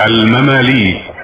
المماليك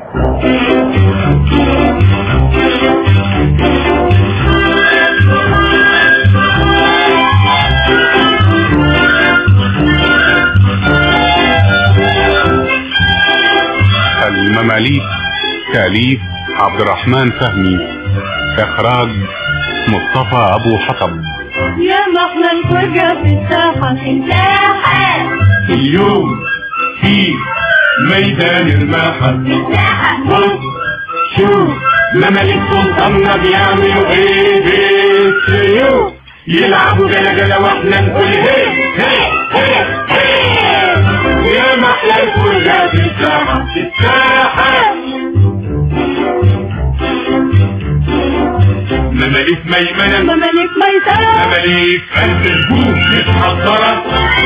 المماليك تأليف عبد الرحمن فهمي إخراج مصطفى أبو حطب يا محلى الفرجة في الساحة في الساحة اليوم في ميدان الماحة بص شوف مماليك سلطاننا بيعملوا ايه بالسيوف يلعبوا جلا جلا واحنا نقول هي هي هي هي يا محلى الفرجة في الساحة في الساحة مماليك ميمنة مماليك ميسرة مماليك قلب الهجوم متحضرة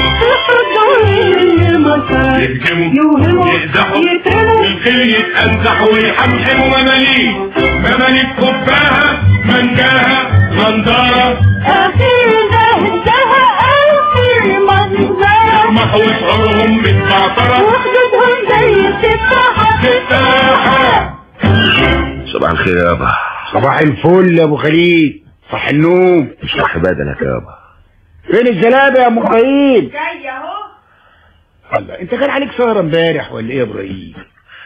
يهجموا يوهموا يقدحوا يترموا الخيل يتأنزح ويحمحموا مماليك مماليك خباها منجاها غندارة أخير ده انتهى أخير منظرة يرمحوا شعورهم متبعترة وخدودهم زي التفاحة تفاحة صباح الخير يابا صباح الفل يا ابو خليل صح النوم اشرح بدنك يابا فين الجلابه يا ام ابراهيم جاي اهو الله انت كان عليك سهره امبارح ولا ايه يا ابراهيم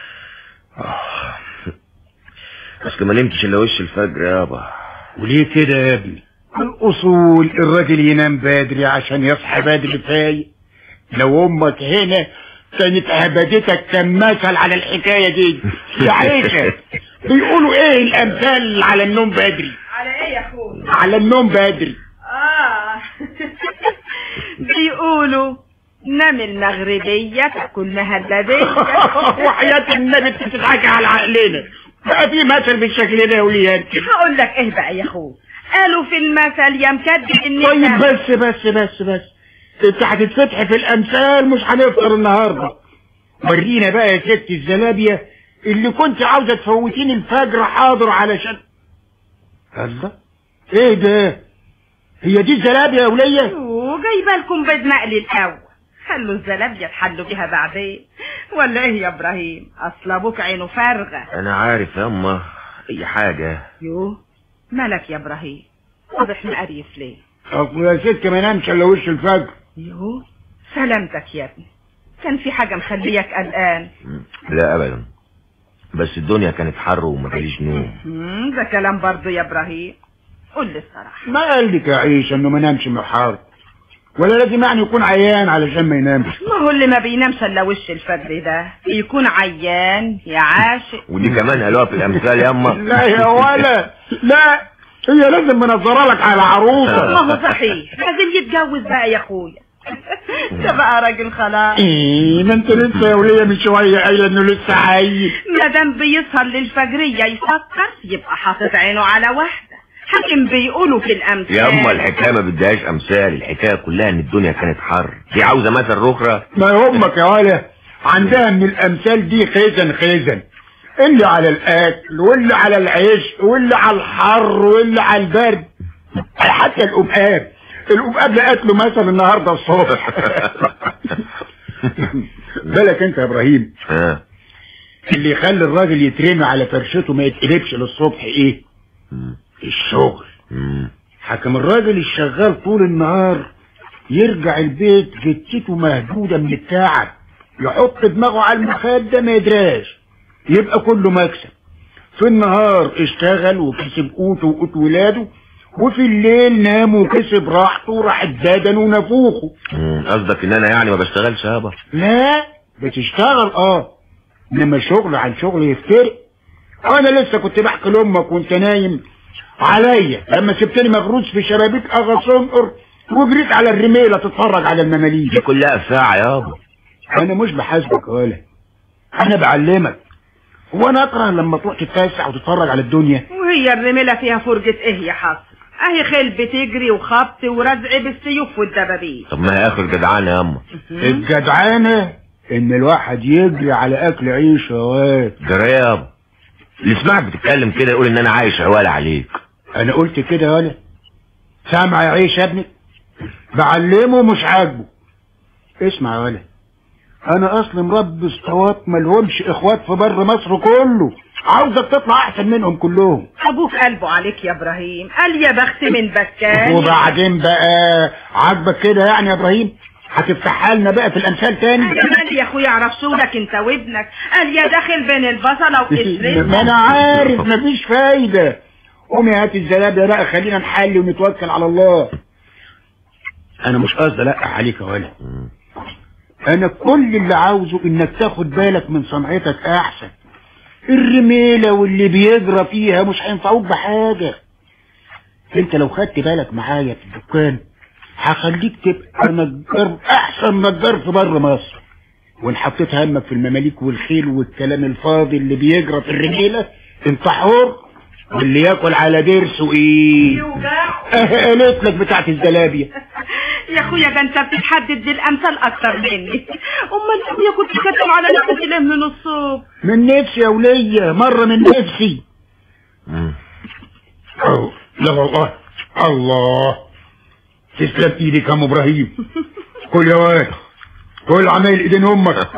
اصل ما نمتش الا وش الفجر يابا وليه كده يا ابني الاصول الراجل ينام بدري عشان يصحى بدري فايق لو امك هنا كانت هبدتك كمثل على الحكايه دي يا عيشه بيقولوا ايه الامثال على النوم بدري على ايه يا اخوي على النوم بدري اه بيقولوا نام المغربية تاكل مهلبية وحياة النبي انت بتضحكي على عقلنا بقى في مثل بالشكل ده وليه هقول لك ايه بقى يا اخوي قالوا في المثل يا مكدب ان طيب إنت- بس بس بس بس انت هتتفتح في الامثال مش هنفطر النهارده ورينا بقى يا ست الزلابيه اللي كنت عاوزه تفوتيني الفجر حاضر علشان الله ايه ده هي دي الزلابيه يا وليه وجايبه لكم بيض مقلي الاول خلوا الزلابية تحلوا بيها بعدين ولا ايه يا ابراهيم اصل ابوك عينه فارغة انا عارف ياما اي حاجة يوه مالك يا ابراهيم واضح مقريف ليه اصل يا ست ما نامش الا وش الفجر يوه سلامتك يا ابني كان في حاجة مخليك قلقان لا ابدا بس الدنيا كانت حر وما جاليش نوم مم، ده كلام برضو يا ابراهيم قول لي الصراحة ما قال لك يا عيشه انه ما نامش من الحر ولا لازم يعني يكون عيان علشان ما ينامش ما هو اللي ما بينامش الا وش الفجر ده يكون عيان يا عاشق ودي كمان قالوها في الامثال ياما لا يا ولا لا هي لازم منظره لك على ما عروسه هو صحيح لازم يتجوز بقى يا اخويا ده بقى راجل خلاص ايه ما انت لسه يا وليه من شويه قايله انه لسه عايز ما دام بيسهر للفجرية يفكر يبقى حاطط عينه على واحدة حاكم بيقولوا في الامثال ياما الحكاية ما بدهاش امثال الحكاية كلها ان الدنيا كانت حر دي عاوزة مثل رخرة ما امك يا ولا عندها من الامثال دي خزن خزن اللي على الاكل واللي على العيش واللي على الحر واللي على البرد حتى القبقاب القبقاب لقت له مثل النهارده الصبح بالك انت يا ابراهيم ها اللي يخلي الراجل يترمي على فرشته ما يتقلبش للصبح ايه الشغل مم. حكم الراجل الشغال طول النهار يرجع البيت جتته مهدودة من التعب يحط دماغه على المخدة ما يدراش يبقى كله مكسب في النهار اشتغل وكسب قوته وقوت ولاده وفي الليل نام وكسب راحته وراحت بدنه ونفوخه مم. قصدك ان انا يعني ما بشتغلش يابا لا بتشتغل اه انما شغل عن شغل يفترق انا لسه كنت بحكي لامك وانت نايم عليا لما سبتني مغروس في شبابيك اغا سمقر وجريت على الرميله تتفرج على دي المماليك كلها ساعة يابا انا مش بحاسبك ولا انا بعلمك هو انا اكره لما تروح تتفسح وتتفرج على الدنيا وهي الرميلة فيها فرجة ايه يا حصر اهي خيل بتجري وخبط ورزع بالسيوف والدبابيس طب ما هي اخر جدعانة ياما الجدعانه ان الواحد يجري على اكل عيش يا واد جرى يابا اللي سمعك بتتكلم كده يقول ان انا عايش عوالة عليك انا قلت كده يا ولا سامع يا عيش يا ابني بعلمه مش عاجبه اسمع يا ولا انا اصلا مربي اسطوات ملهمش اخوات في بر مصر كله عاوزك تطلع احسن منهم كلهم ابوك قلبه عليك يا ابراهيم قال يا بخت من بكاني وبعدين بقى عاجبك كده يعني يا ابراهيم هتفتحها لنا بقى في الامثال تاني يا مال يا اخويا عرفشولك انت وابنك قال يا داخل بين البصله ما وقشرتها انا عارف مفيش فايدة قومي هات الزلابية بقى خلينا نحل ونتوكل على الله انا مش قصدي القح عليك يا ولد انا كل اللي عاوزه انك تاخد بالك من صنعتك احسن الرميلة واللي بيجرى فيها مش هينفعوك بحاجة انت لو خدت بالك معايا في الدكان هخليك تبقى نجار احسن نجار في بر مصر وان حطيت همك في المماليك والخيل والكلام الفاضي اللي بيجرى في الرجيلة انت حر واللي ياكل على ضرسه ايه يوجع اه قالت لك بتاعت الزلابية يا اخويا ده انت بتتحدد بالامثال اكتر مني امال يا كنت كاتب على نفسك ليه من الصوب من نفسي يا ولية مرة من نفسي مم. أوه. لا والله الله تسلم ايدك يا ام ابراهيم كل يا واد كل عمايل ايدين امك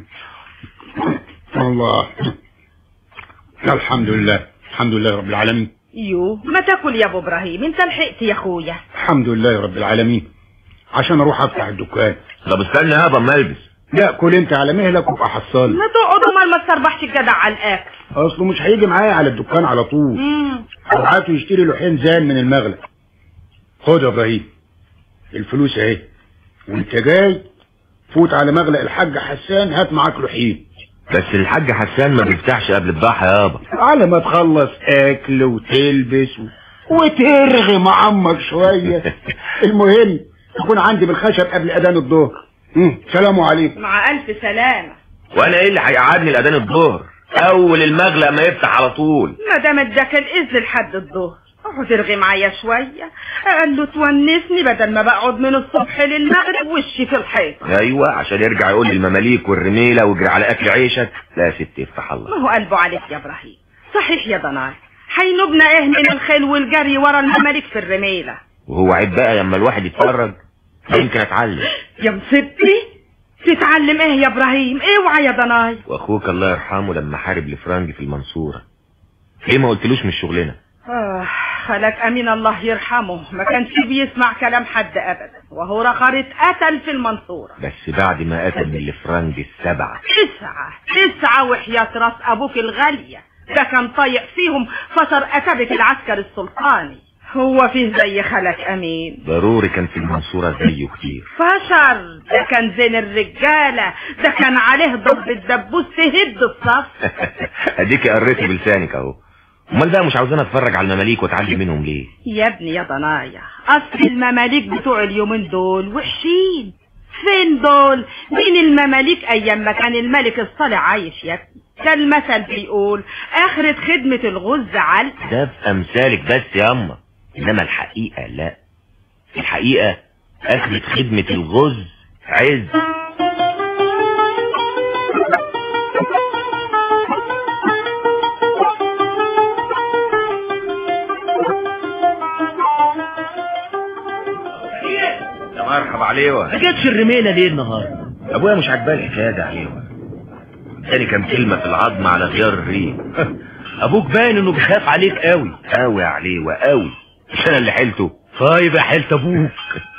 الله الحمد لله الحمد لله رب العالمين يو ما تاكل يا ابو ابراهيم انت لحقت يا اخويا الحمد لله رب العالمين عشان اروح افتح الدكان طب استنى يابا اما البس لا كل انت على مهلك وابقى حصال ما تقعد امال ما تسربحش الجدع على الاكل اصله مش هيجي معايا على الدكان على طول امم ابعته يشتري لوحين زان من المغلب خد يا ابراهيم الفلوس اهي وانت جاي فوت على مغلق الحاج حسان هات معاك لوحين بس الحاج حسان ما بيفتحش قبل الضحى يابا على ما تخلص اكل وتلبس و... وترغي مع عمك شويه المهم تكون عندي بالخشب قبل اذان الظهر مم، سلام عليكم مع الف سلامه وانا ايه اللي هيقعدني لاذان الظهر اول المغلق ما يفتح على طول ما دام اداك الاذن لحد الظهر اقعد ارغي معايا شويه قال له تونسني بدل ما بقعد من الصبح للمغرب وشي في الحيط ايوه عشان يرجع يقول لي المماليك والرميله واجري على اكل عيشك لا يا ستي افتح الله ما هو قلبه عليك يا ابراهيم صحيح يا ضناي هينوبنا ايه من الخيل والجري ورا المماليك في الرميله وهو عيب بقى لما الواحد يتفرج يمكن اتعلم يا مصيبتي تتعلم ايه يا ابراهيم اوعى يا ضناي واخوك الله يرحمه لما حارب لفرنج في المنصوره ليه ما قلتلوش مش شغلنا آه خلك امين الله يرحمه ما كانش بيسمع كلام حد ابدا وهو رخر اتقتل في المنصوره بس بعد ما قتل من الفرنج السبعه تسعة تسعة وحياة راس أبوك الغالية ده كان طايق فيهم فصر أتبة العسكر السلطاني هو فيه زي خلك أمين ضروري كان في المنصوره زيه كتير فشر ده كان زين الرجالة ده كان عليه ضرب الدبوس تهد الصف اديك قريتي بلسانك اهو امال بقى مش عاوزين اتفرج على المماليك واتعلم منهم ليه يا ابني يا ضنايا أصل المماليك بتوع اليومين دول وحشين فين دول مين المماليك أيام ما كان الملك الصالح عايش يا ابني كان المثل بيقول آخرة خدمة الغز علقة ده في امثالك بس يا اما انما الحقيقه لا الحقيقه اخرة خدمه الغز عز يا مرحبا عليوه ما جاتش الرميله ليه النهارده ابويا مش عاجباه الحكايه دي عليوه تاني كام كلمه في العظم على غيار الريق ابوك باين انه بيخاف عليك قوي قوي يا عليوه قوي مش انا اللي حيلته طيب يا حيلة ابوك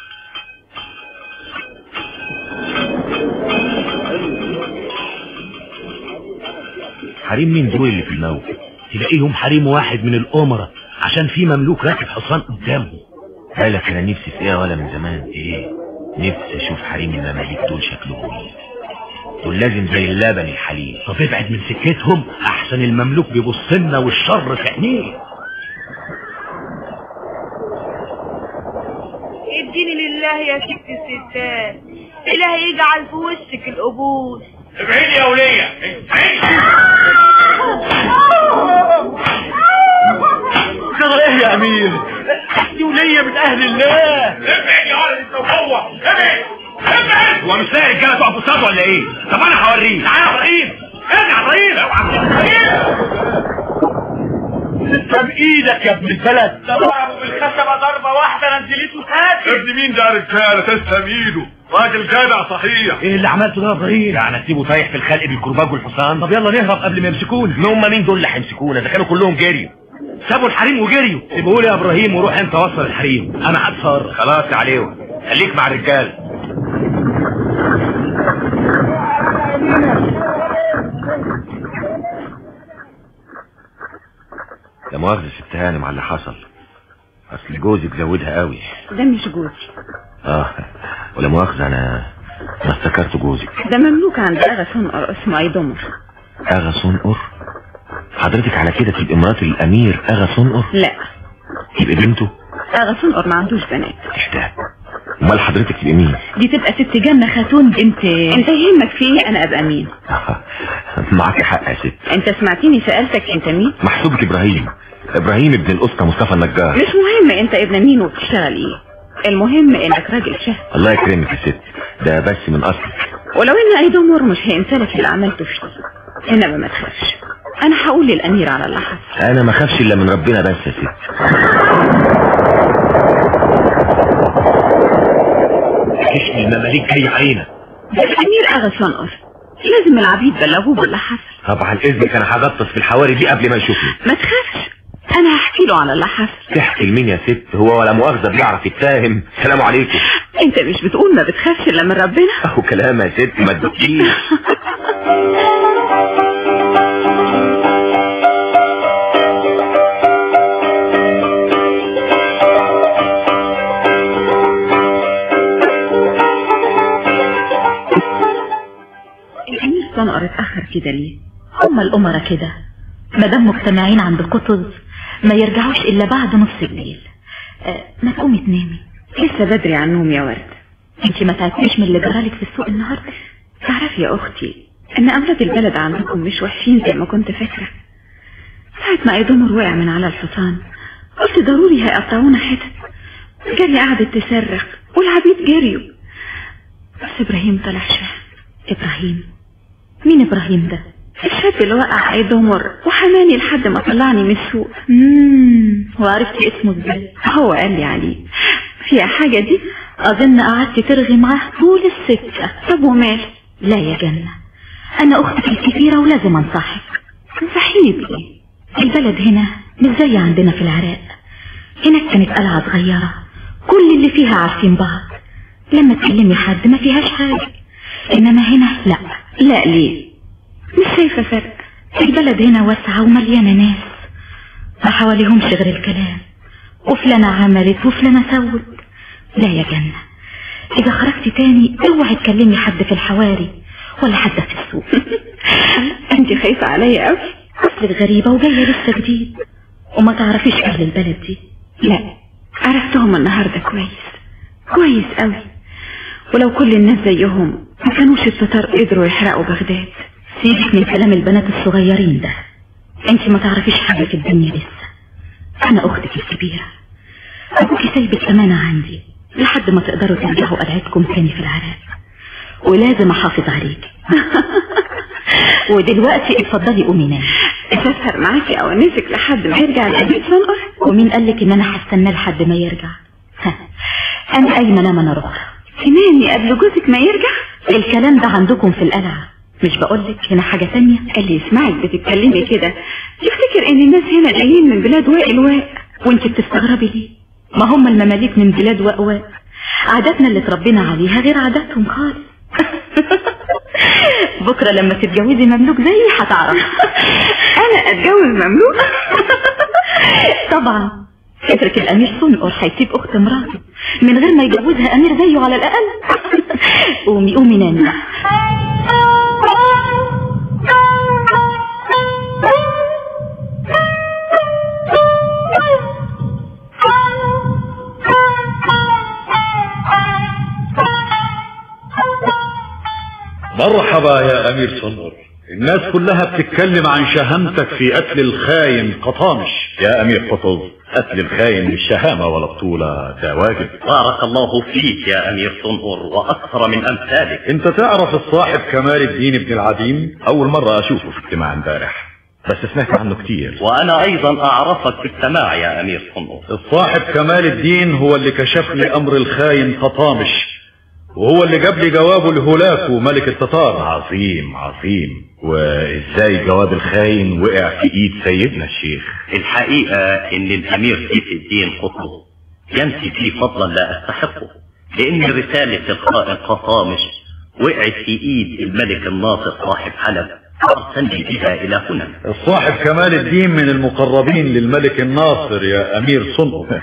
حريم مين دول اللي في الموقف تلاقيهم حريم واحد من الامراء عشان في مملوك راكب حصان قدامهم بالك انا نفسي في ايه ولا من زمان ايه نفسي اشوف حريم المماليك دول شكلهم ايه دول لازم زي اللبن الحليب طب ابعد من سكتهم احسن المملوك بيبص لنا والشر في عينيه اديني لله يا ست الستات إلهي يجعل في وشك القبول ابعدي يا ولية ترى ايه يا امير دي ولية من اهل الله ابعد يا ولد انت وهو ابعد ابعد هو مش لاقي رجاله تقف قصاده ولا ايه طب انا هوريه تعالى يا ابراهيم ارجع يا ابراهيم طب ايدك يا ابن البلد طلعوا بالكلام الخشبة ضربة واحدة نزلته ساكت ابن مين ده يا رجاله تسلم ايده راجل جدع صحيح ايه اللي عملته ده يا ابراهيم يعني اسيبه طايح في الخلق بالكرباج والحصان طب يلا نهرب قبل ما يمسكونا هم مين دول اللي هيمسكونا ده كانوا كلهم جريوا سابوا الحريم وجريوا سيبوا لي يا ابراهيم وروح انت وصل الحريم انا هتصرف خلاص يا عليهم خليك مع الرجال لا مؤاخذة ست هانم على اللي حصل اصل جوزك زودها قوي ده مش جوزي اه ولا مؤاخذة انا انا افتكرت جوزك ده مملوك عند اغا سنقر اسمه ايدمر اغا صنقر حضرتك على كده تبقى مرات الامير اغا صنقر لا تبقى بنته اغا سنقر ما عندوش بنات احتاج امال حضرتك تبقى مين دي تبقى ست جنة خاتون بنت انت يهمك في ايه انا ابقى مين معاك حق يا ست انت سمعتني سألتك انت مين محسوبك ابراهيم ابراهيم ابن الاسطى مصطفى النجار مش مهم انت ابن مين وبتشتغل ايه المهم انك راجل شهم الله يكرمك يا ست ده بس من اصلك ولو ان ايدمر مش هيمتلك اللي عملته فيه انما ما تخافش انا هقول للامير على اللي حصل انا ما خافش الا من ربنا بس يا ست اسم المماليك جاي علينا ده الامير اغا سنقر لازم العبيد بلغوه باللي حصل طبعا اذنك انا هغطس في الحواري دي قبل ما يشوفني ما تخافش انا هحكي له على اللي حصل تحكي لمين يا ست هو ولا مؤاخذة بيعرف يتفاهم سلام عليكم انت مش بتقول ما بتخافش الا من ربنا اهو كلام يا ست ما تدكيش الامير سنقر اتاخر كده ليه هما الامراء كده مادام مجتمعين عند قطز ما يرجعوش الا بعد نص الليل أه ما تقومي تنامي لسه بدري عن النوم يا ورد انت ما تعبتيش من اللي جرالك في السوق النهارده تعرفي يا اختي ان اولاد البلد عندكم مش وحشين زي ما كنت فاكره ساعة ما ايدمر وقع من على الحصان قلت ضروري هيقطعونا حتت جري قعدت تصرخ والعبيد جريوا بس ابراهيم طلع شاه ابراهيم مين ابراهيم ده الشاب اللي وقع ايدمر وحماني لحد ما طلعني من السوق امم وعرفتي اسمه ازاي هو قال لي عليه فيها حاجة دي اظن قعدت ترغي معاه طول السكة طب ومال لا يا جنة انا اختك الكبيرة ولازم انصحك انصحيني بايه البلد هنا مش زي عندنا في العراق هناك كانت قلعة صغيرة كل اللي فيها عارفين بعض لما تكلمي حد ما فيهاش حاجة انما هنا لا لا ليه مش شايفة فرق البلد هنا واسعة ومليانة ناس ما حواليهمش غير الكلام وفلانة عملت وفلانة سوت لا يا جنة إذا خرجت تاني اوعي تكلمي حد في الحواري ولا حد في السوق انت خايفة عليا قوي اصلك غريبة وجاية لسه جديد وما تعرفيش اهل البلد دي لا عرفتهم النهاردة كويس كويس قوي ولو كل الناس زيهم ما كانوش التتار قدروا يحرقوا بغداد سيبك من كلام البنات الصغيرين ده انت ما تعرفيش حاجة في الدنيا لسه انا اختك الكبيرة ابوكي سايبك امانة عندي لحد ما تقدروا ترجعوا قلعتكم تاني في العراق ولازم احافظ عليك ودلوقتي اتفضلي قومي نامي اسافر معاكي او انسك لحد ما يرجع البيت سنقر ومين قالك ان انا هستناه لحد ما يرجع ها. انا قايمه انام انا رخرة تنامي قبل جوزك ما يرجع الكلام ده عندكم في القلعه مش بقولك هنا حاجة تانية قال لي اسمعك بتتكلمي كده تفتكر ان الناس هنا جايين من بلاد واء الواء وانت بتستغربي ليه ما هم المماليك من بلاد واء واء عاداتنا اللي اتربينا عليها غير عاداتهم خالص بكرة لما تتجوزي مملوك زيي هتعرف انا اتجوز مملوك طبعا اترك الامير سنقر هيسيب اخت مراته من غير ما يجوزها امير زيه على الاقل قومي قومي نامي بقى. مرحبا يا امير صنقر الناس كلها بتتكلم عن شهامتك في قتل الخاين قطامش يا امير قطز قتل الخاين مش شهامة ولا بطولة ده واجب بارك الله فيك يا امير صنهر واكثر من امثالك انت تعرف الصاحب كمال الدين ابن العديم اول مرة اشوفه في اجتماع امبارح بس سمعت عنه كتير وأنا أيضا أعرفك بالسماع يا أمير صنعور الصاحب كمال الدين هو اللي كشف لي امر الخاين قطامش وهو اللي جاب لي جوابه لهولاكو ملك التتار عظيم عظيم وازاي جواب الخاين وقع في ايد سيدنا الشيخ الحقيقة إن الأمير سيف الدين قطب ينسي فيه فضلا لا أستحقه لأن رسالة القائد قطامش وقعت في إيد الملك الناصر صاحب حلب فأرسلني بها إلى هنا الصاحب كمال الدين من المقربين للملك الناصر يا امير صنعور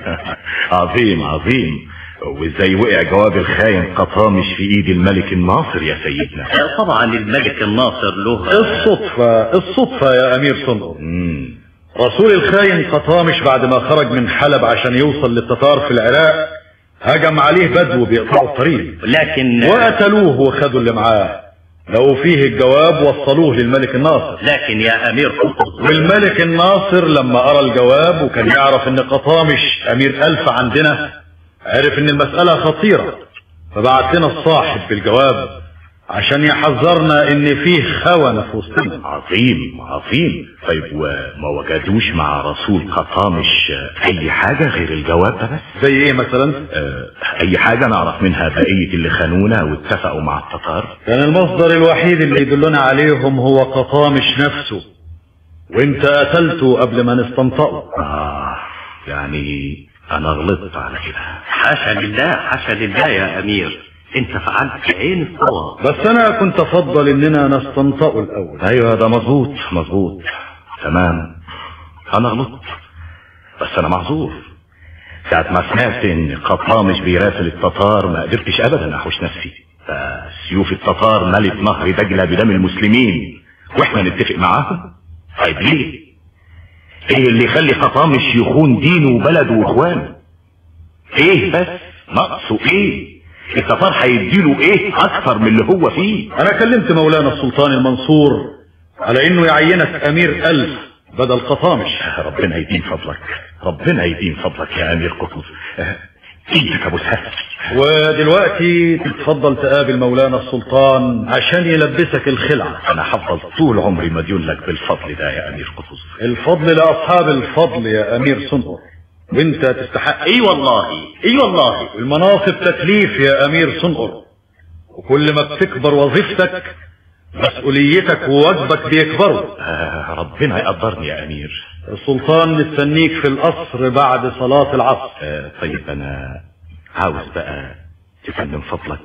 عظيم عظيم وازاي وقع جواب الخاين قطامش في ايد الملك الناصر يا سيدنا طبعا الملك الناصر له الصدفة الصدفة يا امير صنعور مم. رسول الخاين قطامش بعد ما خرج من حلب عشان يوصل للتتار في العراق هجم عليه بدو بيقطعوا الطريق لكن وقتلوه وخدوا اللي معاه لو فيه الجواب وصلوه للملك الناصر لكن يا أمير قطب والملك الناصر لما قرا الجواب وكان يعرف ان قطامش امير الف عندنا عرف ان المسألة خطيرة فبعت لنا الصاحب بالجواب عشان يحذرنا ان فيه خونة في وسطنا عظيم عظيم طيب وما وجدوش مع رسول قطامش اي حاجة غير الجواب ده بس زي ايه مثلا آه، اي حاجة نعرف منها بقية اللي خانونا واتفقوا مع التتار كان المصدر الوحيد اللي يدلنا عليهم هو قطامش نفسه وانت قتلته قبل ما نستنطقه اه يعني انا غلطت على كده حاشا لله حاشا لله يا أمير أنت فعلت عين الصواب بس انا كنت افضل اننا نستنطقه الاول ايوه ده مظبوط مظبوط تمام انا غلطت بس انا معذور ساعة ما سمعت ان قطامش بيراسل التتار ما قدرتش ابدا احوش نفسي فسيوف التتار ملت نهر دجلة بدم المسلمين واحنا نتفق معاهم طيب ليه ايه اللي يخلي قطامش يخون دينه وبلده واخوانه ايه بس ناقصه ايه التتار هيديله ايه اكثر من اللي هو فيه انا كلمت مولانا السلطان المنصور على انه يعينك امير الف بدل قطامش ربنا يديم فضلك ربنا يديم فضلك يا امير قطز آه، ايدك ابو سهل ودلوقتي تتفضل تقابل مولانا السلطان عشان يلبسك الخلعة انا هفضل طول عمري مديون لك بالفضل ده يا امير قطز الفضل لأصحاب الفضل يا أمير صنعور وانت تستحق اي والله اي والله المناصب تكليف يا أمير صنعور وكل ما بتكبر وظيفتك مسؤوليتك وواجبك بيكبروا آه ربنا يقدرني يا امير السلطان مستنيك في القصر بعد صلاة العصر آه طيب انا عاوز بقى تسلم فضلك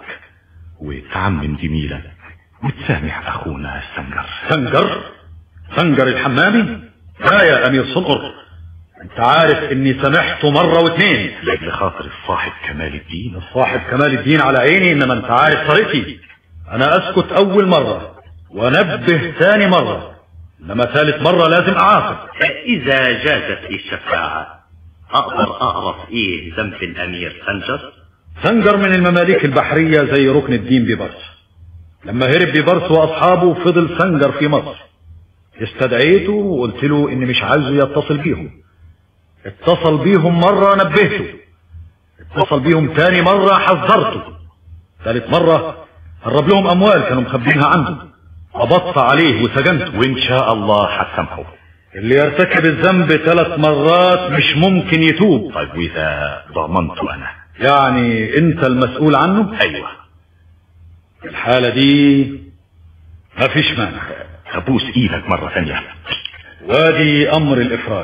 وتعمم جميلك وتسامح اخونا السنجر سنجر سنجر الحمامي لا يا أمير صنعور انت عارف اني سامحته مرة واتنين لاجل خاطر الصاحب كمال الدين صاحب كمال الدين على عيني انما انت عارف طريقتي انا اسكت اول مرة وانبه ثاني مرة انما ثالث مرة لازم اعاقب اذا جازت لي الشفاعة اقدر اعرف ايه ذنب الامير سنجر سنجر من المماليك البحرية زي ركن الدين ببرس لما هرب ببرس واصحابه فضل سنجر في مصر استدعيته وقلت له اني مش عايزه يتصل بيهم اتصل بيهم مرة نبهته اتصل بيهم تاني مرة حذرته ثالث مرة هرب لهم اموال كانوا مخبينها عنده قبضت عليه وسجنته وان شاء الله هتسامحه اللي يرتكب الذنب ثلاث مرات مش ممكن يتوب طيب واذا ضمنته انا يعني انت المسؤول عنه ايوه في الحالة دي مفيش مانع ابوس ايدك مرة ثانية وادي امر الافراج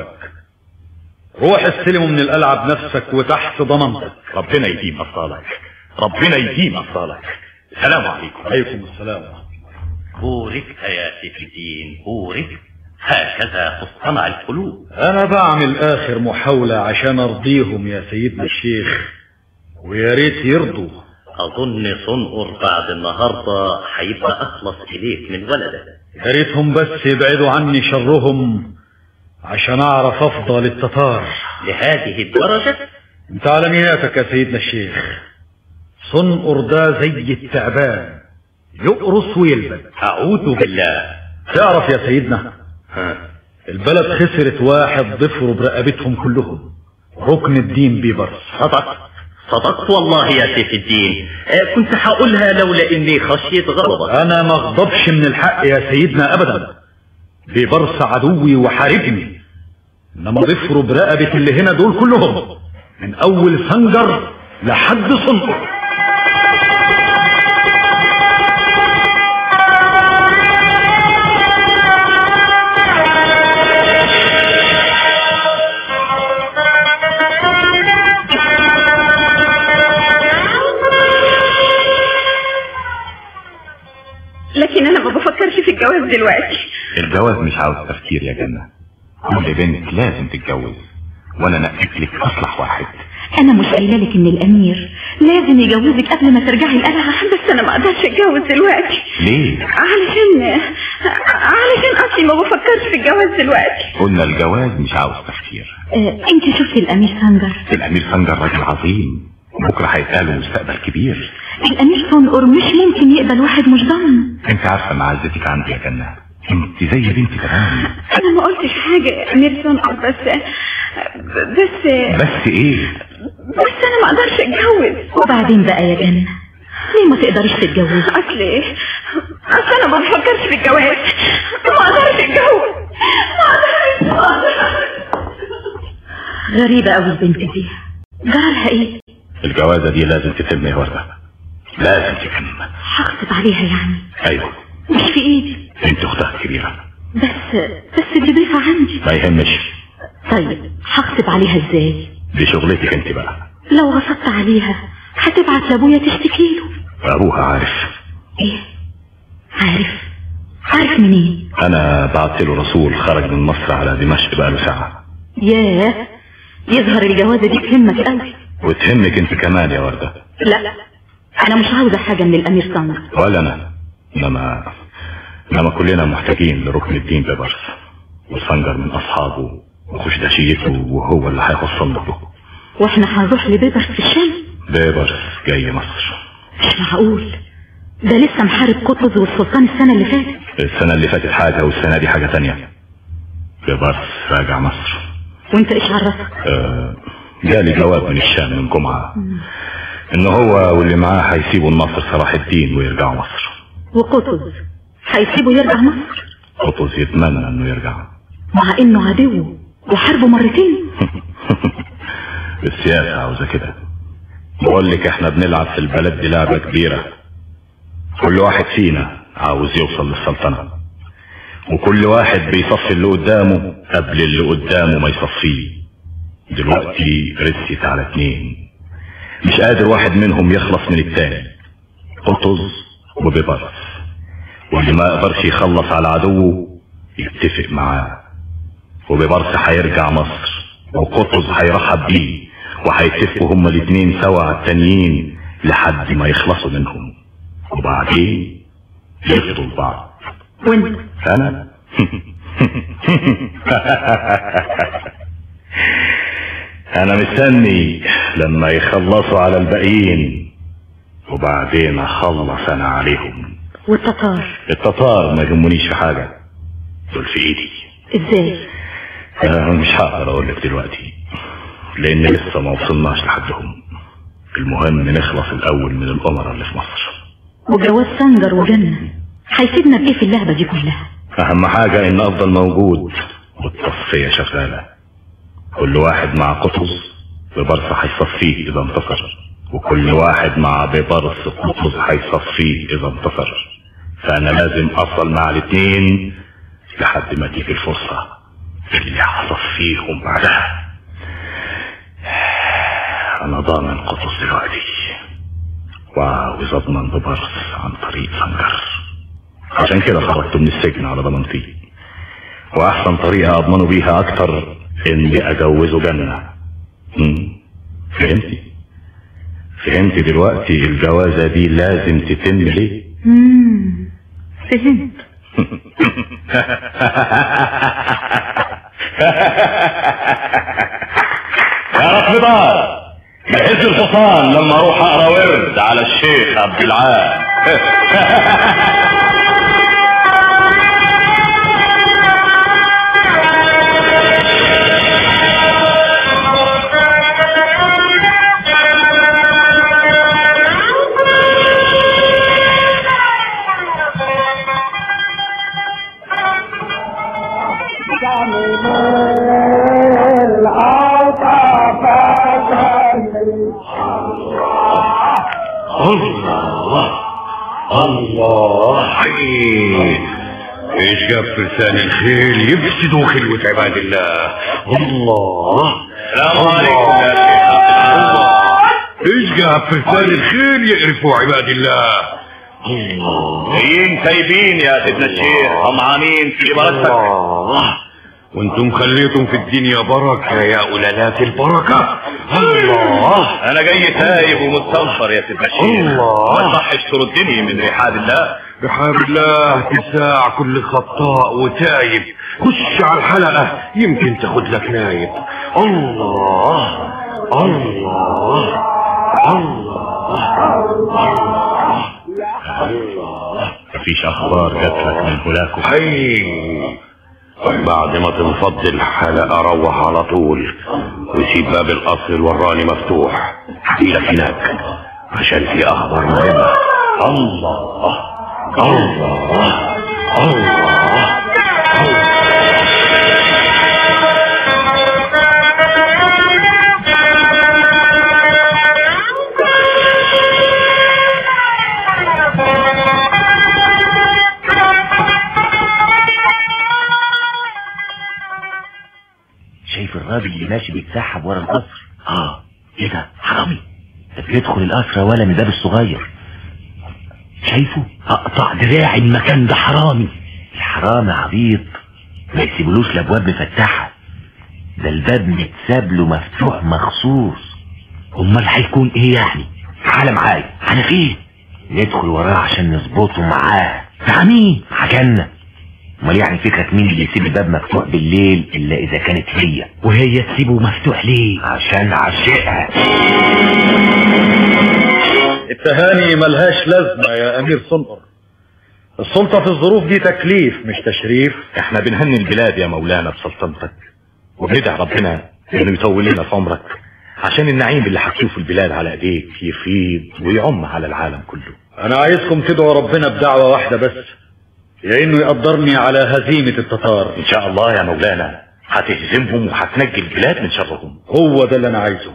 روح استلمه من القلعة بنفسك وتحت ضمانتك ربنا يديم افضالك ربنا يديم افضالك السلام عليكم عليكم السلام بوركت يا سيف الدين بوركت هكذا تصطنع القلوب انا بعمل اخر محاولة عشان ارضيهم يا سيدنا الشيخ ويا ريت يرضوا اظن صنقر بعد النهارده هيبقى اخلص اليك من ولدك يا ريتهم بس يبعدوا عني شرهم عشان اعرف افضل التتار لهذه الدرجة انت على مياتك يا سيدنا الشيخ صنقر ده زي التعبان يقرص ويلبد اعوذ بالله تعرف يا سيدنا ها. البلد خسرت واحد ضفروا برقبتهم كلهم ركن الدين بيبرس صدقت صدقت والله يا سيف الدين آه، كنت هقولها لولا اني خشيت غضبك انا ما اغضبش من الحق يا سيدنا ابدا ببرص عدوي وحاربني انما ضفروا برقبة اللي هنا دول كلهم من اول سنجر لحد صنقر لكن انا ما بفكرش في الجواز دلوقتي الجواز مش عاوز تفكير يا جنة كل بنت لازم تتجوز وانا نقيت لك اصلح واحد انا مش قايله لك ان الامير لازم يجوزك قبل ما ترجعي القلعه بس انا ما اقدرش اتجوز دلوقتي ليه علشان علشان اصلي ما بفكرش في الجواز دلوقتي قلنا الجواز مش عاوز تفكير آه، انت شفتي الامير سنجر الامير سنجر راجل عظيم بكره هيبقى له مستقبل كبير الامير صنقر مش ممكن يقبل واحد مش ضامن انت عارفه معزتك عندي يا جنة انت زي بنتي تمام انا ما قلتش حاجه يا امير صنقر بس بس بس ايه بس انا ما اقدرش اتجوز وبعدين بقى يا جنة ليه ما تقدريش تتجوزي اصل ايه اصل انا ما بفكرش في الجواز ما اقدرش اتجوز ما اقدرش ما اقدرش غريبة قوي البنت دي جرالها ايه الجوازة دي لازم تتم يا وردة لازم تتم هغصب عليها يعني ايوه مش في ايدي انت اختها الكبيرة بس بس دي ضيفة عندي ما يهمش طيب هغصب عليها ازاي دي شغلتك انت بقى لو غصبت عليها هتبعت لابويا تشتكي له ابوها عارف ايه عارف عارف منين انا بعت له رسول خرج من مصر على دمشق بقاله ساعة ياه يظهر الجوازة دي تهمك قوي وتهمك انت كمان يا وردة لا انا مش عاوزة حاجة من الامير سمر ولا انا انما انما كلنا محتاجين لركن الدين ببرس وسنجر من اصحابه وخشدشيته وهو اللي هيوصلنا له واحنا هنروح لبيبرس في الشام بيبرس جاي مصر مش معقول ده لسه محارب قطز والسلطان السنة اللي فاتت السنة اللي فاتت حاجة والسنة دي حاجة تانية بيبرس راجع مصر وانت ايش عرفك آه جالي جواب من الشام من جمعة ان هو واللي معاه هيسيبوا النصر صلاح الدين ويرجعوا مصر وقطز هيسيبه يرجع مصر قطز يتمنى انه يرجع مع انه عدو وحاربه مرتين السياسة عاوزة كده بقول لك احنا بنلعب في البلد دي لعبة كبيرة كل واحد فينا عاوز يوصل للسلطنة وكل واحد بيصفي اللي قدامه قبل اللي قدامه ما يصفيه دلوقتي رست على اتنين مش قادر واحد منهم يخلص من التاني قطز وبيبرس واللي ما يقدرش يخلص على عدوه يتفق معاه وبيبرس هيرجع مصر وقطز هيرحب بيه وهيتفقوا هما الاتنين سوا على التانيين لحد ما يخلصوا منهم وبعدين يفضوا لبعض وانت انا انا مستني لما يخلصوا على الباقيين وبعدين اخلص انا عليهم والتتار التتار ما يهمنيش في حاجة دول في ايدي ازاي أنا مش هقدر اقول لك دلوقتي لان لسه ما وصلناش لحدهم المهم نخلص الاول من الامراء اللي في مصر وجواز سنجر وجنة هيفيدنا بايه في اللعبة دي كلها اهم حاجة ان افضل موجود والتصفية شغالة كل واحد مع قطز ببرص هيصفيه اذا انتصر وكل واحد مع ببرص قطز هيصفيه اذا انتصر فانا لازم افضل مع الاتنين لحد ما تيجي الفرصة اللي هصفيهم بعدها انا ضامن قطز دلوقتي وعاوز اضمن ببرص عن طريق سنجر عشان كده خرجت من السجن على ضمانتي واحسن طريقة اضمنه بيها اكتر اني اجوزه جنة مم. فهمتي فهمتي دلوقتي الجوازة دي لازم تتم ليه مم. فهمت يا رفضان جهز الحصان لما اروح اقرا ورد على الشيخ عبد العال الله الله حي ايش جاب فرسان الخيل يفسدوا خلوة عباد الله الله السلام عليكم يا شيخ الله ايش جاب فرسان الخيل يقرفوا عباد الله الله جايين تايبين يا سيدنا الشيخ طمعانين في بركتك الله وانتم خليتم في الدنيا بركة يا أولالات البركة الله انا جاي تايب ومستنفر يا سيدنا الشيخ الله. ما تصحش تردني من رحاب الله بحاب الله تساع كل خطاء وتايب خش على الحلقة يمكن تاخد لك نايب الله الله الله الله مفيش اخبار جات لك من هناك حي بعد ما تنفض الحلقة روح على طول وسيب باب القصر الوراني مفتوح هجيلك هناك عشان في اخبار مهمة الله الله الله شايف الراجل اللي ماشي بيتسحب ورا القصر اه ايه ده حرامي ده بيدخل القصر ولا من الباب الصغير شايفه اقطع دراعي المكان ده حرامي الحرامي عبيط ما يسيبلوش الابواب مفتحه ده الباب متساب له مفتوح مخصوص امال هيكون ايه يعني تعالى معايا انا فين ندخل وراه عشان نظبطه معاه مع مين مع جنة امال يعني فكرك مين اللي يسيب الباب مفتوح بالليل الا اذا كانت هي وهي تسيبه مفتوح ليه عشان عشقها التهاني ملهاش لازمة يا أمير صنقر السلطة في الظروف دي تكليف مش تشريف احنا بنهني البلاد يا مولانا بسلطنتك وبندعي ربنا انه يطول لنا في عمرك عشان النعيم اللي هتشوفه البلاد على ايديك يفيض ويعم على العالم كله أنا عايزكم تدعوا ربنا بدعوة واحدة بس يا إنه يقدرني على هزيمة التتار ان شاء الله يا مولانا هتهزمهم وهتنجي البلاد من شرهم هو ده اللي أنا عايزه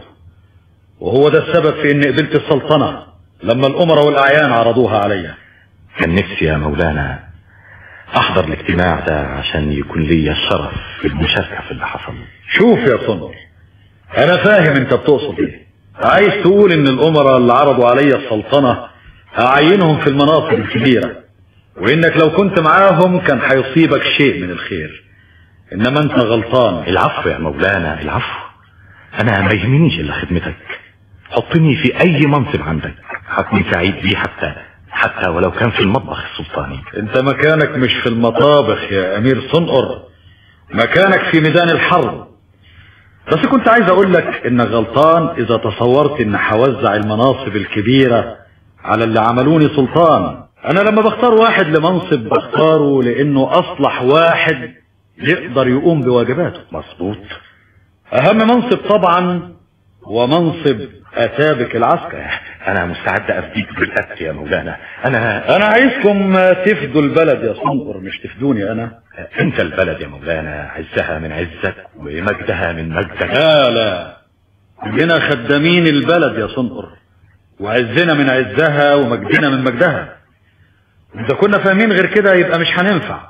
وهو ده السبب في إني قبلت السلطنة لما الأمراء والأعيان عرضوها عليا كان نفسي يا مولانا احضر الاجتماع ده عشان يكون لي الشرف في المشاركة في اللي حصل شوف يا صنر انا فاهم انت بتقصد ايه عايز تقول ان الامراء اللي عرضوا عليا السلطنة هعينهم في المناصب الكبيرة وانك لو كنت معاهم كان هيصيبك شيء من الخير انما انت غلطان العفو يا مولانا العفو انا ما يهمنيش الا خدمتك حطني في اي منصب عندك هكون سعيد بيه حتى حتى ولو كان في المطبخ السلطاني انت مكانك مش في المطابخ يا امير صنقر مكانك في ميدان الحرب بس كنت عايز اقول لك انك غلطان اذا تصورت ان هوزع المناصب الكبيرة على اللي عملوني سلطان انا لما بختار واحد لمنصب بختاره لانه اصلح واحد يقدر يقوم بواجباته مظبوط اهم منصب طبعا هو منصب اتابك العسكر انا مستعد افديك بالقتل يا مولانا انا انا عايزكم تفدوا البلد يا صنقر مش تفدوني انا انت البلد يا مولانا عزها من عزك ومجدها من مجدك لا لا كلنا خدامين البلد يا صنقر وعزنا من عزها ومجدنا من مجدها اذا كنا فاهمين غير كده يبقى مش هننفع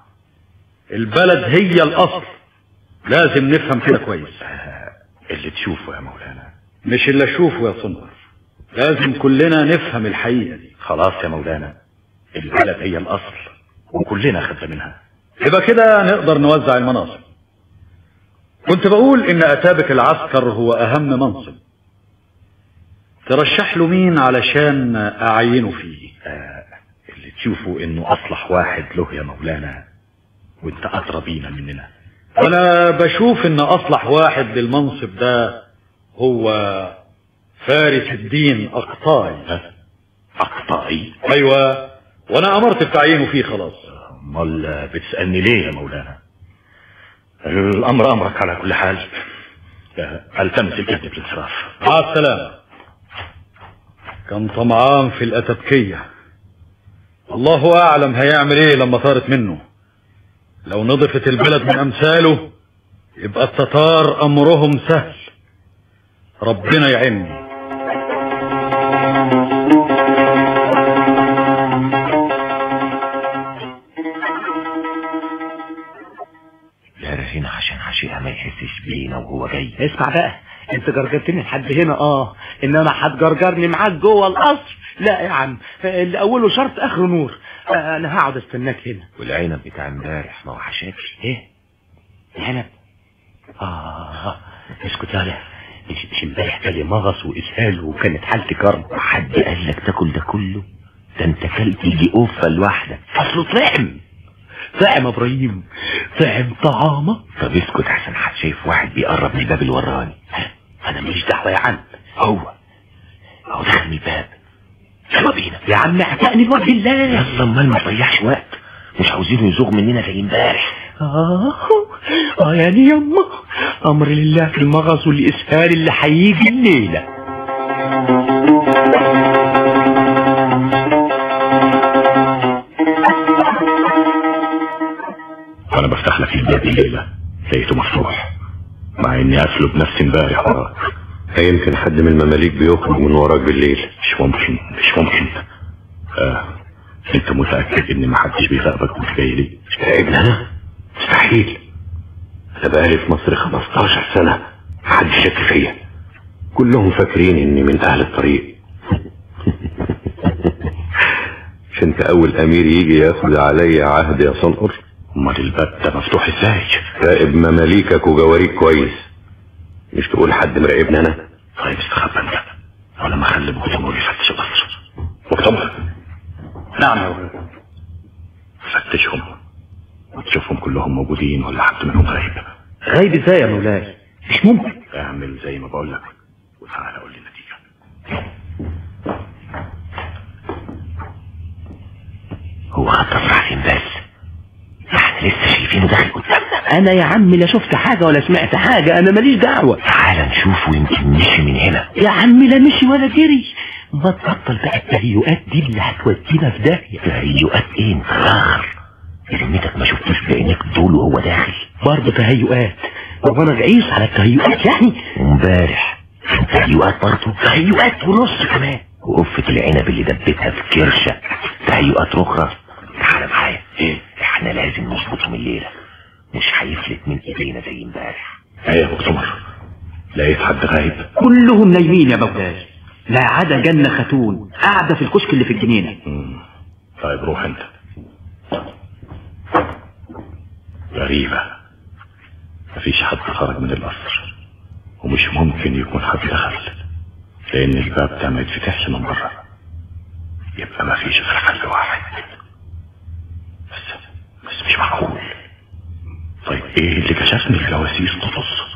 البلد هي الاصل لازم نفهم كده كويس اللي تشوفه يا مولانا مش اللي اشوفه يا صنقر لازم كلنا نفهم الحقيقة دي خلاص يا مولانا البلد هي الاصل وكلنا خدامينها يبقى كده نقدر نوزع المناصب كنت بقول ان اتابك العسكر هو اهم منصب ترشح له مين علشان اعينه فيه آه اللي تشوفه انه اصلح واحد له يا مولانا وانت ادرى بينا مننا انا بشوف ان اصلح واحد للمنصب ده هو فارس الدين اقطاعي اقطاعي ايوه وانا امرت بتعيينه فيه خلاص امال بتسالني ليه يا مولانا الامر امرك على كل حال التمس الاذن بالانصراف مع السلامه كان طمعان في الاتبكيه الله اعلم هيعمل ايه لما طارت منه لو نضفت البلد من امثاله يبقى التتار امرهم سهل ربنا يعيني دار هنا عشان عشيقها ما يحسش بينا وهو جاي اسمع بقى انت جرجرتني لحد هنا اه انما هتجرجرني معاك جوه القصر لا يا عم اللي اوله شرط اخره نور آه، انا هقعد استناك هنا والعنب بتاع امبارح ما وحشكش ايه العنب اه اسكت يا مش مش امبارح جالي مغص واسهال وكانت حالتي كرب حد قال لك تاكل ده كله ده انت كلت يجي اوفه لوحدك اصله طعم طعم يا ابراهيم طعم طعامه طب اسكت احسن حد شايف واحد بيقرب من الباب الوراني انا ماليش دعوه يا عم هو هو دخل من الباب يلا بينا يا عم اعتقني بوجه الله يلا امال ما تضيعش وقت مش عاوزينه يزوغ مننا زي امبارح اه اه يعني يما امر لله في المغص والاسهال اللي هيجي الليله وانا بفتح لك الباب الليله لقيته مفتوح مع اني قافله بنفسي امبارح وراك يمكن حد من المماليك بيخرج من وراك بالليل مش ممكن مش ممكن آه. انت متاكد ان محدش بيراقبك وانت جاي لي راقبني انا مستحيل انا بقالي في مصر 15 سنه محدش شك فيا كلهم فاكرين اني من اهل الطريق مش انت اول امير يجي ياخد عليا عهد يا صنقر امال الباب ده مفتوح ازاي راقب مماليكك وجواريك كويس مش تقول حد مراقبني انا طيب استخبى انت ولا ما اخلي بوتمور يفتش القصر مكتمر نعم يا ولد فتشهم وتشوفهم كلهم موجودين ولا حد منهم غايب غايب ازاي يا مولاي مش ممكن اعمل زي ما بقول لك وتعالى قول لي النتيجه هو خط راح فين بس احنا لسه شايفينه داخل قدامنا انا يا عم لا شفت حاجه ولا سمعت حاجه انا ماليش دعوه تعال نشوفه يمكن مشي من هنا يا عم لا مشي ولا جري ما تبطل بقى التهيؤات دي اللي هتودينا في داهيه تهيؤات ايه انت راخر ذمتك ما شفتوش بعينيك دول وهو داخل برضه تهيؤات هو انا رئيس على التهيؤات يعني وامبارح تهيؤات برضه تهيؤات ونص كمان وقفة العنب اللي دبتها في كرشة تهيؤات اخرى تعالى معايا ايه احنا لازم نظبطهم الليلة مش هيفلت من ايدينا زي امبارح ايه يا مكتمر لقيت حد غايب كلهم نايمين يا مولاي لا عدا جنة خاتون قاعدة في الكشك اللي في الجنينة مم. طيب روح انت غريبة مفيش حد خرج من القصر ومش ممكن يكون حد دخل لان الباب ده ما يتفتحش من بره يبقى مفيش غير حل واحد بس بس مش معقول طيب ايه اللي كشفني الجواسيس قطص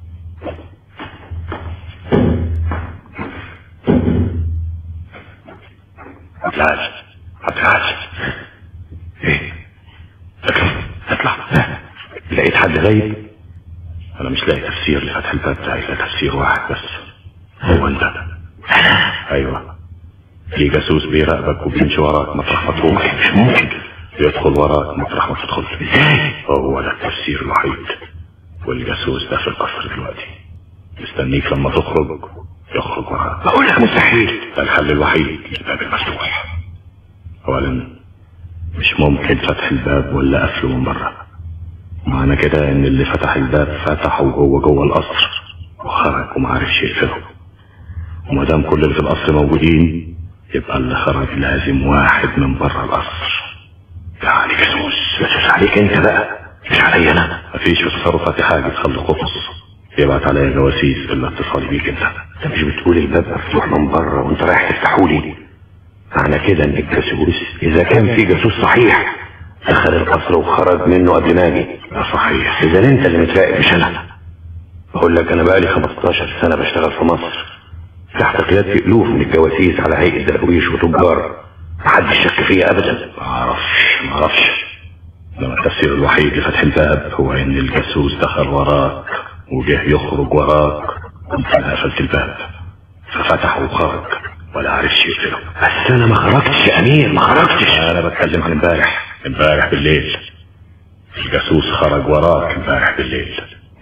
عبدالعال عبدالعال ايه اطلع اطلع لقيت حد غايب انا مش لاقي تفسير لفتح الباب ده الا تفسير واحد بس هو انت ايوه في جاسوس بيراقبك وبيمشي وراك مطرح ما تروح مش ممكن يدخل وراك مطرح ما تدخل ازاي هو ده التفسير الوحيد والجاسوس ده في القصر دلوقتي مستنيك لما تخرج يخرج وراك بقول لك مستحيل ده الحل الوحيد للباب المفتوح اولا مش ممكن فتح الباب ولا قفله من بره معنى كده ان اللي فتح الباب فتحه وهو جوه القصر وخرج وما عرفش يقفله وما دام كل اللي في القصر موجودين يبقى اللي خرج لازم واحد من بره القصر يعني جاسوس جاسوس عليك انت بقى مش عليا انا مفيش في تصرفاتي حاجه تخلي قطص يبعت عليا جواسيس الا اتصالي بيك انت انت مش بتقول الباب مفتوح من بره وانت رايح تفتحه لي معنى كده ان الجاسوس اذا كان في جاسوس صحيح دخل القصر وخرج منه قبل ما اجي ده صحيح اذا انت اللي متراقب مش انا بقول لك انا بقالي 15 سنه بشتغل في مصر تحت قيادة الوف من الجواسيس على هيئه درويش وتجار محدش شك فيا ابدا ما اعرفش ما اعرفش لما التفسير الوحيد لفتح الباب هو ان الجاسوس دخل وراك وجه يخرج وراك وانت قفلت الباب ففتح وخرج ولا عرفش يقفله بس انا ما خرجتش يا امير ما خرجتش انا بتكلم عن امبارح امبارح بالليل الجاسوس خرج وراك امبارح بالليل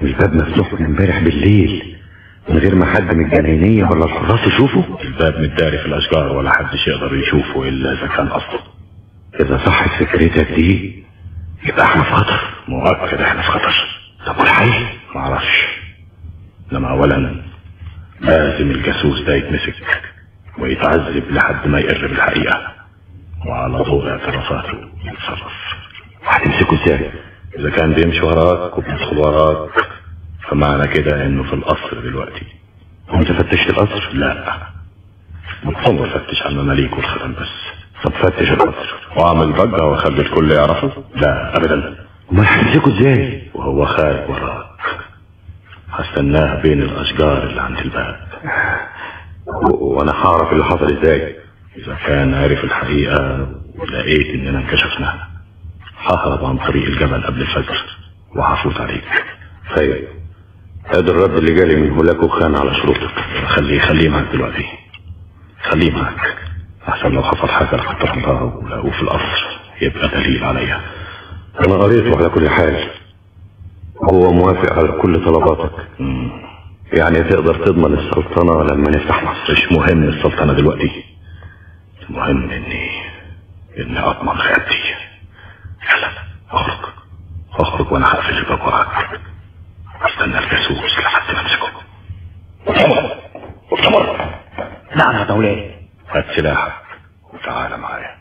الباب مفتوح من امبارح بالليل من غير ما حد من الجناينية ولا الحراس يشوفه الباب متداري في الاشجار ولا حدش يقدر يشوفه الا اذا كان قصده إذا صحت فكرتك دي يبقى احنا في خطر مؤكد احنا في خطر طب والحل؟ معرفش انما اولا لازم الجاسوس ده يتمسك ويتعذب لحد ما يقر بالحقيقة وعلى ضوء اعترافاته يتصرف هتمسكه ازاي؟ اذا كان بيمشي وراك وبيدخل وراك فمعنى كده انه في القصر دلوقتي وانت فتشت القصر؟ لا مطمن افتش على المماليك والخدم بس طب فتش القصر واعمل ضجة واخلي الكل يعرفه لا ابدا امال هتمسكه ازاي؟ وهو خارج وراك هستناه بين الاشجار اللي عند الباب و- وانا هعرف اللي حصل ازاي؟ اذا كان عارف الحقيقة ولقيت اننا انكشفنا ههرب عن طريق الجبل قبل الفجر وهفوت عليك طيب ادي الرد اللي جالي من هولاك وخان على شروطك خليه خليه معاك دلوقتي خليه معاك احسن لو حصل حاجة لا قدر الله ولقوه في القصر يبقى دليل عليا انا قريته على كل حال هو موافق على كل طلباتك يعني تقدر تضمن السلطنة لما نفتح مصر مش مهم السلطنة دلوقتي المهم اني اني اضمن خيانتي يلا اخرج اخرج وانا هقفل الباب وراك استنى الجاسوس لحد ما امسكه مؤتمر مؤتمر نعم يا مولاي هات سلاحك وتعالى معايا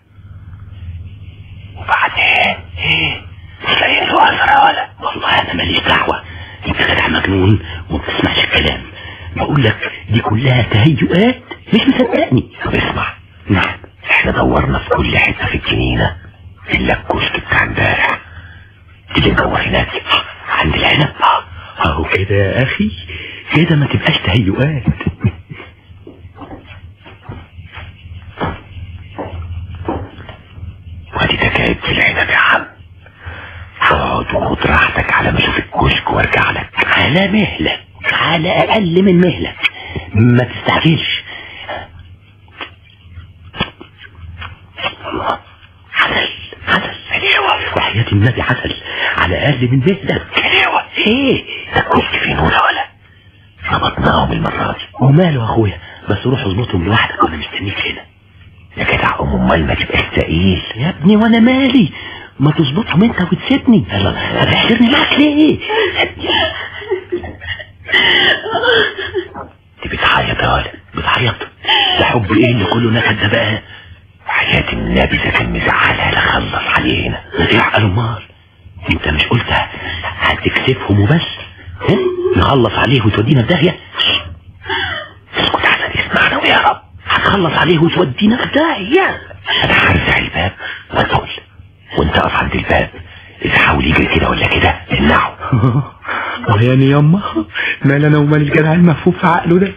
وبعدين ايه مش لاقي له اثر ولا والله انا ماليش دعوه انت جدع مجنون وما بتسمعش الكلام بقول لك دي كلها تهيؤات مش مصدقني طب اسمع نعم احنا دورنا في كل حته في الجنينه الا الكشك بتاع امبارح تيجي ندور هناك عند العنب اهو كده يا اخي كده ما تبقاش تهيؤات وادي تكايد في العنب يا عم اقعد وخد راحتك على ما اشوف الكشك وارجع لك على مهلك على اقل من مهلك ما تستعجلش الله عسل عسل حلوة وحياة النبي عسل على اقل من مهلك حلوة ايه ده الكشك فيه نور ولا ظبطناهم المرة دي وماله يا اخويا بس روح اظبطهم لوحدك وانا مستنيك هنا يا جدع ام امال ما تبقاش تقيل يا ابني وانا مالي ما تظبطهم انت وتسيبني يلا هتحشرني معاك ليه انت بتعيط يا ولد بتعيط ده حب ايه اللي كله نكد ده بقى حياة النبي ده كان مزعلها لا خلص عليه هنا مزعل امال انت مش قلت هتكسفهم وبس ها؟ نخلص عليه وتودينا في داهيه اسكت عشان يسمعنا ويا رب هتخلص عليه وتودينا في داهيه انا هرزع الباب وادخل وانت اقف عند الباب اذا حاول يجري كده ولا كده امنعه وياني يما مال انا ومال الجدع المفهوم في عقله ده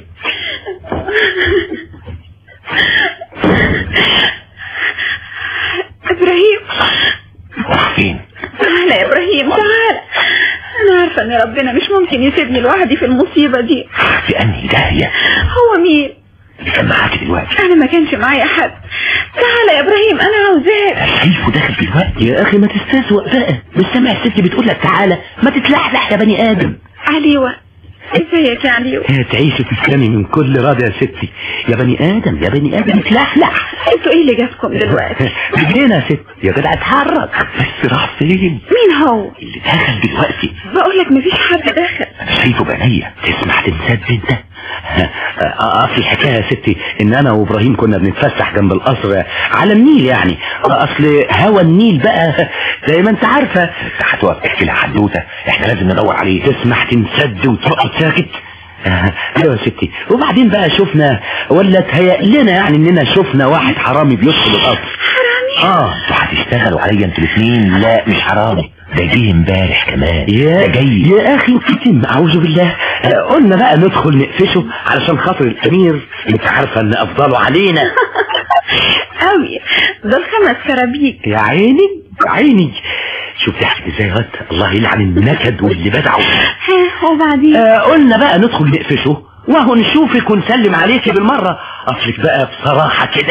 ابراهيم راح فين تعالى يا ابراهيم تعالى انا عارفه ان ربنا مش ممكن يسيبني لوحدي في المصيبه دي في انهي داهيه هو مين اللي كان معاك دلوقتي انا ما كانش معايا حد تعالى يا ابراهيم انا عاوزاك شايفه داخل دلوقتي يا اخي ما تستسوق بقى مش سامع الست بتقول لك تعالى ما تتلحلح يا بني ادم عليوة ازيك يا عليوة تعيشي تسلمي من كل راضي يا ستي يا بني ادم يا بني ادم اتلحلح انتوا ايه اللي جابكم دلوقتي رجلينا يا ست يا جدع اتحرك بس راح فين مين هو اللي دخل دلوقتي بقول لك مفيش حد داخل انا شايفه بعينيا تسمع تنسد انت اصل الحكايه يا ستي ان انا وابراهيم كنا بنتفسح جنب القصر على النيل يعني اصل هوا النيل بقى زي ما انت عارفه انت هتقف تحكي لها حدوته احنا لازم ندور عليه تسمح تنسد وتقعد ساكت آه، ايوه يا ستي وبعدين بقى شفنا ولا تهيأ لنا يعني اننا شفنا واحد حرامي بيدخل القصر حرامي اه انتوا هتشتغلوا عليا انتوا الاثنين لا مش حرامي ده جه امبارح كمان يا جاي يا اخي انت اعوذ بالله آه، قلنا بقى ندخل نقفشه علشان خاطر الامير انت عارفه ان افضله علينا قوي دول خمس كرابيك يا عيني يا عيني شوف ضحك ازاي غد الله يلعن النكد واللي بدعوا ها وبعدين آه قلنا بقى ندخل نقفشه وهو نشوفك ونسلم عليكي بالمرة اصلك بقى بصراحة كده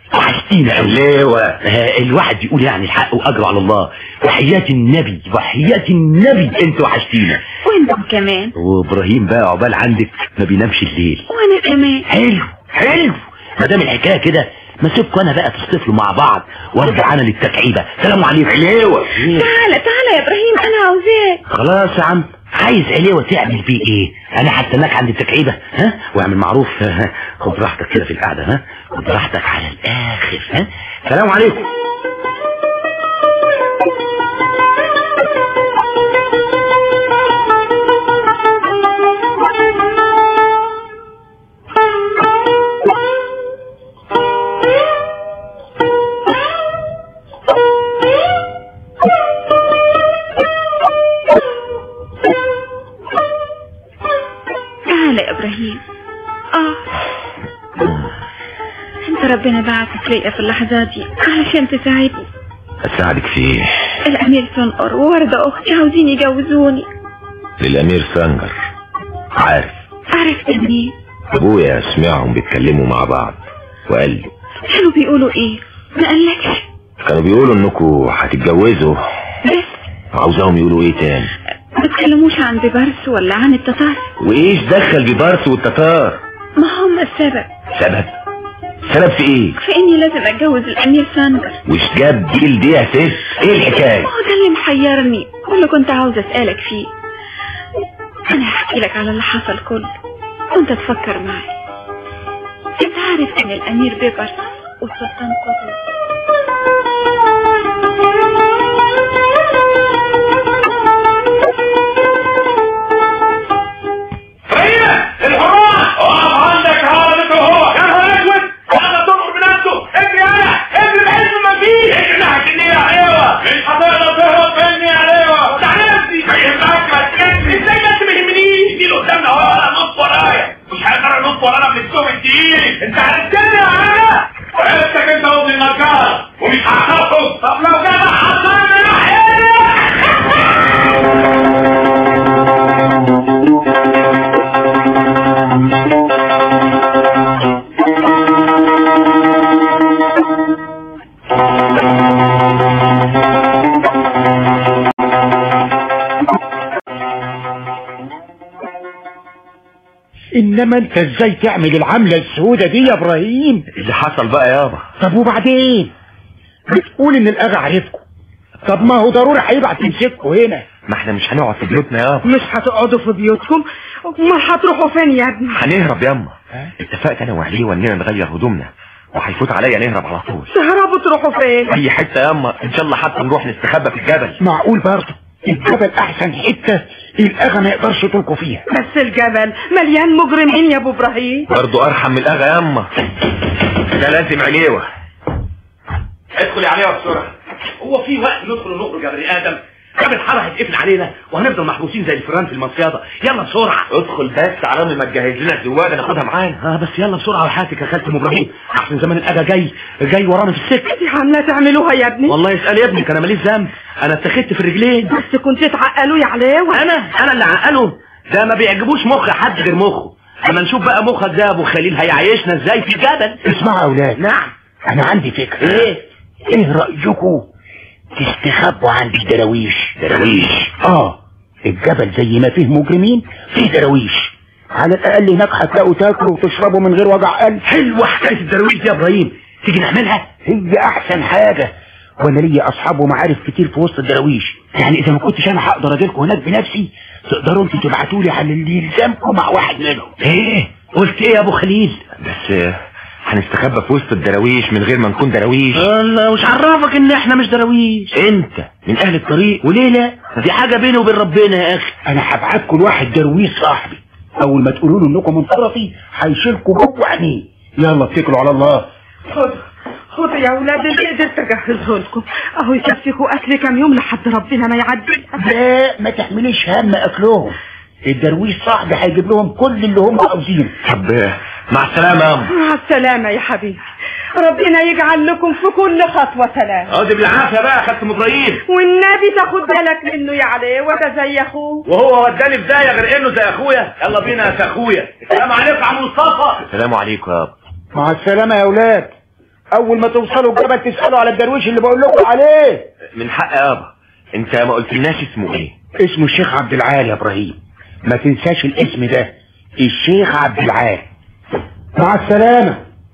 وحشتينا قوي ليوة الواحد يقول يعني الحق واجره على الله وحياة النبي وحياة النبي انت وحشتينا وانتم كمان وابراهيم بقى عقبال عندك ما بينامش الليل وانا كمان حلو حلو ما دام الحكايه كده ما سيبكوا انا بقى تصطفلوا مع بعض وارجع انا للتكعيبه سلام عليكم عليوه تعالى تعالى يا ابراهيم انا عاوزاك خلاص يا عم عايز عليوه تعمل بيه ايه انا هستناك عند التكعيبه ها واعمل معروف ها؟ خد راحتك كده في القعده ها خد راحتك على الاخر ها سلام عليكم تعالى يا ابراهيم اه انت ربنا بعتك ليا في اللحظات دي علشان تساعدني اساعدك في ايه الامير سنقر ووردة اختي عاوزين يجوزوني للامير سنجر عارف عرفت منين ابويا سمعهم بيتكلموا مع بعض وقال لي كانوا بيقولوا ايه ما قالكش كانوا بيقولوا انكم هتتجوزوا بس وعاوزاهم يقولوا ايه تاني ما تكلموش عن بيبرس ولا عن التتار وايش دخل ببارس والتتار ما هم السبب سبب سبب في ايه في اني لازم اتجوز الامير سانجر وش جاب دي لدي يا ست ايه الحكايه هو ده اللي محيرني واللي كنت عاوز اسالك فيه انا هحكي لك على اللي حصل كله وانت تفكر معي انت عارف ان الامير بيبرس والسلطان قطز فريدة الحرام اقف عندك هذا هو يا نهار اسود هذا تنقر بنفسه اجري انا اجري بحيث ما فيه اجري ناحية النية يا عليوة مش هتقدر تهرب مني يا عليوة تعالى نفسي ما يهمك ما تكتبي ازاي بس ما يهمنيش دي اللي قدامنا هو ولا نص ورايا مش هيقدر ينص ورانا من السوق التقيل انت عرفتني يا عليوة عرفتك انت وابن المكان ومش هخافه طب لو جدع حصلني ناحيتي انما انت ازاي تعمل العملة السودة دي يا ابراهيم اللي حصل بقى يابا طب وبعدين بتقول ان الاغا عرفكم طب ما هو ضروري هيبعت يمسككوا هنا ما احنا مش هنقعد في بيوتنا يابا مش هتقعدوا في بيوتكم امال هتروحوا فين يا ابني هنهرب ياما اتفقت انا وعليه اننا نغير هدومنا وهيفوت عليا نهرب على طول تهربوا تروحوا فين اي حته ياما ان شاء الله حتى نروح نستخبى في الجبل معقول برضه الجبل احسن حتة الاغا ما يقدرش يطلقوا فيها بس الجبل مليان مجرمين يا ابو ابراهيم برضه ارحم من الاغا ياما ده لازم عليوه ادخل عليها بسرعه هو في وقت ندخل ونخرج يا بني ادم باب الحاره هيتقفل علينا وهنفضل محبوسين زي الفيران في المصيادة يلا بسرعه ادخل بس على ما تجهز لنا الزواج ناخدها معانا اه بس يلا بسرعه وحياتك يا خالتي ام ابراهيم احسن زمان الاذى جاي جاي ورانا في السكه دي عامله تعملوها يا ابني والله اسال يا ابنك انا ماليش ذنب انا اتخذت في الرجلين بس كنت تعقلوا يا علاوه انا انا اللي عقله ده ما بيعجبوش مخ حد غير مخه اما نشوف بقى مخك ده يا ابو خليل هيعيشنا ازاي في جبل اسمعوا يا اولاد نعم انا عندي فكرة ايه ايه رأيكم تستخبوا عند الدراويش دراويش اه الجبل زي ما فيه مجرمين فيه دراويش على الاقل هناك هتلاقوا تاكلوا وتشربوا من غير وجع قلب حلوه حكايه الدرويش دي يا ابراهيم تيجي نعملها هي احسن حاجة وانا ليا اصحاب ومعارف كتير في وسط الدراويش يعني اذا ما كنتش انا هقدر اجيلكم هناك بنفسي تقدروا انتوا تبعتوا لي على اللي يلزمكم مع واحد منهم ايه قلت ايه يا ابو خليل بس آه، هنستخبى في وسط الدراويش من غير ما نكون دراويش الله مش عرفك ان احنا مش دراويش انت من اهل الطريق وليه لا دي حاجه بيني وبين ربنا يا اخي انا هبعتكم لواحد درويش صاحبي اول ما تقولوا له انكم من طرفي هيشيلكم جوه عينيه يلا اتكلوا على الله خد خد يا اولاد اللي قدرت اجهزه لكم اهو يكفيكوا اكل كام يوم لحد ربنا ما يعدي لا ما تحمليش هم اكلهم الدرويش صاحبي هيجيب لهم كل اللي هم عاوزينه طب آه، مع السلامه يا أم. مع السلامه يا حبيبي ربنا يجعل لكم في كل خطوه سلام اه دي بالعافيه بقى خدت ام ابراهيم والنبي تاخد بالك منه يا علي وده زي اخوه وهو وداني في داهيه غير انه زي اخويا يلا بينا يا اخويا السلام عليكم يا عم مصطفى السلام عليكم يا أب. مع السلامة يا اولاد اول ما توصلوا الجبل تسالوا على الدرويش اللي بقول لكم عليه من حق يابا انت ما قلتلناش اسمه ايه اسمه الشيخ عبد العال يا ابراهيم ما تنساش الاسم ده الشيخ عبد العال مع السلامه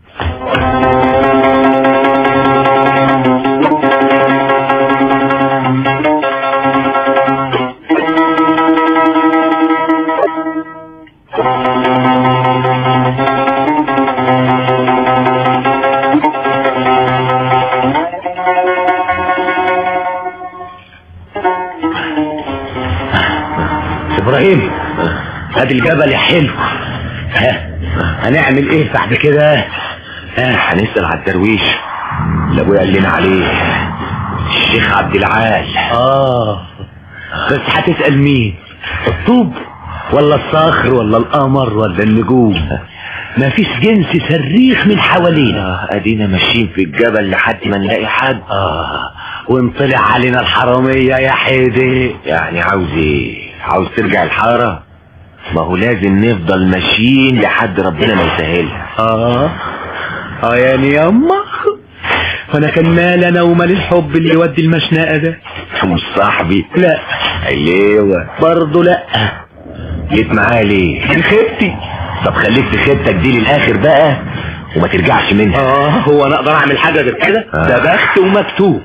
ابراهيم ادي الجبل يا حلو ها هنعمل ايه بعد كده ها هنسال على الدرويش اللي ابويا قال لنا عليه الشيخ عبد العال اه بس هتسال مين الطوب ولا الصخر ولا القمر ولا النجوم مفيش جنس صريخ من حوالينا ادينا ماشيين في الجبل لحد ما نلاقي حد اه ونطلع علينا الحرامية يا حيدي يعني عاوز ايه عاوز ترجع الحارة ما هو لازم نفضل ماشيين لحد ربنا ما يسهلها اه اه يعني ياما فانا كان مال انا ومال الحب اللي يودي المشنقه ده مش صاحبي لا ايوه برضه لا جيت معايا ليه من خيبتي طب خليك في خيبتك دي للاخر بقى وما ترجعش منها اه هو انا اقدر اعمل حاجه غير كده آه. ده بخت ومكتوب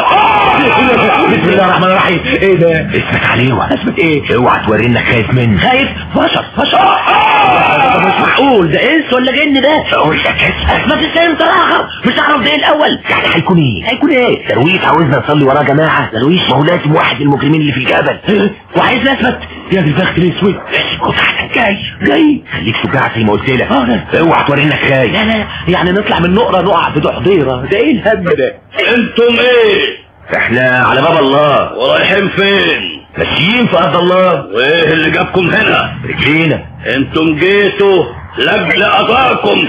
بسم الله الرحمن الرحيم ايه ده اسمك عليه اسمك ايه اوعى توري انك خايف منه خايف بشر بشر ده مش معقول ده انس ولا جن ده اقول لك اسمك ما تستاهل تراخر مش هعرف ده ايه الاول يعني هيكون ايه هيكون ايه درويش عاوزنا نصلي وراه جماعه درويش ما هو لازم واحد من المجرمين اللي في الجبل وعايز اثبت يا دي البخت الاسود اسكت احسن جاي جاي خليك شجاع زي ما قلت لك اه لا. اوعى توري انك خايف لا لا يعني نطلع من نقرة نقع في دحضيرة ده ايه الهم ده انتم ايه احنا على باب الله ورايحين فين ماشيين في ارض الله وايه اللي جابكم هنا رجلينا انتم جيتوا لاجل قضاكم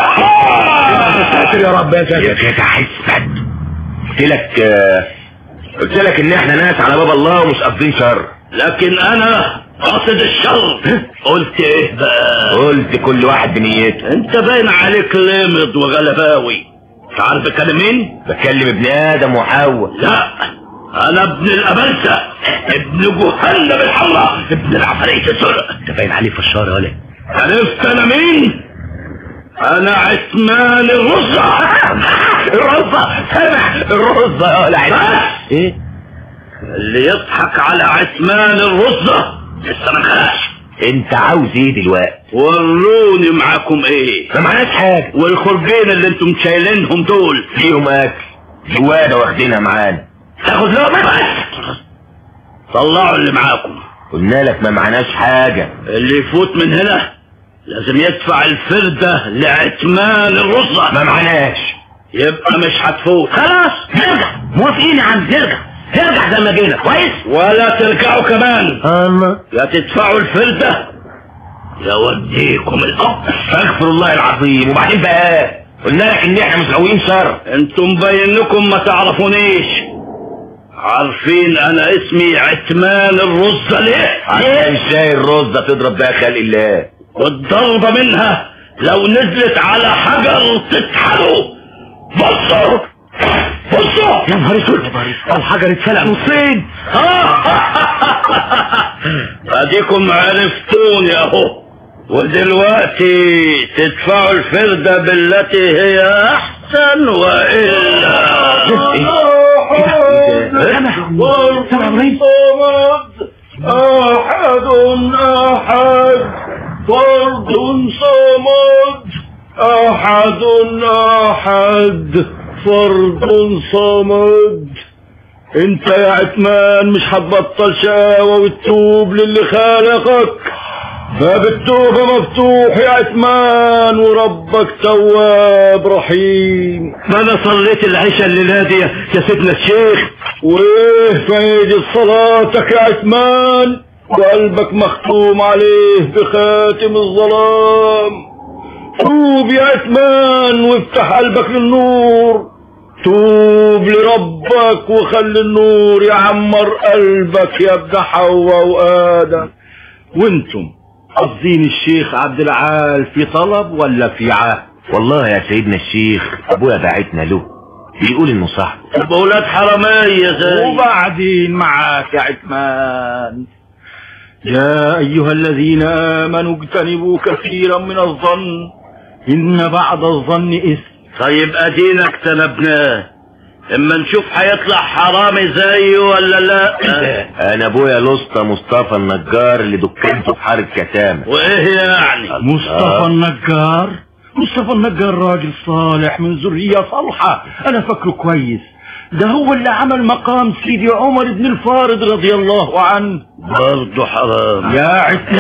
ساتر يا رب يا يا ساتر جدع اثبت قلت لك آه، قلت لك ان احنا ناس على باب الله ومش قاصدين شر لكن انا قاصد الشر قلت ايه بقى قلت كل واحد بنيته انت باين عليك لامض وغلباوي مش عارف بكلم مين بكلم ابن ادم وحواء لا انا ابن الابلسة ابن جهنم الحمراء ابن العفاريت السرق انت باين عليه فشار ولا عرفت انا مين انا عثمان الرزة الرزة سامع الرزة يا لعب بس ايه اللي يضحك على عثمان الرزة لسه ما انخلقش انت عاوز ايه دلوقتي وروني معاكم ايه ما معناش حاجة والخرجين اللي انتم شايلينهم دول فيهم اكل جوانا واخدينها معانا تاخد لقمة بس طلعوا اللي معاكم قلنا لك ما معناش حاجة اللي يفوت من هنا لازم يدفع الفردة لعثمان الرزة ما معناش يبقى مش هتفوت خلاص نرجع موافقين يا عم نرجع نرجع زي ما جينا كويس ولا ترجعوا كمان الله يا تدفعوا الفردة يا وديكم الأرض استغفر الله العظيم وبعدين بقى قلنا لك ان احنا مش غاويين شر انتم باين لكم ما تعرفونيش عارفين انا اسمي عثمان الرزة ليه؟ عشان شاي الرزة تضرب بقى خلق الله والضربة منها لو نزلت على حجر تتحلوا بصوا بصوا يا نهار اسود الحجر اتفلق نصين اديكم عرفتوني اهو ودلوقتي تدفعوا الفردة بالتي هي احسن والا احد احد فرد صمد احد احد فرد صمد انت يا عثمان مش هتبطل شقاوة وتتوب للي خالقك باب التوبة مفتوح يا عثمان وربك تواب رحيم ما انا صليت العشاء الليلة دي يا سيدنا الشيخ وايه فايدة صلاتك يا عثمان وقلبك مختوم عليه بخاتم الظلام توب يا عثمان وافتح قلبك للنور توب لربك وخلي النور يعمر قلبك يا ابن حواء وآدم وانتم قصدين الشيخ عبد العال في طلب ولا في عهد والله يا سيدنا الشيخ ابويا باعتنا له بيقول انه صاحبه طب اولاد حرامية زي وبعدين معاك يا عثمان يا أيها الذين آمنوا اجتنبوا كثيرا من الظن إن بعض الظن إثم طيب ادينا اجتنبناه اما نشوف هيطلع حرامي زيه ولا لا انا ابويا الاسطى مصطفى النجار اللي دكنته في حارة كتامة وايه يعني مصطفى النجار مصطفى النجار راجل صالح من ذرية صالحة أنا فاكره كويس ده هو اللي عمل مقام سيدي عمر بن الفارض رضي الله عنه برضه حرام يا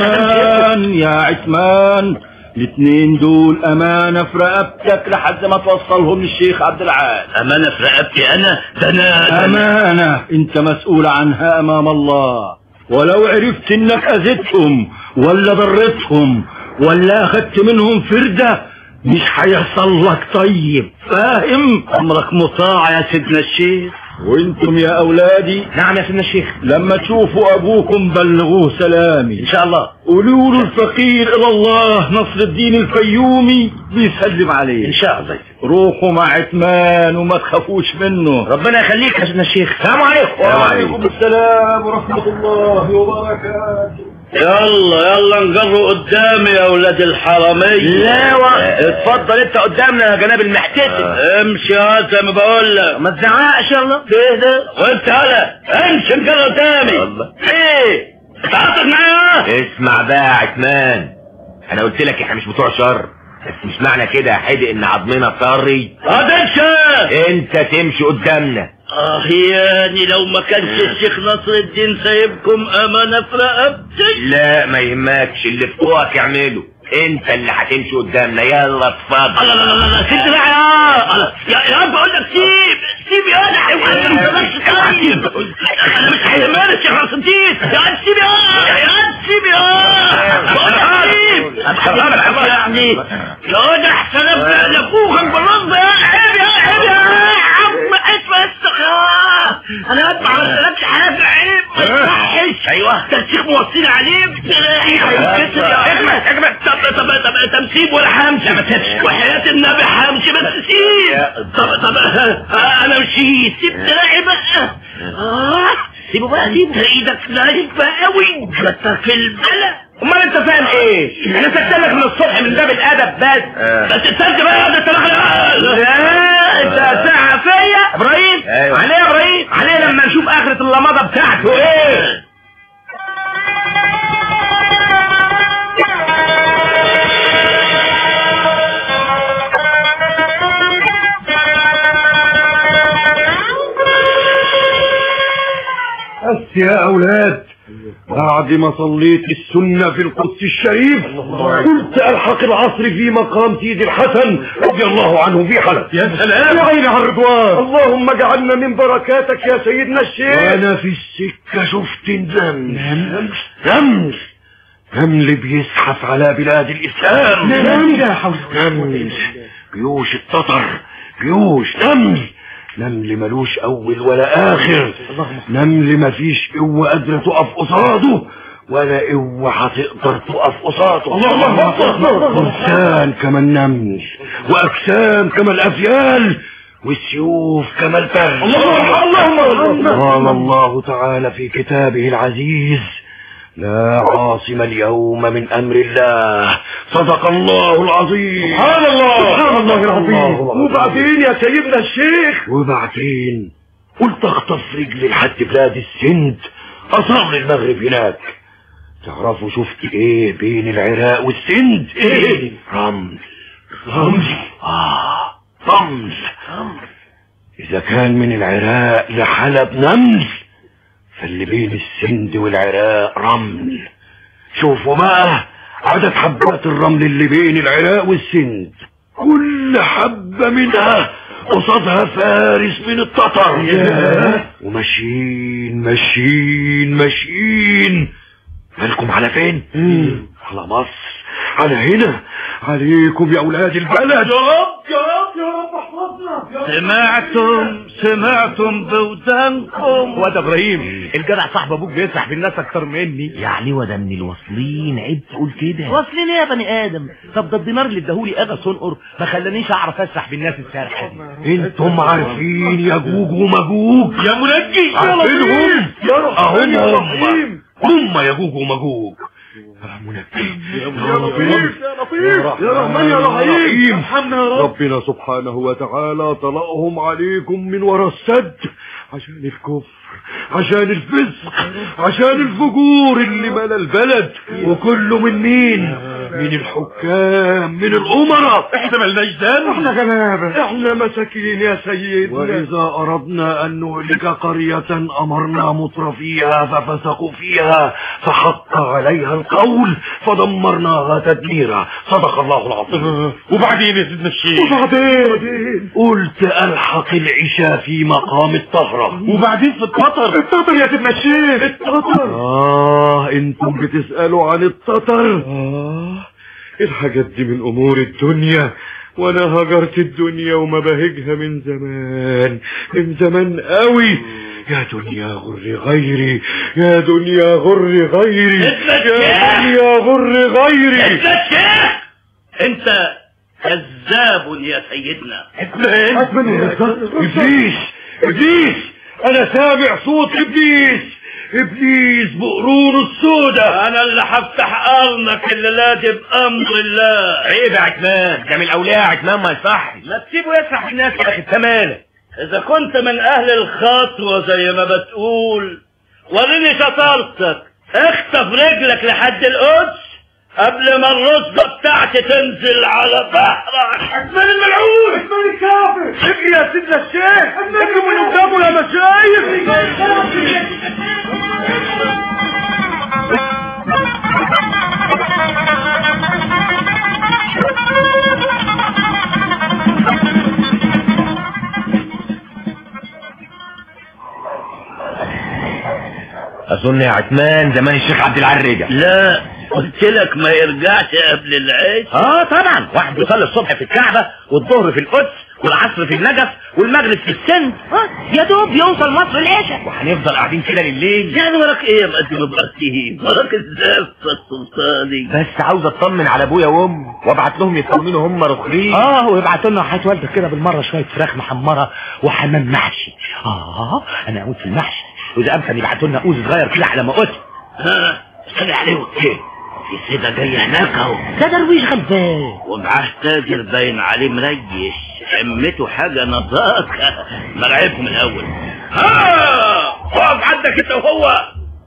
عثمان يا عثمان الاثنين دول أمانة في رقبتك لحد ما توصلهم للشيخ عبد العال امانة في رقبتي انا ده انا أمانة أنت مسؤول عنها أمام الله ولو عرفت إنك أذيتهم ولا ضرتهم ولا أخدت منهم فردة مش هيحصل لك طيب فاهم امرك مطاع يا سيدنا الشيخ وانتم يا اولادي نعم يا سيدنا الشيخ لما تشوفوا ابوكم بلغوه سلامي ان شاء الله قولوا له الفقير الى الله نصر الدين الفيومي بيسلم عليه ان شاء الله روحوا مع عثمان وما تخافوش منه ربنا يخليك يا سيدنا الشيخ السلام عليكم وعليكم السلام ورحمة الله وبركاته يلا يلا نجروا قدامي يا اولاد الحرامية لا و... اتفضل انت قدامنا يا جناب المحتسب امشي يا زي ما بقول لك ما تزعقش يلا ايه ده وانت هلا امشي نجروا قدامي الله. ايه تعاطف معايا اسمع بقى يا عثمان انا قلت لك احنا مش بتوع شر بس مش معنى كده يا حدق ان عضمنا طري هتمشي انت تمشي قدامنا اه يعني لو ما كانش الشيخ نصر الدين سايبكم امانة في رقبتي لا ما يهمكش اللي فوقك يعمله انت اللي هتمشي قدامنا يلا اتفضل لا لا لا لا سيب بقى يا يا يا رب اقول لك سيب سيب يا انا انت ما تقدرش طيب انا مش هيهمني الشيخ نصر الدين يا عم سيب يا يا عم سيب يا بقول لك سيب يعني يا واد احسن ابدا لفوخك بالرصد يا عيب يا عيب يا عم اسمع استخلاص انا ادفع ما سلكش حاجه عيب ما يصحش ايوه ده الشيخ موصيني عليه هيتكسر يا اجمل اجمل طب طب طب طب سيب ولا همشي ما تسيبش وحياة النبي همشي بس سيب طب طب آه، انا مشيت سيب دراعي بقى اه سيبه بقى سيبه ده ايدك ناشفة قوي جاتك في البلا امال انت فاهم ايه انا سكتلك من الصبح من باب الادب بس بس استنى بقى يا ده انت لا انت ساعة فيا ابراهيم أيوة. عليه يا ابراهيم عليه لما نشوف اخرة اللمضة بتاعته ايه بس يا أولاد بعد ما صليت السنة في القدس الشريف قلت ألحق العصر في مقام سيدي الحسن رضي الله عنه في حلب يا سلام يا عيني على الرضوان اللهم اجعلنا من بركاتك يا سيدنا الشيخ وأنا في السكة شفت نمل نمل نمل بيزحف على بلاد الإسلام نمل لا حول نمل جيوش التتر جيوش نمل نمل ملوش أول ولا آخر نمل مفيش قوة قادرة تقف قصاده ولا قوة هتقدر تقف قصاده اللهم أكبر فرسان كما النمل وأجسام كما الأفيال والسيوف كما البر اللهم اللهم قال الله تعالى في كتابه العزيز لا عاصم اليوم من أمر الله صدق الله العظيم سبحان الله سبحان الله العظيم وبعدين يا سيدنا الشيخ وبعدين قلت اخطف رجلي لحد بلاد السند اصلي المغرب هناك تعرفوا شفت ايه بين العراق والسند ايه رمل رمل اه رمل اذا كان من العراق لحلب نمل فاللي بين السند والعراق رمل شوفوا بقى عدد حبات الرمل اللي بين العراق والسند كل حبة منها قصادها فارس من التتر وماشيين ماشيين ماشيين بالكم على فين على مصر على هنا عليكم يا اولاد البلد يا رب يا رب يا رب احفظنا سمعتم سمعتم بودانكم واد ابراهيم الجدع صاحب ابوك بيسرح في الناس اكتر مني يعني وده من الواصلين عيب تقول كده واصلين ايه يا بني ادم طب ده الدينار اللي اداهولي اغا صنقر ما خلانيش اعرف اسرح بالناس السارحه دي انتم عارفين يا جوج ومجوج يا منجي عارفينهم يا رب اهم يا هم رحيم هم يا جوج ومجوج يا منجي يا لطيف يا لطيف يا رحمن يا رحيم ارحمنا يا رب ربنا سبحانه وتعالى طلقهم عليكم من ورا السد عشان الكفر عشان الفسق عشان الفجور اللي ملا البلد وكله من مين من الحكام من الأمراء احنا ملناش ذنب احنا غلابة احنا مساكين يا سيدنا وإذا أردنا أن نهلك قرية أمرنا مطر فيها ففسقوا فيها فحق عليها القول فدمرناها تدميرا صدق الله العظيم وبعدين يا سيدنا الشيخ وبعدين قلت ألحق العشاء في مقام الطهرة وبعدين في القطر التتر يا سيدنا الشيخ التتر آه انتم بتسألوا عن التتر آه الحاجات دي من أمور الدنيا وانا هجرت الدنيا وما بهجها من زمان من زمان قوي يا دنيا غر غيري يا دنيا غر غيري يا دنيا غر غيري انت الشيخ انت كذاب يا سيدنا ابليس ابليس انا سامع صوت ابليس ابليس بقرونه السوداء انا اللي هفتح قرنك الليله دي بامر الله عيب يا عتمان ده من الاولياء يا عتمان ما يصحش ما تسيبه يسرح الناس يا اخي مالك اذا كنت من اهل الخطوه زي ما بتقول وريني شطارتك اخطف رجلك لحد القدس قبل ما الرصدة بتاعتي تنزل على ظهرك عثمان الملعون عثمان الكافر اجري يا سيدنا الشيخ اجري من قدامه يا مشايخ اظن يا عثمان زمان الشيخ عبد العال رجع لا قلت لك ما يرجعش قبل العيش اه طبعا واحد بيصلي الصبح في الكعبة والظهر في القدس والعصر في النجف والمغرب في السند اه يا دوب يوصل مصر العشاء وهنفضل قاعدين كده لليل يعني وراك ايه يا مقدم ابراهيم وراك الزفه السلطاني بس عاوز اطمن على ابويا وامي وابعت لهم يطمنوا هم رخرين اه ويبعتوا لنا حياة والدك كده بالمرة شوية فراخ محمرة وحمام محشي اه انا اموت في المحشي واذا امكن يبعتوا لنا قوز صغير كده على ما قلت ها استنى عليه ايه في سيدة جاية هناك اهو ده درويش غلبان ومعاه تاجر باين عليه مريش حمته حاجة نظاكة مرعبهم الأول ها اقف عندك انت وهو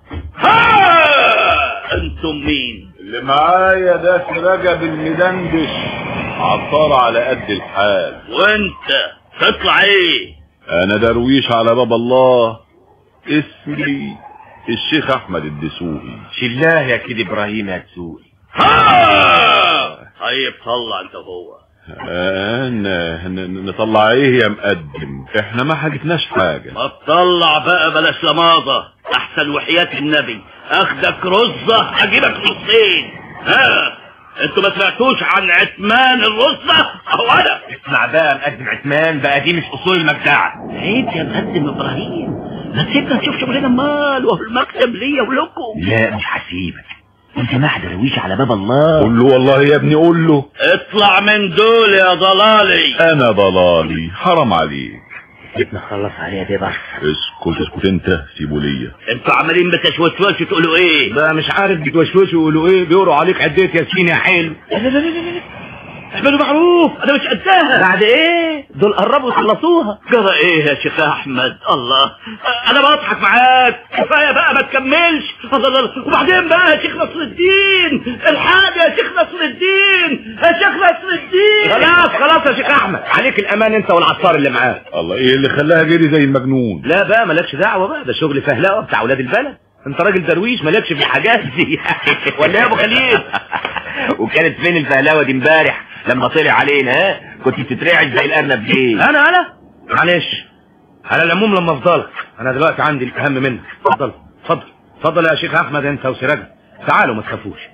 ها انتم مين اللي معايا ده رجب المدندش عطار على قد الحال وانت تطلع ايه انا درويش على باب الله اسمي الشيخ احمد الدسوقي شلاه يا كده ابراهيم يا تسوقي ها طيب طلع انت وهو آه ن- ن- نطلع ايه يا مقدم احنا ما حاجتناش حاجة ما تطلع بقى بلاش لماضة احسن وحياة النبي اخدك رزة اجيبك نصين ها انتوا ما سمعتوش عن عثمان الرزة اهو انا اسمع بقى مقدم عثمان بقى دي مش اصول المجدعة عيب يا مقدم ابراهيم ما تسيبنا نشوف شغلنا مال وهو المكتب ليا ولكم لا مش هسيبك انت مع درويش على باب الله قول له والله يا ابني قول له اطلع من دول يا ضلالي انا ضلالي حرام عليك جبنا خلص عليها دي بس اسكت اسكت انت سيبه ليا انتوا عمالين بتشوشوش تقولوا ايه بقى مش عارف بتوشوشوا يقولوا ايه بيقولوا عليك عديت ياسين يا حلو لا لا لا لا لا اعملوا معروف انا مش قدها بعد ايه دول قربوا يخلصوها جرى ايه يا شيخ احمد الله انا بضحك معاك كفايه بقى ما تكملش الله الله الله. وبعدين بقى يا شيخ نصر الدين الحاجه يا شيخ نصر الدين يا شيخ نصر الدين خلاص خلاص يا شيخ احمد عليك الامان انت والعطار اللي معاك الله ايه اللي خلاها جري زي المجنون لا بقى مالكش دعوه بقى ده شغل فهلاوه بتاع اولاد البلد انت راجل درويش مالكش في الحاجات دي ولا يا ابو خليل وكانت فين الفهلاوه دي امبارح لما طلع علينا ها كنت بتترعش زي الارنب ليه انا انا معلش على العموم لما افضلك انا دلوقتي عندي الاهم منك اتفضل اتفضل اتفضل يا شيخ احمد انت وسراج تعالوا ما تخافوش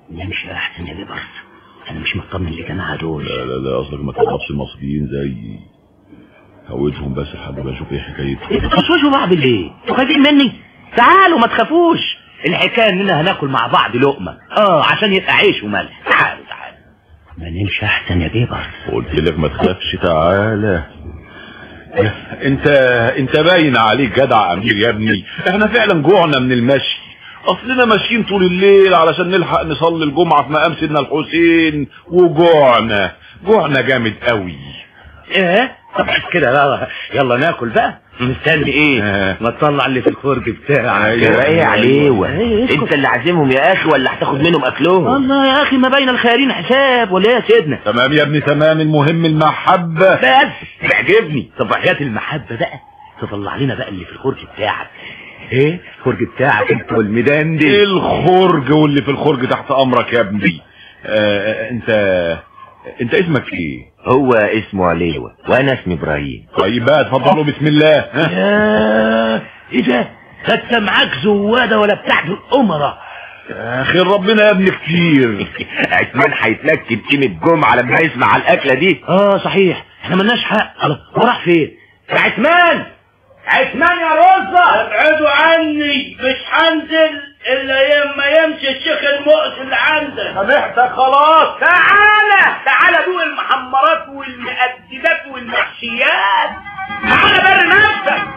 نمشي احسن يا بيبرس انا مش مطمن للجماعه دول لا لا لا قصدك ما تضربش المصريين زيي هودهم بس لحد ما اشوف ايه حكايتهم انتوا بتوشوشوا بعض ليه؟ انتوا خايفين مني؟ تعالوا ما تخافوش الحكايه اننا هناكل مع بعض لقمه اه عشان يبقى عيش وملح تعالوا تعالوا ما نمشي احسن يا بيبرس قلت لك ما تخافش تعالى انت انت باين عليك جدع امير يا ابني احنا فعلا جوعنا من المشي اصلنا ماشيين طول الليل علشان نلحق نصلي الجمعة في مقام سيدنا الحسين وجوعنا جوعنا جامد قوي ايه طب كده بقى يلا ناكل بقى مستني ايه ما تطلع اللي في الخرج بتاعك أيوة. ايه عليه انت اللي عازمهم يا اخي ولا هتاخد منهم اكلهم والله يا اخي ما بين الخيرين حساب ولا ايه يا سيدنا تمام يا ابني تمام المهم المحبة بس تعجبني طب حياة المحبة بقى تطلع لنا بقى اللي في الخرج بتاعك ايه الخرج بتاعك انت والميدان دي ايه الخرج واللي في الخرج تحت امرك يا ابني آه انت انت اسمك ايه هو اسمه عليوة وانا اسمي ابراهيم طيب بقى اتفضلوا بسم الله ها؟ ياه ايه ده ده انت معاك زوادة ولا بتاعت الامراء خير ربنا يا ابني كتير عثمان هيتلكد قيمة جمعة لما يسمع الاكلة دي اه صحيح احنا ملناش حق الله هو راح فين يا عثمان عثمان يا رزة ابعدوا عني مش هنزل الا يما يمشي الشيخ المؤس اللي عندك سامحتك خلاص تعالى تعالى دوق المحمرات والمقددات والمحشيات تعالى بر نفسك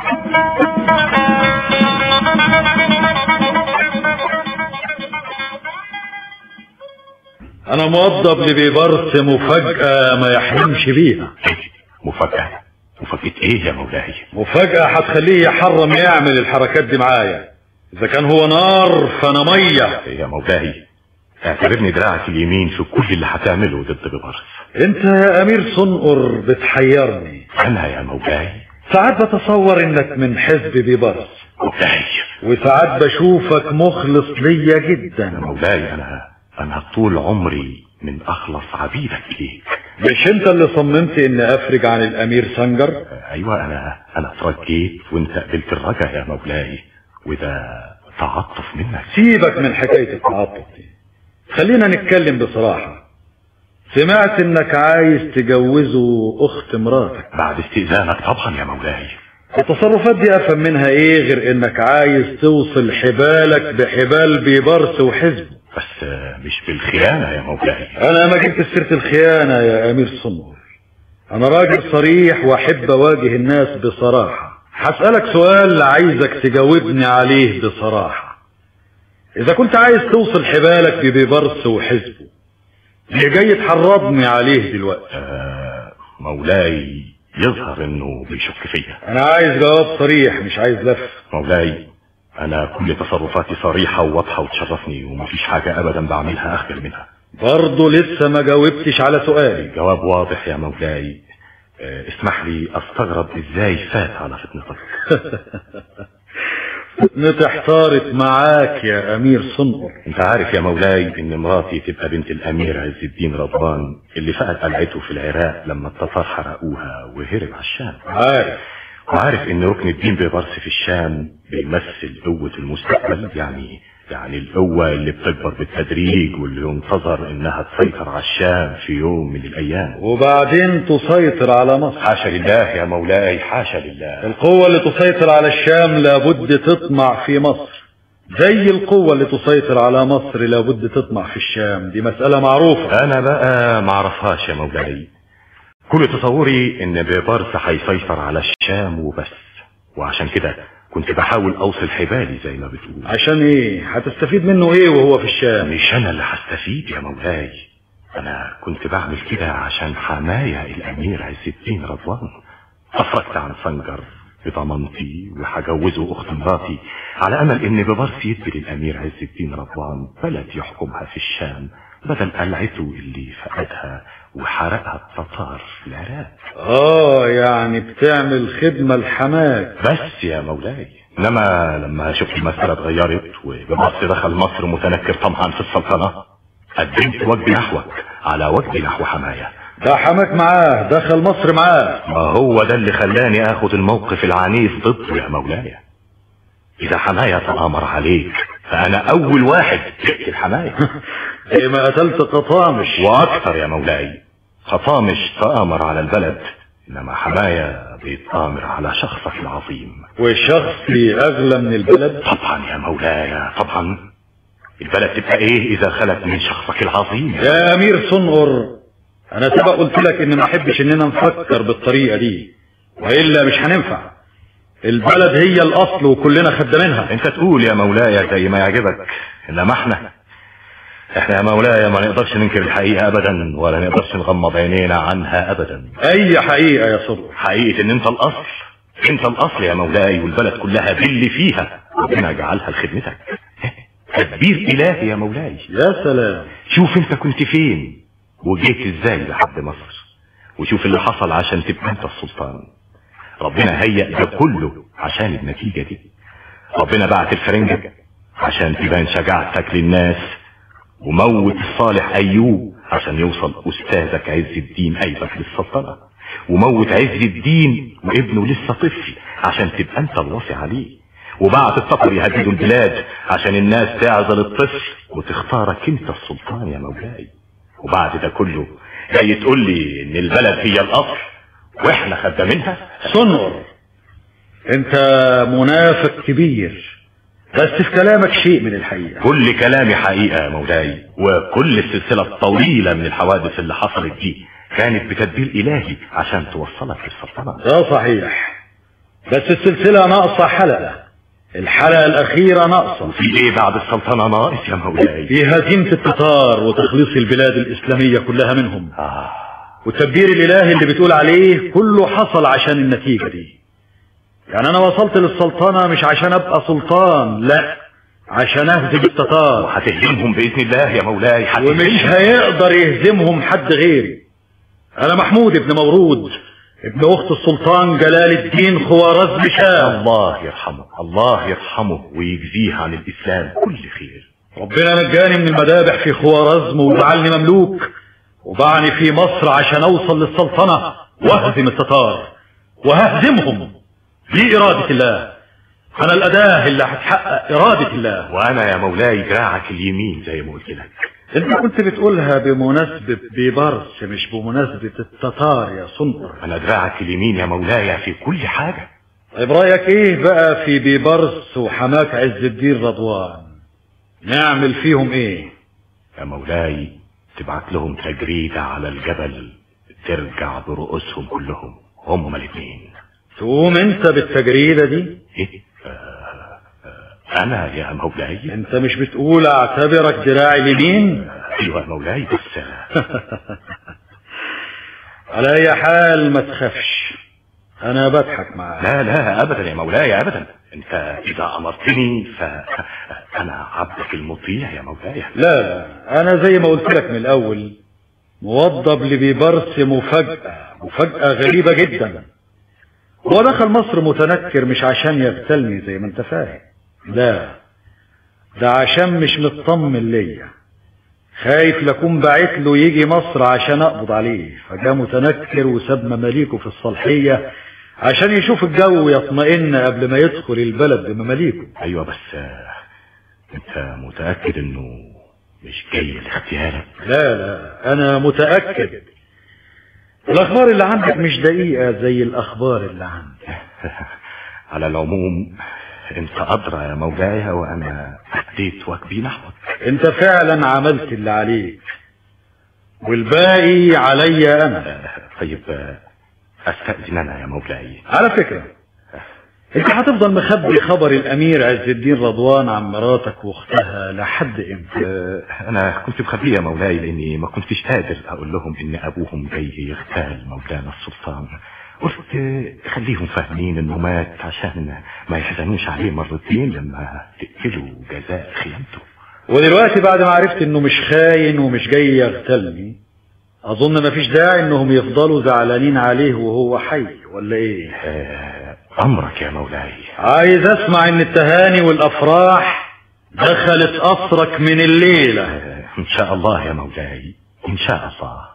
انا موظف لبيبرس مفاجأة ما يحلمش بيها مفاجأة مفاجأة ايه يا مولاي مفاجأة هتخليه يحرم يعمل الحركات دي معايا اذا كان هو نار فانا مية يا مولاي اعتبرني دراعك اليمين في كل اللي هتعمله ضد ببرس انت يا امير صنقر بتحيرني انا يا مولاي ساعات بتصور انك من حزب بيبرس مولاي وساعات بشوفك مخلص ليا يا جدا مولاي انا انا طول عمري من اخلص عبيدك اليك مش انت اللي صممت ان افرج عن الامير سنجر ايوه انا انا اترجيت وانت قبلت الرجا يا مولاي وده تعاطف منك سيبك من حكاية التعاطف دي خلينا نتكلم بصراحة سمعت انك عايز تجوزه اخت مراتك بعد استئذانك طبعا يا مولاي التصرفات دي افهم منها ايه غير انك عايز توصل حبالك بحبال بيبرس وحزبه بس آه، مش بالخيانة يا مولاي انا ما جبت سيرة الخيانة يا امير صنور انا راجل صريح واحب اواجه الناس بصراحة هسألك سؤال عايزك تجاوبني عليه بصراحة اذا كنت عايز توصل حبالك ببيبرس وحزبه ليه جاي تحرضني عليه دلوقتي آه، مولاي يظهر انه بيشك فيا انا عايز جواب صريح مش عايز لف مولاي انا كل تصرفاتي صريحة وواضحة وتشرفني ومفيش حاجة ابدا بعملها اخجل منها برضه لسه ما جاوبتش على سؤالي جواب واضح يا مولاي آه، اسمح لي استغرب ازاي فات على فطنتك فتنتي احتارت معاك يا امير صنقر انت عارف يا مولاي ان مراتي تبقى بنت الامير عز الدين رضوان اللي فقد قلعته في العراق لما التتار حرقوها وهرب على الشام عارف وعارف ان ركن الدين بيبرس في الشام بيمثل قوة المستقبل يعني يعني القوة اللي بتكبر بالتدريج واللي ينتظر انها تسيطر على الشام في يوم من الايام وبعدين تسيطر على مصر حاشا لله يا مولاي حاشا لله القوة اللي تسيطر على الشام لابد تطمع في مصر زي القوة اللي تسيطر على مصر لابد تطمع في الشام دي مسألة معروفة انا بقى معرفهاش يا مولاي كل تصوري ان بيبرس هيسيطر على الشام وبس وعشان كده كنت بحاول اوصل حبالي زي ما بتقول عشان ايه هتستفيد منه ايه وهو في الشام مش انا اللي هستفيد يا مولاي انا كنت بعمل كده عشان حماية الامير عز الدين رضوان افرجت عن سنجر بضمانتي وهجوزه اخت مراتي على امل ان ببرس يدي للامير عز الدين رضوان بلد يحكمها في الشام بدل قلعته اللي فقدها وحرقها التتار في العراق اه يعني بتعمل خدمة لحماك بس يا مولاي انما لما شفت المسألة اتغيرت وببرس دخل مصر متنكر طمعا في السلطنة قدمت وجبي نحوك على وجبي نحو حماية ده حماك معاه دخل مصر معاه ما هو ده اللي خلاني اخد الموقف العنيف ضده يا مولاي اذا حماية تآمر عليك فانا اول واحد يقتل حماية زي ما قتلت قطامش واكثر يا مولاي قطامش تآمر على البلد انما حماية بيتآمر على شخصك العظيم وشخصي اغلى من البلد طبعا يا مولاي طبعا البلد تبقى ايه اذا خلت من شخصك العظيم يا امير صنغر انا سبق قلت لك ان ما احبش اننا نفكر بالطريقه دي والا مش هننفع البلد هي الاصل وكلنا خدامينها انت تقول يا مولاي زي ما يعجبك انما احنا احنا يا مولاي ما نقدرش ننكر الحقيقة ابدا ولا نقدرش نغمض عينينا عنها ابدا اي حقيقه يا صدر حقيقة ان انت الاصل انت الاصل يا مولاي والبلد كلها باللي فيها ربنا جعلها لخدمتك تدبير الهي يا مولاي يا سلام شوف انت كنت فين وجيت ازاي لحد مصر وشوف اللي حصل عشان تبقى انت السلطان ربنا هيأ ده كله عشان النتيجة دي ربنا بعت الفرنجة عشان تبان شجاعتك للناس وموت الصالح ايوب عشان يوصل استاذك عز الدين ايبك للسلطنة وموت عز الدين وابنه لسه طفل عشان تبقى انت الوصي عليه وبعت السفر يهددوا البلاد عشان الناس تعزل الطفل وتختارك انت السلطان يا مولاي وبعد ده كله جاي تقول لي ان البلد هي الاصل واحنا خدامينها صنغر انت منافق كبير بس في كلامك شيء من الحقيقه كل كلامي حقيقة يا مولاي وكل السلسلة الطويلة من الحوادث اللي حصلت دي كانت بتدبير إلهي عشان توصلك للسلطنة ده صحيح بس السلسله ناقصه حلقه الحلقه الاخيره ناقصه في ايه بعد السلطنة ناقص يا مولاي في هزيمه التتار وتخليص البلاد الاسلاميه كلها منهم آه. والتدبير الالهي اللي بتقول عليه كله حصل عشان النتيجه دي يعني انا وصلت للسلطنه مش عشان ابقى سلطان لا عشان اهزم التتار وهتهزمهم بإذن الله يا مولاي ومش هتهزمهم. هيقدر يهزمهم حد غيري انا محمود ابن مورود ابن اخت السلطان جلال الدين خوارزم شاه الله يرحمه الله يرحمه ويجزيه عن الإسلام كل خير ربنا نجاني من المذابح في خوارزم وجعلني مملوك وبعني في مصر عشان اوصل للسلطنة واهزم التتار وههزمهم دي إرادة الله أنا الأداة اللي هتحقق إرادة الله وأنا يا مولاي دراعك اليمين زي ما قلت لك أنت كنت بتقولها بمناسبة بيبرس مش بمناسبة التتار يا صنقر أنا دراعك اليمين يا مولاي في كل حاجة طيب رأيك إيه بقى في بيبرس وحماك عز الدين رضوان نعمل فيهم إيه يا مولاي تبعت لهم تجريدة على الجبل ترجع برؤوسهم كلهم هم الاثنين تقوم أنت بالتجريدة دي ايه آه آه انا يا مولاي أنت مش بتقول أعتبرك دراعي اليمين ايوه يا مولاي بس على أي حال ما تخافش أنا بضحك معاك لا لا ابدا يا مولاي ابدا انت اذا امرتني فانا عبدك المطيع يا مولاي لا لا أنا زي ما قلت لك من الأول موضب لبيبرس مفاجأة مفاجأة غريبة جدا هو دخل مصر متنكر مش عشان يغتالني زي ما انت فاهم لا ده عشان مش مطمن ليا خايف لكون باعت له يجي مصر عشان اقبض عليه فجاء متنكر وساب مماليكه في الصالحية عشان يشوف الجو يطمئن قبل ما يدخل البلد بمماليكه ايوه بس آه، انت متاكد انه مش جاي لاغتيالك لا لا انا متأكد الاخبار اللي عندك مش دقيقة زي الاخبار اللي عندي على العموم انت ادرى يا مولاي وانا اديت واجبي نحوك انت فعلا عملت اللي عليك والباقي عليا انا طيب آه، استاذن انا يا مولاي على فكرة انت هتفضل مخبي خبر الامير عز الدين رضوان عن مراتك واختها لحد امتى آه، انا كنت مخبيه يا مولاي لاني ما كنتش قادر اقول لهم ان ابوهم جاي يغتال مولانا السلطان قلت آه، خليهم فاهمين انه مات عشان ما يحزنوش عليه مرتين لما تقتلوا جزاء خيانته ودلوقتي بعد ما عرفت انه مش خاين ومش جاي يغتالني اظن مفيش داعي انهم يفضلوا زعلانين عليه وهو حي ولا ايه آه، امرك يا مولاي عايز اسمع ان التهاني والافراح دخلت قصرك من الليلة آه، ان شاء الله يا مولاي ان شاء الله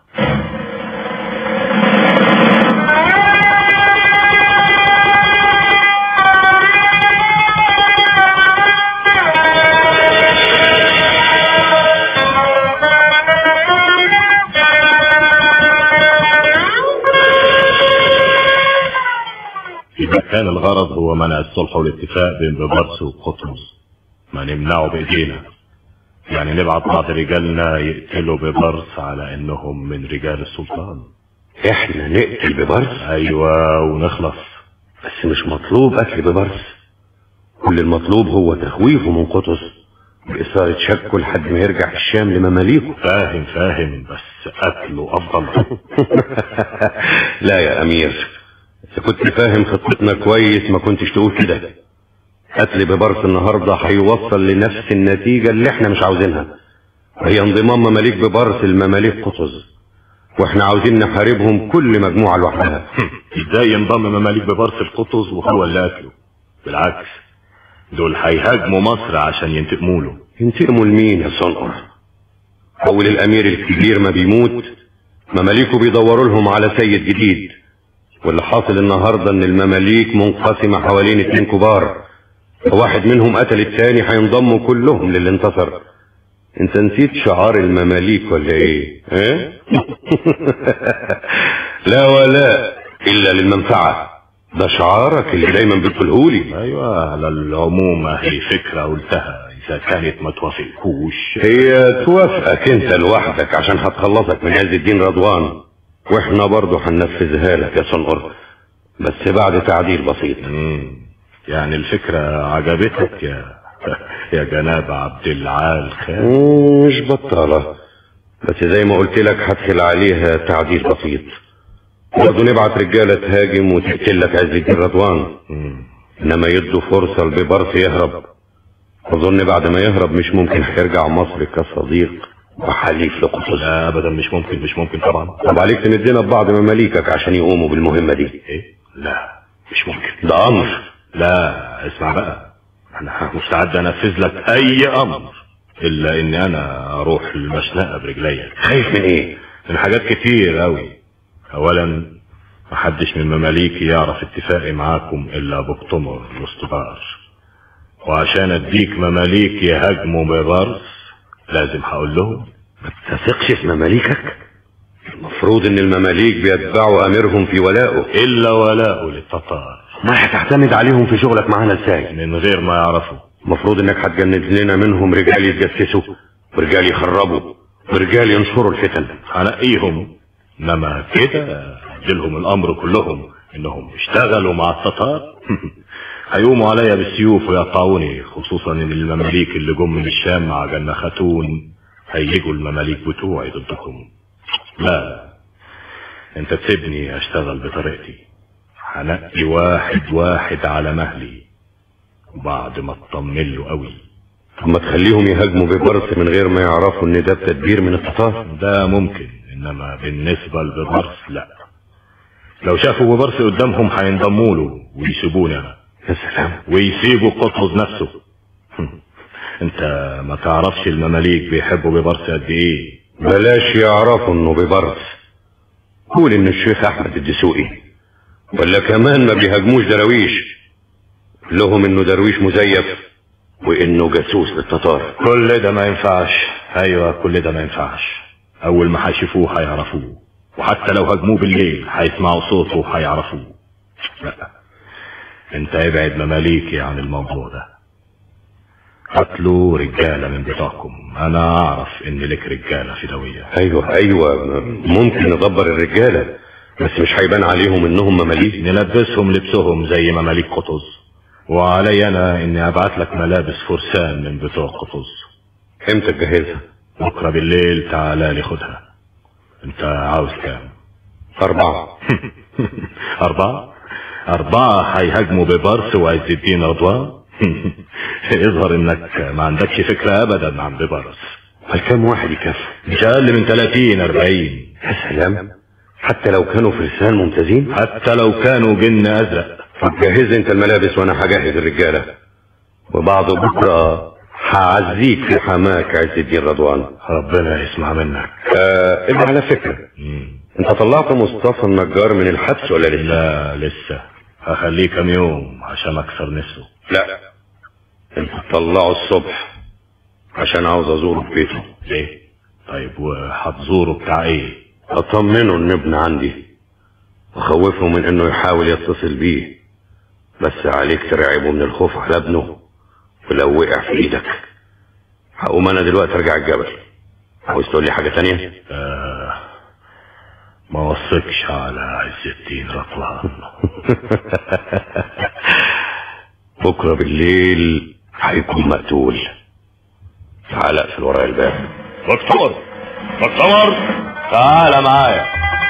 إذا كان الغرض هو منع الصلح والاتفاق بين ببرس وقطرس ما نمنعه بإيدينا يعني نبعت بعض رجالنا يقتلوا ببرس على إنهم من رجال السلطان احنا نقتل ببرس أيوة ونخلص بس مش مطلوب قتل ببرس كل المطلوب هو تخويفه من قطز بإثارة شكه لحد ما يرجع الشام لمماليكه فاهم فاهم بس قتله أفضل لا يا أمير إذا كنت فاهم خطتنا كويس ما كنتش تقول كده قتل ببرس النهاردة هيوصل لنفس النتيجة اللي احنا مش عاوزينها وهي انضمام مماليك ببرس لمماليك قطز واحنا عاوزين نحاربهم كل مجموعة لوحدها ازاي ينضم مماليك ببرس القطز وهو اللي قتله بالعكس دول هيهاجموا مصر عشان ينتقموا له ينتقموا لمين يا صنقر اول الامير الكبير ما بيموت مماليكه بيدوروا لهم على سيد جديد واللي حاصل النهارده ان المماليك منقسمه حوالين اتنين كبار فواحد منهم قتل التاني هينضموا كلهم للي انتصر انت نسيت شعار المماليك ولا ايه اه؟ لا ولا الا للمنفعه ده شعارك اللي دايما بتقولهولي ايوه على العموم هي فكره قلتها اذا كانت ما توافقكوش هي توافقك انت لوحدك عشان هتخلصك من عز الدين رضوان واحنا برضه هننفذها لك يا صنقر بس بعد تعديل بسيط مم. يعني الفكره عجبتك يا يا جناب عبد العال خان مش بطالة بس زي ما قلت لك هدخل عليها تعديل بسيط برضه نبعت رجالة تهاجم وتقتل لك عز الدين رضوان انما يدوا فرصة لببرس يهرب اظن بعد ما يهرب مش ممكن هيرجع مصر كصديق وحليف لقطز لا ابدا مش ممكن مش ممكن طبعا طب عليك تمدنا ببعض مماليكك عشان يقوموا بالمهمة دي ايه لا مش ممكن ده امر لا اسمع بقى انا مستعد انفذ لك اي امر الا اني انا اروح المشنقه برجليا خايف من ايه من حاجات كتير قوي اولا محدش من مماليكي يعرف اتفاقي معاكم الا بقتمر واستبار وعشان اديك مماليك يهاجموا ببرس لازم هقول لهم ما تثقش في مماليكك المفروض ان المماليك بيتبعوا اميرهم في ولائه الا ولاءه للتتار ما هتعتمد عليهم في شغلك معانا ازاي من غير ما يعرفوا المفروض انك هتجند لنا منهم رجال يتجسسوا ورجال يخربوا ورجال ينشروا الفتن هنقيهم انما كده اديلهم الامر كلهم انهم اشتغلوا مع التتار هيقوموا عليا بالسيوف ويقطعوني خصوصا ان المماليك اللي جم من الشام مع جنة خاتون هيجوا المماليك بتوعي ضدكم لا انت تسيبني اشتغل بطريقتي هنقي واحد واحد على مهلي وبعد ما اطمن له قوي طب ما تخليهم يهاجموا ببرس من غير ما يعرفوا ان ده تدبير من التتار ده ممكن انما بالنسبة لببرس لا لو شافوا ببرس قدامهم هينضموا له ويسيبوني انا يا سلام ويسيبوا قطز نفسه انت ما تعرفش المماليك بيحبوا ببرس قد ايه بلاش يعرفوا انه ببرس قول ان الشيخ احمد الدسوقي ولا كمان ما بيهاجموش دراويش لهم انه درويش مزيف وانه جاسوس للتتار كل ده ما ينفعش ايوه كل ده ما ينفعش اول ما هيشوفوه هيعرفوه وحتى لو هاجموه بالليل هيسمعوا صوته وهيعرفوه لا انت ابعد مماليكي عن الموضوع ده قتلوا رجالة من بتوعكم انا اعرف ان لك رجالة فدوية ايوه ايوه ممكن ندبر الرجالة بس مش هيبان عليهم انهم مماليك نلبسهم لبسهم زي مماليك قطز وعلي انا اني ابعت لك ملابس فرسان من بتوع قطز امتى تجهزها بكره بالليل تعالى لي خدها انت عاوز كام اربعة اربعة اربعة هيهاجموا ببرس وعز الدين رضوان يظهر انك ما عندكش فكرة ابدا عن ببرس كم واحد يكفي مش اقل من 30 40 يا سلام حتى لو كانوا فرسان ممتازين حتى لو كانوا جن ازرق طب جهز انت الملابس وانا هجهز الرجاله وبعد بكره هعزيك في حماك عز الدين رضوان ربنا يسمع منك آه اللي على فكره مم. انت طلعت مصطفى النجار من الحبس ولا لسه لا لسه هخليه كام يوم عشان اكسر نفسه لا انت تطلعه الصبح عشان عاوز ازوره في بيته ليه طيب وهتزوره بتاع ايه اطمنه ان ابن عندي واخوفه من انه يحاول يتصل بيه بس عليك ترعبه من الخوف على ابنه ولو وقع في ايدك هقوم انا دلوقتي ارجع الجبل عاوز تقول لي حاجة تانية آه ما وصكش على عز الدين رطلان بكرة بالليل هيكون مقتول تعال اقفل ورايا الباب مكتمر مكتمر تعال معايا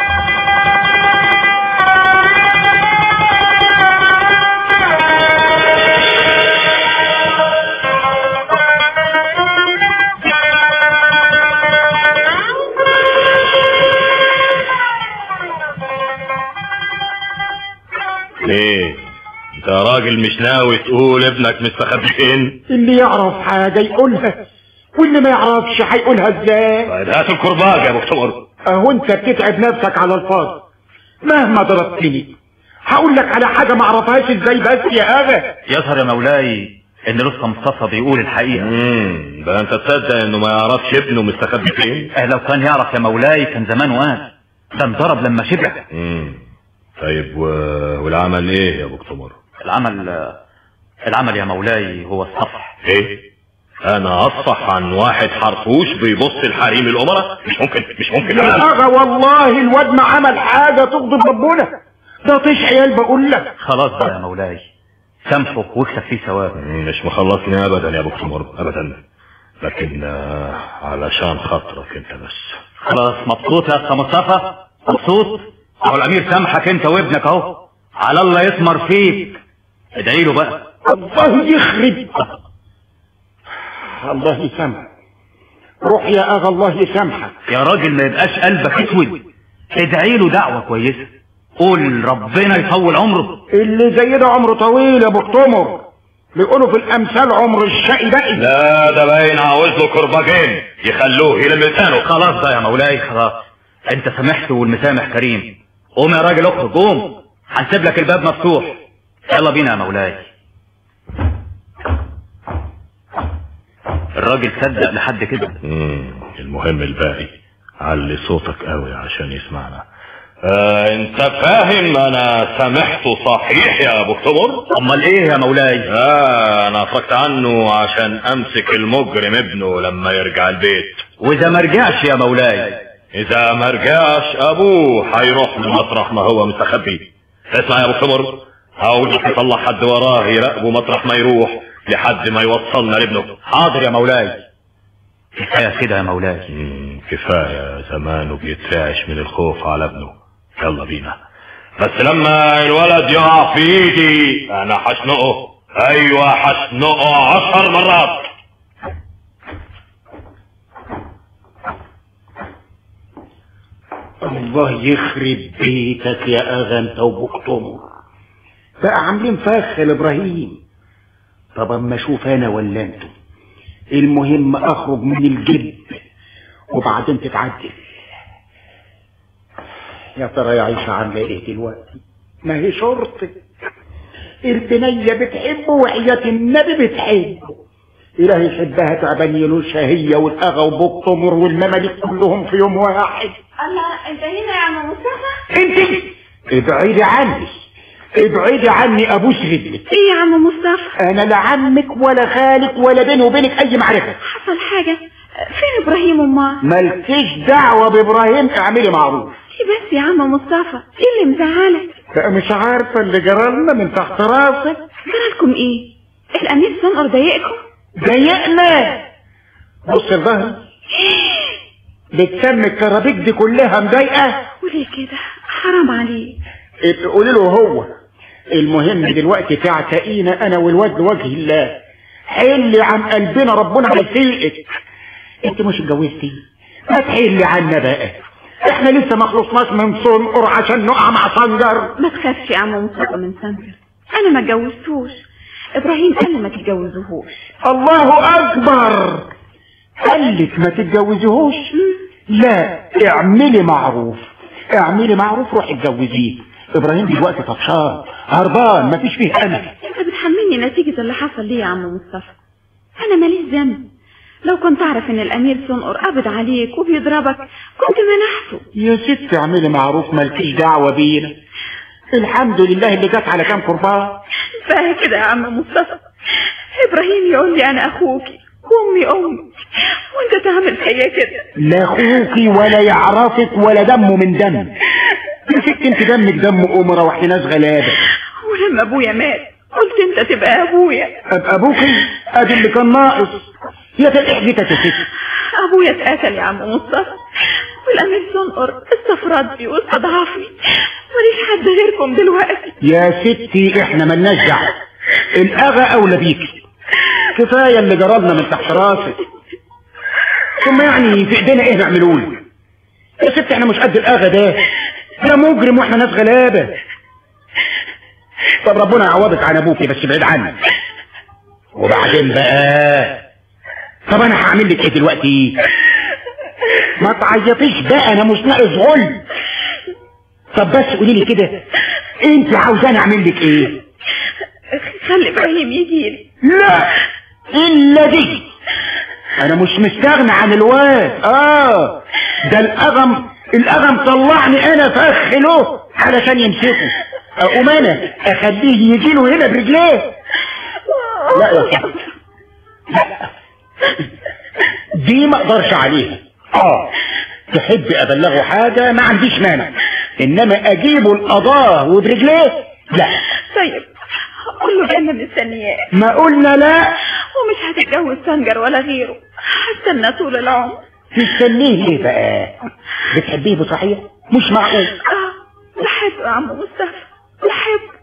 ليه انت يا راجل مش ناوي تقول ابنك مستخبي فين اللي يعرف حاجة يقولها واللي ما يعرفش هيقولها ازاي طيب هات الكرباج يا ابو اكتوبر اهو انت بتتعب نفسك على الفاضي مهما ضربتني هقول لك على حاجة ما اعرفهاش ازاي بس يا اغا يظهر يا مولاي ان لطفي مصطفى بيقول الحقيقة امم ده انت تصدق انه ما يعرفش ابنه مستخبي فين اه لو كان يعرف يا مولاي كان زمانه قال ده انضرب لما شبع امم طيب و... والعمل ايه يا ابو اكتوبر العمل العمل يا مولاي هو الصفح ايه انا اصفح عن واحد حرفوش بيبص الحريم الامراء مش ممكن مش ممكن يا اغا والله الواد ما عمل حاجة تغضب ربنا ده طيش عيال بقول لك خلاص بقى يا مولاي سامحه واكسب فيه ثواب مش مخلصني ابدا يا ابو اكتوبر ابدا لكن آه، علشان خاطرك انت بس خلاص مبسوط يا اخ مصطفى مبسوط اهو الامير سامحك انت وابنك اهو على الله يثمر فيك ادعي له بقى الله يخرب الله يسامحك روح يا اغا الله يسامحك يا راجل ما يبقاش قلبك اسود ادعي له دعوة كويسة قول ربنا يطول عمره اللي زي ده عمره طويل يا ابو اكتمر بيقولوا في الامثال عمر الشقي باقي لا ده باين عاوز له كرباجين يخلوه يلم لسانه خلاص بقى يا مولاي خلاص انت سامحت والمسامح كريم قوم يا راجل اخرج قوم هنسيب لك الباب مفتوح يلا بينا يا مولاي الراجل صدق لحد كده مم، المهم الباقي علي صوتك قوي عشان يسمعنا آه انت فاهم انا سامحته صحيح يا ابو اكتوبر امال ايه يا مولاي اه انا فرجت عنه عشان امسك المجرم ابنه لما يرجع البيت واذا ما رجعش يا مولاي اذا ما رجعش ابوه هيروح لمطرح ما هو مستخبي اسمع يا ابو اكتوبر عاوزك تطلع حد وراه يراقبه مطرح ما يروح لحد ما يوصلنا لابنه حاضر يا مولاي كفايه كده يا مولاي مم، كفايه زمانه بيترعش من الخوف على ابنه يلا بينا بس لما الولد يقع في ايدي انا هشنقه ايوه هشنقه عشر مرات الله يخرب بيتك يا اغا انت وابو اكتمر بقى عاملين فخ لابراهيم طب اما اشوف انا ولا انتوا المهم اخرج من الجب وبعدين تتعدل يا ترى يا عيشة عاملة ايه دلوقتي ما هي شرطة البنية بتحبه وحياة النبي بتحبه إلهي يحبها تعبان يلوشها هي والأغا وبوك تمر والمماليك كلهم في يوم واحد الله انت هنا يا عم مصطفى انت ابعدي عني ابعدي عني ابوس رجلك ايه يا عم مصطفى انا لا عمك ولا خالك ولا بيني وبينك اي معرفة حصل حاجة فين ابراهيم امه مالكيش دعوة بابراهيم اعملي معروف ايه بس يا عم مصطفى ايه اللي مزعلك بقى مش عارفة اللي جرالنا من تحت راسك جرالكم ايه الامير سنقر ضايقكم ضايقنا بص الظهر بتسمي الكرابيك دي كلها مضايقة وليه كده حرام عليك قولي له هو المهم دلوقتي تعتقينا انا والواد لوجه الله حلي عن قلبنا ربنا هيسيئك انت مش اتجوزتي ما تحلي عنا بقى احنا لسه ما خلصناش من صنقر عشان نقع مع صنجر ما تخافش يا عم مصطفى من سنجر انا ما اتجوزتوش ابراهيم قال لي ما تتجوزوهوش الله اكبر قال لك ما تتجوزيهوش لا اعملي معروف اعملي معروف روحي اتجوزيه ابراهيم دلوقتي طفشان هربان مفيش فيه امل انت بتحملني نتيجة اللي حصل ليه يا عم مصطفى انا ماليش ذنب لو كنت اعرف ان الامير سنقر قبض عليك وبيضربك كنت منحته يا ست اعملي معروف مالكيش دعوة بينا الحمد لله اللي جت على كام كربان فاهم كده يا عم مصطفى ابراهيم يقول لي انا اخوكي وامي امي وانت تعمل فيا كده لا اخوكي ولا يعرفك ولا دمه من دم يا ست انت دمك دم امرا واحنا ناس غلابه ولما ابويا مات قلت انت تبقى ابويا ابقى ابوكي ادي اللي كان ناقص يا تلحجتك يا ست ابويا اتقتل يا عم مصطفى والامير زنقر استفرد بي واستضعفني ماليش حد غيركم دلوقتي يا ستي احنا ملناش دعوه الاغا اولى بيكي كفايه اللي جرالنا من تحت راسك ثم يعني في ايدينا ايه نعملوا له يا ست احنا مش قد الاغا ده ده مجرم واحنا ناس غلابه طب ربنا يعوضك عن ابوكي بس بعيد عني وبعدين بقى طب انا هعمل لك ايه دلوقتي ما تعيطيش بقى انا مش ناقص غل طب بس قولي لي كده انت عاوزاني اعمل لك ايه خلي ابراهيم يجيلي لا الا دي انا مش مستغني عن الواد اه ده الاغم الاغم طلعني انا فخ له علشان يمسكه اقوم انا اخليه يجي له هنا برجليه لا يا صاحبي لا دي ما اقدرش عليها اه تحب ابلغه حاجه ما عنديش مانع انما اجيبه القضاه وبرجليه لا طيب قول له انا مستنياه ما قلنا لا ومش هتتجوز سنجر ولا غيره هستنى طول العمر تستنيه ليه بقى بتحبيه بصحيح مش معقول اه بحبه يا عم مصطفى بحبه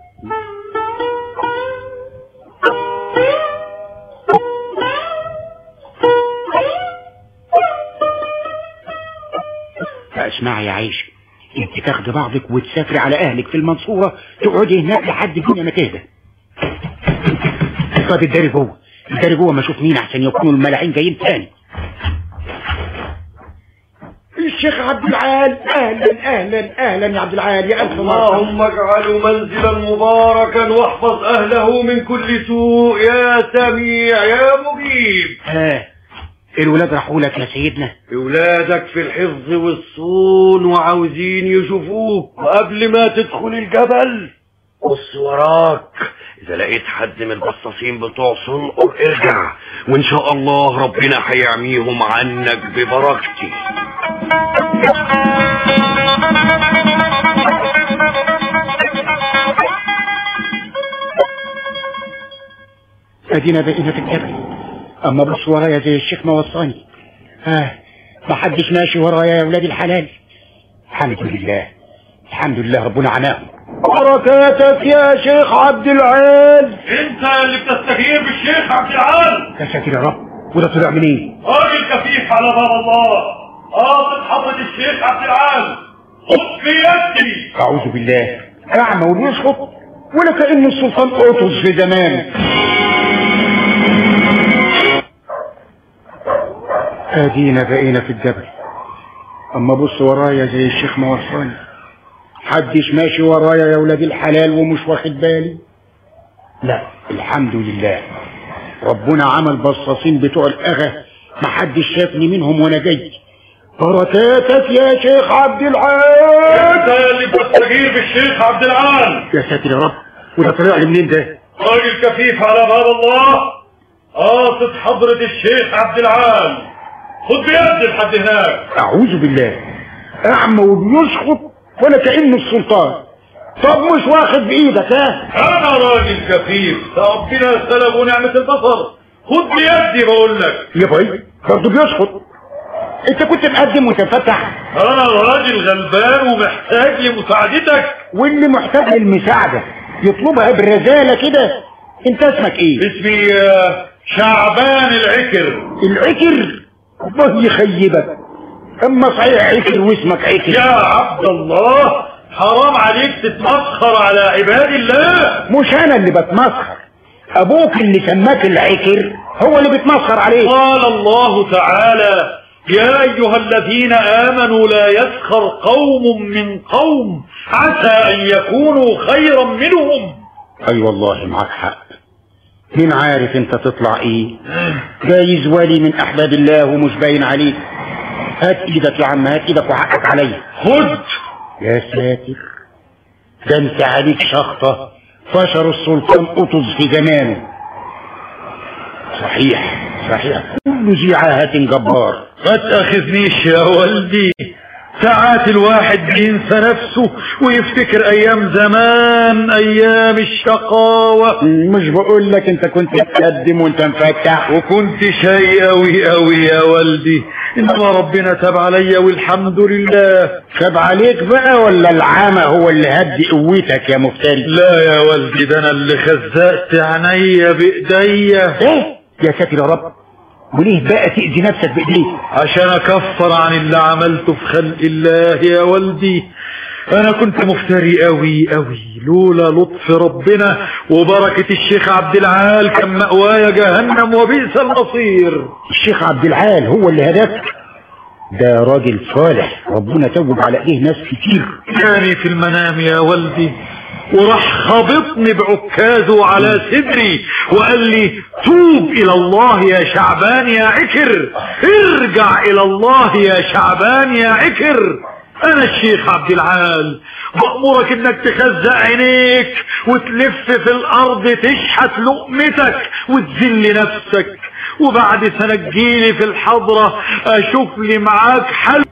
اسمعي يا عيشة انت تاخدي بعضك وتسافري على اهلك في المنصورة تقعدي هناك لحد الدنيا ما تهدى طب الداري جوه الداري جوه ما اشوف مين عشان يكونوا الملاعين جايين تاني الشيخ عبد العال اهلا اهلا اهلا يا عبد العال يا الف اللهم اجعله منزلا مباركا واحفظ اهله من كل سوء يا سميع يا مجيب ها الولاد راحوا لك يا سيدنا اولادك في الحفظ والصون وعاوزين يشوفوك وقبل ما تدخل الجبل بص وراك اذا لقيت حد من البصاصين بتوع صنقر ارجع وان شاء الله ربنا هيعميهم عنك ببركتي ادينا بقينا في الجبل اما بص ورايا زي الشيخ ما وصاني ها ما حدش ماشي ورايا يا ولاد الحلال الحمد لله الحمد لله ربنا عناهم بركاتك يا شيخ عبد العال انت اللي بتستهين بالشيخ عبد العال يا ساتر يا رب وده طلع منين راجل كفيف على باب الله قاصد حضرة الشيخ عبد العال خد في يدي اعوذ بالله اعمى ويسقط ولا كأن السلطان قطز في زمان ادينا بقينا في الجبل اما بص ورايا زي الشيخ ما وصاني حدش ماشي ورايا يا ولاد الحلال ومش واخد بالي لا الحمد لله ربنا عمل بصاصين بتوع الاغا ما حدش شافني منهم وانا جاي بركاتك يا شيخ عبد العال انت اللي بتستهين بالشيخ عبد العال يا ساتر يا رب وده طلع لي منين ده راجل كفيف على باب الله قاصد حضرة الشيخ عبد العال خد بيدي لحد هناك اعوذ بالله اعمى وبيسقط ولا كأنه السلطان طب مش واخد بايدك ها انا راجل كفيف ربنا سلب ونعمة البصر خد بيدي بقول لك يا باي برضه بيسقط انت كنت مقدم وتفتح انا راجل غلبان ومحتاج لمساعدتك واللي محتاج للمساعدة يطلبها بالرزالة كده انت اسمك ايه اسمي آه، شعبان العكر العكر الله يخيبك اما صحيح عكر واسمك عكر يا عبد الله حرام عليك تتمسخر على عباد الله مش انا اللي بتمسخر ابوك اللي سماك العكر هو اللي بيتمسخر عليك قال الله تعالى يا أيها الذين آمنوا لا يسخر قوم من قوم عسى أن يكونوا خيرا منهم اي والله معك حق مين عارف انت تطلع ايه جايز ولي من احباب الله ومش باين عليك هات ايدك يا عم هات ايدك وحقك عليا خد يا ساتر ده انت عليك شخطة فشر السلطان قطز في زمانه صحيح صحيح كل ذي عاهة جبار ما تأخذنيش يا والدي ساعات الواحد بينسى نفسه ويفتكر ايام زمان ايام الشقاوة مش بقول لك انت كنت متقدم وانت مفتح وكنت شيء قوي قوي يا والدي انما ربنا تاب عليا والحمد لله خاب عليك بقى ولا العمى هو اللي هدي قوتك يا مفتري لا يا والدي ده انا اللي خزقت عينيا بايديا ايه يا ساتر يا رب وليه بقى تأذي نفسك بإيديك عشان اكفر عن اللي عملته في خلق الله يا والدي انا كنت مفتري قوي قوي لولا لطف ربنا وبركة الشيخ عبد العال كان مأوايا جهنم وبئس المصير الشيخ عبد العال هو اللي هداك ده راجل صالح ربنا توب على ايديه ناس كتير كاني في المنام يا والدي وراح خبطني بعكازه على صدري وقال لي توب الى الله يا شعبان يا عكر ارجع الى الله يا شعبان يا عكر انا الشيخ عبد العال مأمورك انك تخزق عينيك وتلف في الارض تشحت لقمتك وتذل نفسك وبعد سنة تجيلي في الحضرة اشوف لي معاك حل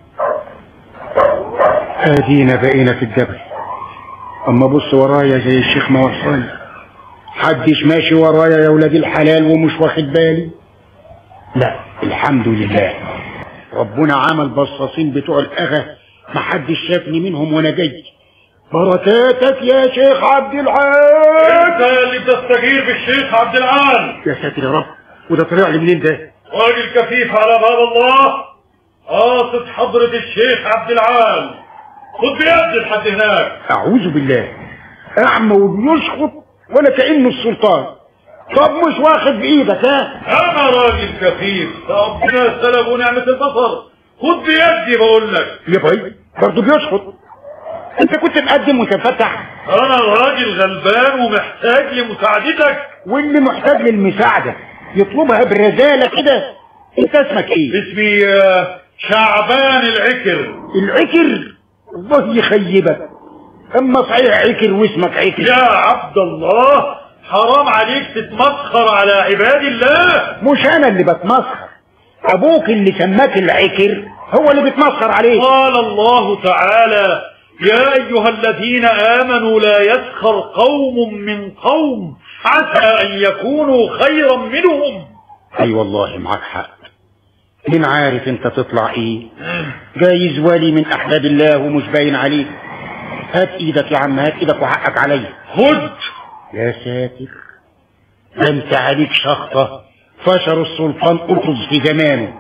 ادينا بقينا في الجبل اما بص ورايا زي الشيخ ما وصاني حدش ماشي ورايا يا ولاد الحلال ومش واخد بالي لا الحمد لله ربنا عمل بصاصين بتوع الاغا محدش شافني منهم وانا جاي بركاتك يا شيخ عبد العال انت اللي بتستجير بالشيخ عبد العال يا ساتر يا رب وده طلع لي منين ده راجل كفيف على باب الله قاصد حضرة الشيخ عبد العال خد بيد لحد هناك اعوذ بالله اعمى وبيشخط ولا كانه السلطان طب مش واخد بايدك ها انا راجل كفيف ربنا سلب نعمة البصر خد بيدي بقول لك يا باي برضه بيشخط انت كنت مقدم وانت مفتح انا راجل غلبان ومحتاج لمساعدتك واللي محتاج للمساعدة يطلبها بالرزالة كده انت اسمك ايه اسمي آه، شعبان العكر العكر الله يخيبك اما صحيح عكر واسمك عكر يا عبد الله حرام عليك تتمسخر على عباد الله مش انا اللي بتمسخر ابوك اللي سماك العكر هو اللي بيتمسخر عليك قال الله تعالى يا أيها الذين آمنوا لا يسخر قوم من قوم عسى أن يكونوا خيرا منهم اي والله معاك حق مين عارف انت تطلع ايه جايز ولي من احباب الله ومش باين عليك هات ايدك يا عم هات ايدك وحقك عليا خد يا ساتر ده انت عليك شخطة فشر السلطان قطز في زمانه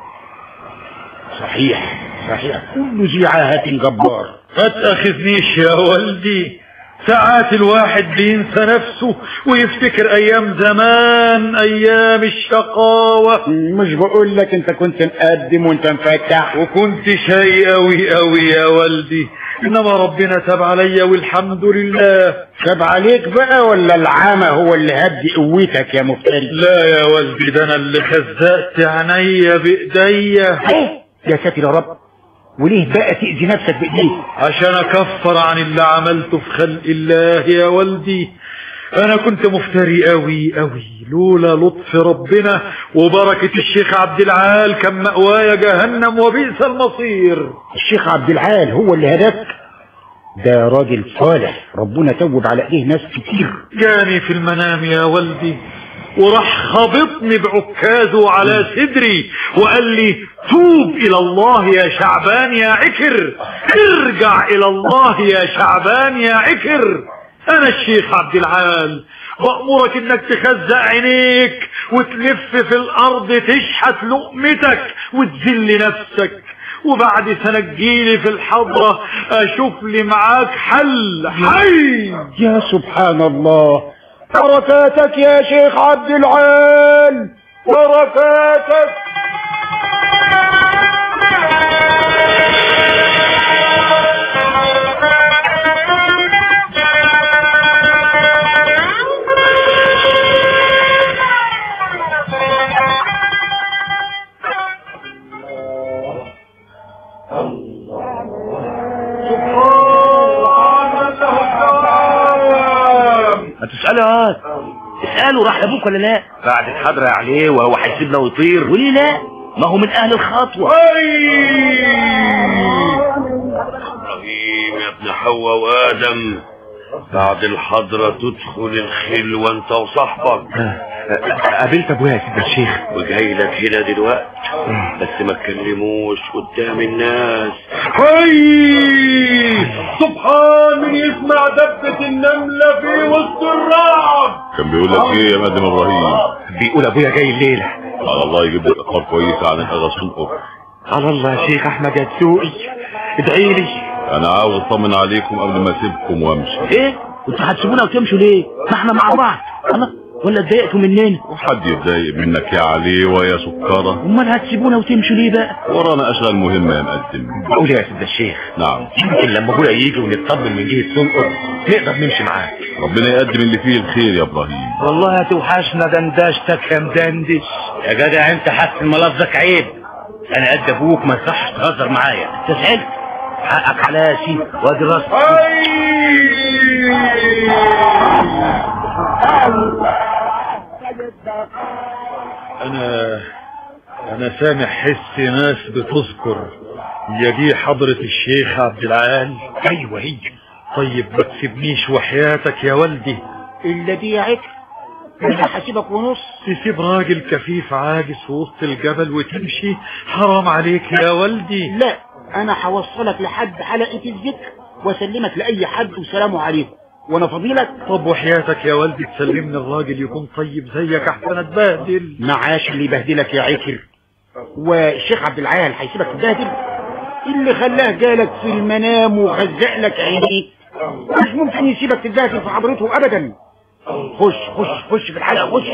صحيح صحيح كل ذي عاهة جبار ما تأخذنيش يا والدي ساعات الواحد بينسى نفسه ويفتكر ايام زمان ايام الشقاوة مش بقول لك انت كنت مقدم وانت مفتح وكنت شيء قوي قوي يا والدي انما ربنا تاب عليا والحمد لله خاب عليك بقى ولا العمى هو اللي هدي قوتك يا مفتري لا يا والدي ده انا اللي خزقت عينيا بايديا يا ساتر يا رب وليه بقى تأذي نفسك بإيديك عشان اكفر عن اللي عملته في خلق الله يا والدي انا كنت مفتري قوي قوي لولا لطف ربنا وبركة الشيخ عبد العال كان مأوايا جهنم وبئس المصير الشيخ عبد العال هو اللي هداك ده راجل صالح ربنا توب على ايديه ناس كتير جاني في المنام يا والدي وراح خبطني بعكازه على صدري وقال لي توب الى الله يا شعبان يا عكر ارجع الى الله يا شعبان يا عكر انا الشيخ عبد العال مأمورك انك تخزق عينيك وتلف في الارض تشحت لقمتك وتذل نفسك وبعد سنة تجيلي في الحضرة اشوف لي معاك حل حي يا سبحان الله بركاتك يا شيخ عبد العال بركاتك ما تسأله هاد اسأله راح لابوك ولا لا بعد الحضرة عليه وهو هيسيبنا ويطير وليه لا ما هو من اهل الخطوة ابراهيم يا ابن حواء وادم بعد الحضرة تدخل الخلوة انت وصاحبك قابلت ابويا يا سيدنا الشيخ وجاي لك هنا دلوقتي بس ما تكلموش قدام الناس هاي سبحان من يسمع دبة النملة في وسط الرعب كان بيقول لك ايه يا مقدم ابراهيم بيقول ابويا جاي الليلة على الله يجيب لك اخبار كويسه عن الاغا صنقر على الله يا شيخ احمد يا تسوقي ادعي لي انا عاوز اطمن عليكم قبل ما اسيبكم وامشي ايه انتوا هتسيبونا وتمشوا ليه ما احنا مع بعض انا ولا اتضايقتوا مننا وحد يتضايق منك يا عليوة يا سكرة امال هتسيبونا وتمشوا ليه بقى ورانا اشغال مهمة يا مقدم بقول يا سيدنا الشيخ نعم يمكن لما ابويا يجي ونطمن من جهة سنقر نقدر نمشي معاه ربنا يقدم اللي فيه الخير يا ابراهيم والله هتوحشنا دندشتك يا مدندش يا جدع انت حاسس ملفظك عيب انا قد ابوك ما يصحش تهزر معايا انت زعلت حقك على يا سيدي وادي راسك انا انا سامع حس ناس بتذكر هي دي حضرة الشيخ عبد العال ايوه هي طيب ما تسيبنيش وحياتك يا والدي الا دي يا عكر انا هسيبك ونص تسيب راجل كفيف عاجز في وسط الجبل وتمشي حرام عليك يا والدي لا انا هوصلك لحد حلقة الذكر واسلمك لاي حد وسلام عليكم وانا فضيلك طب وحياتك يا والدي تسلمني الراجل يكون طيب زيك احسن اتبهدل معاش اللي يبهدلك يا عكر والشيخ عبد العال هيسيبك تبهدل اللي خلاه جالك في المنام وغزق لك عينيك مش ممكن يسيبك تتبهدل في حضرته ابدا خش خش خش في الحلقة خش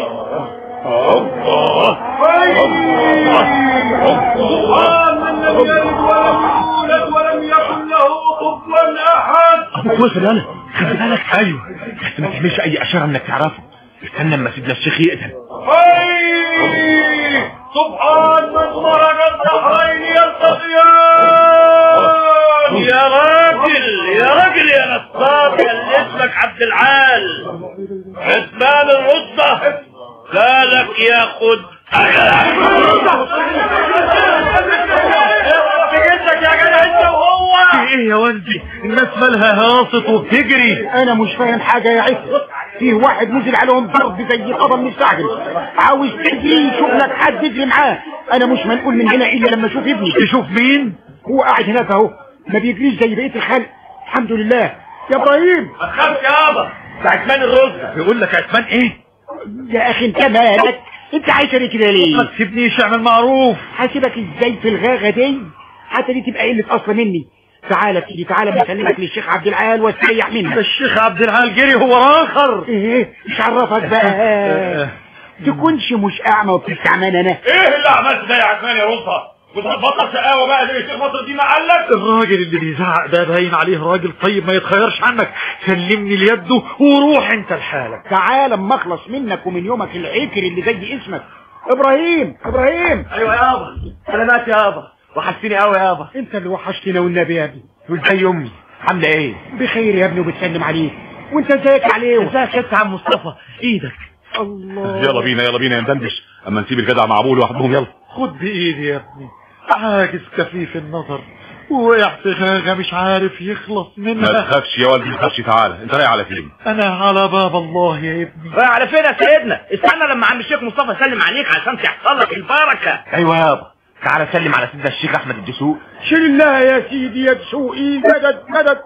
سبحان من لم يلد ولم يولد ولم يكن له كفوا احد ابوك وصل انا خلي بالك ايوه بس ما تعملش اي اشاره انك تعرفه استنى اما سيدنا الشيخ يقدم هاي سبحان من مرق الدهرين يلتقيان يا راجل يا راجل يا نصاب يا اللي اسمك عبد العال عثمان الرتبة قالك ياخد بجدك يا جدع انت وهو في ايه يا والدي الناس مالها هاصت وبتجري انا مش فاهم حاجة يا عكر فيه واحد نزل عليهم ضرب زي القضا مستعجل عاوز تجري يشوف لك حد تجري معاه انا مش منقول من هنا الا لما اشوف ابني تشوف مين هو قاعد هناك اهو ما بيجريش زي بقية الخلق الحمد لله يا ابراهيم ما تخافش يابا ده عثمان الرتبة بيقول لك عثمان ايه يا اخي انت مالك انت عايش كده ليه ما تسيبنيش اعمل معروف هسيبك ازاي في الغاغه دي حتى دي تبقى قله اصل مني تعالى تيجي تعالى بسلمك للشيخ عبد العال واستريح منك ده الشيخ عبد العال جري هو راخر ايه مش عرفك بقى تكونش مش اعمى وبتستعمل انا ايه اللي عملت ده يا عثمان يا رتبة وتبطل شقاوة بقى زي الشيخ نصر الدين ما قال لك الراجل اللي بيزعق ده باين عليه راجل طيب ما يتخيرش عنك سلمني ليده وروح انت لحالك تعالى اما اخلص منك ومن يومك العكر اللي زي اسمك ابراهيم ابراهيم ايوه يابا سلامات يابا وحشتني قوي يابا انت اللي وحشتنا والنبي يا ابني وازاي امي عامله ايه بخير يا ابني وبتسلم عليك وانت ازيك عليه ازيك يا عم مصطفى ايدك الله يلا بينا يلا بينا يا مدندش اما نسيب الجدع مع ابوه لوحدهم يلا خد بايدي يا ابني عاجز كفيف النظر ووقع في غاغة مش عارف يخلص ما منها تخافش يا ولدي ما تخافش تعالى انت رايح على فين انا على باب الله يا ابني رايح على فين يا سيدنا استنى لما عم الشيخ مصطفى يسلم عليك عشان تحصل لك البركه ايوه يابا تعالى سلم على سيدنا الشيخ احمد الدسوق شيل الله يا سيدي يا دسوقي مدد مدد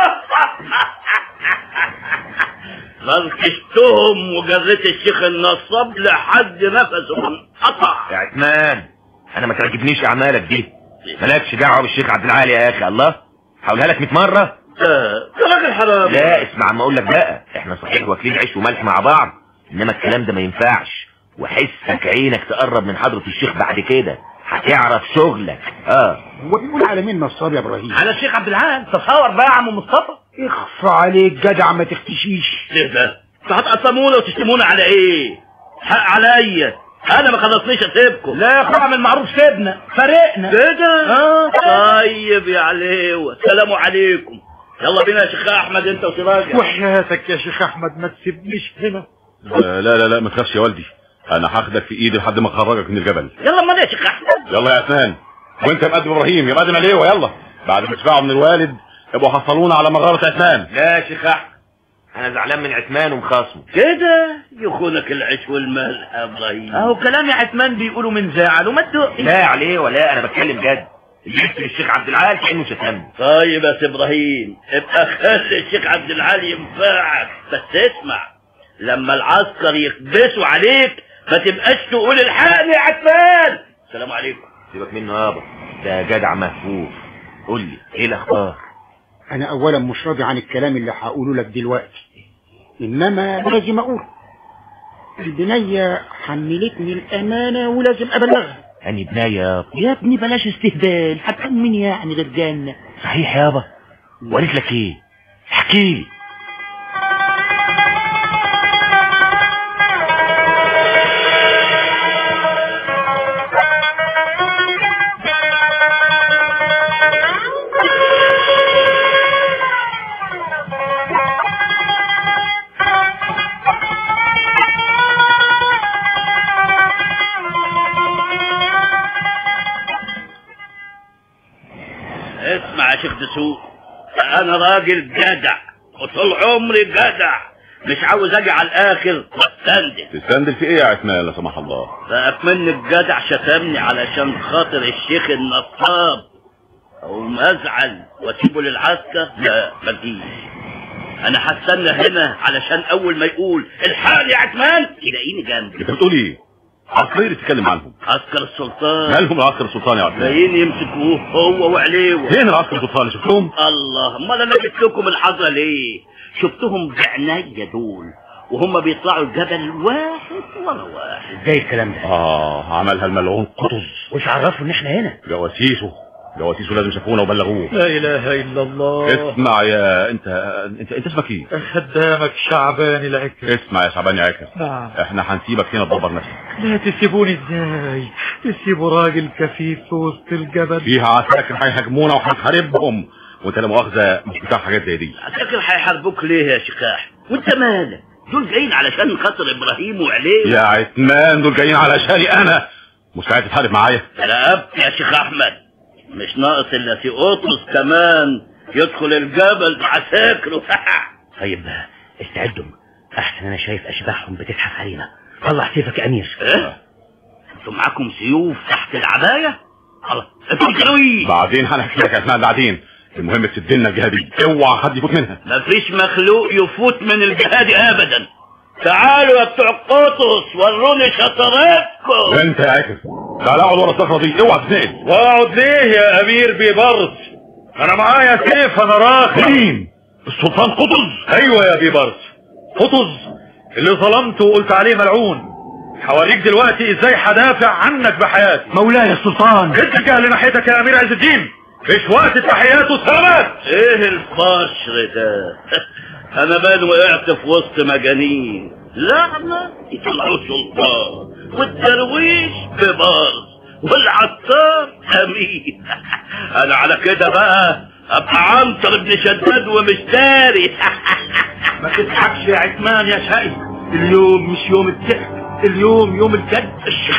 لطشتهم وجريت الشيخ النصاب لحد نفسه انقطع يا عثمان انا ما تعجبنيش اعمالك دي مالكش دعوه بالشيخ عبد العال يا اخي الله هقولها لك 100 مره ده راجل حرام لا اسمع عم اقول لك بقى احنا صحيح واكلين عيش وملح مع بعض انما الكلام ده ما ينفعش وحسك عينك تقرب من حضرة الشيخ بعد كده هتعرف شغلك اه هو بيقول على مين نصاب يا ابراهيم على الشيخ عبد العال تصور بقى يا عم مصطفى اخفى عليك جدع ما تختشيش ايه ده انتوا هتقسمونا وتشتمونا على ايه حق عليا انا ما خلصنيش اسيبكم لا يا اخويا اعمل معروف سيبنا فرقنا كده اه طيب يا عليوة سلام عليكم يلا بينا يا شيخ احمد انت وسراجة وحياتك يا شيخ احمد ما تسيبنيش هنا لا لا لا ما تخافش يا والدي انا هاخدك في ايدي لحد ما اخرجك من الجبل يلا ما يا شيخ احمد يلا يا عثمان وانت يا مقدم ابراهيم يا مقدم عليه يلا بعد ما تدفعوا من الوالد ابقوا حصلونا على مغاره عثمان لا يا شيخ احمد انا زعلان من عثمان ومخاصمه كده يخونك العيش والمال يا ابراهيم اهو كلام يا عثمان بيقولوا من زعل وما تدق لا عليه ولا انا بتكلم جد جبت الشيخ عبد العال كانه شتمني طيب يا سي ابراهيم ابقى خلي الشيخ عبد العال ينفعك بس اسمع لما العسكر يكبسوا عليك ما تبقاش تقول الحقني يا عثمان السلام عليكم سيبك منه يابا ده جدع مهفوف قول لي ايه الاخبار انا اولا مش راضي عن الكلام اللي هقوله لك دلوقتي انما لازم اقول البنية حملتني الامانة ولازم ابلغها أني بناية يابا يا ابني بلاش استهبال هتكون مين يعني غير جنة صحيح يابا وقالت لك ايه احكي لي اسمع يا شيخ دسوق انا راجل جدع وطول عمري جدع مش عاوز اجي على الاخر واستندل تستندل في ايه يا عثمان لا سمح الله فأكمن الجدع شتمني علشان خاطر الشيخ النصاب او مزعل واسيبه للعسكر لا ما تجيش انا هستنى هنا علشان اول ما يقول الحقني يا عثمان يلاقيني جنبي انت بتقول ايه عسكري اللي بتتكلم عنهم عسكر السلطان مالهم العسكر السلطاني يا عثمان جايين يمسكوه هو وعليه فين العسكر السلطاني شفتهم الله امال انا جبت لكم الحظه ليه شفتهم بعينيا دول وهم بيطلعوا الجبل واحد ورا واحد ازاي الكلام ده اه عملها الملعون قطز وش عرفوا ان احنا هنا جواسيسه جواسيسه لازم شافونا وبلغوه لا اله الا الله اسمع يا انت انت انت اسمك ايه خدامك شعبان العكر اسمع يا شعبان يا عكر نعم احنا هنسيبك هنا تدبر نفسك لا تسيبوني ازاي تسيبوا راجل كفيف في وسط الجبل فيها عساكر هيهاجمونا وهنحاربهم وانت لا مؤاخذه مش بتاع حاجات زي دي عساكر هيحاربوك ليه يا شكاح وانت مالك دول جايين علشان خاطر ابراهيم وعليه يا عثمان دول جايين علشاني انا مستعد تتحارب معايا رقبت يا شيخ احمد مش ناقص الا في قطز كمان يدخل الجبل بعساكره طيب استعدوا احسن انا شايف اشباحهم بتزحف علينا طلع سيفك يا امير ايه انتوا معاكم سيوف تحت العبايه الله انتوا بتعملوا ايه بعدين هنحكي لك يا عثمان بعدين المهم تسد لنا الجهه دي اوعى حد يفوت منها مفيش مخلوق يفوت من الجهاد ابدا تعالوا يا بتوع قطز وروني شطارتكم انت يا عكر تعال اقعد ورا الصخره دي اوعى تتنقل واقعد ليه يا امير بيبرس انا معايا سيف انا راخي مين السلطان قطز ايوه يا بيبرس قطز اللي ظلمته وقلت عليه ملعون حواليك دلوقتي ازاي هدافع عنك بحياتي مولاي السلطان اتجه لناحيتك يا امير عز الدين مش وقت تحيات وسلامات ايه الفشر ده انا بان وقعت في وسط مجانين لعنة يطلعوا سلطان والدرويش ببارز والعطار امين انا على كده بقى ابقى عنتر ابن شداد ومش داري ما تضحكش يا عثمان يا شقي اليوم مش يوم الضحك اليوم يوم الجد الشيخ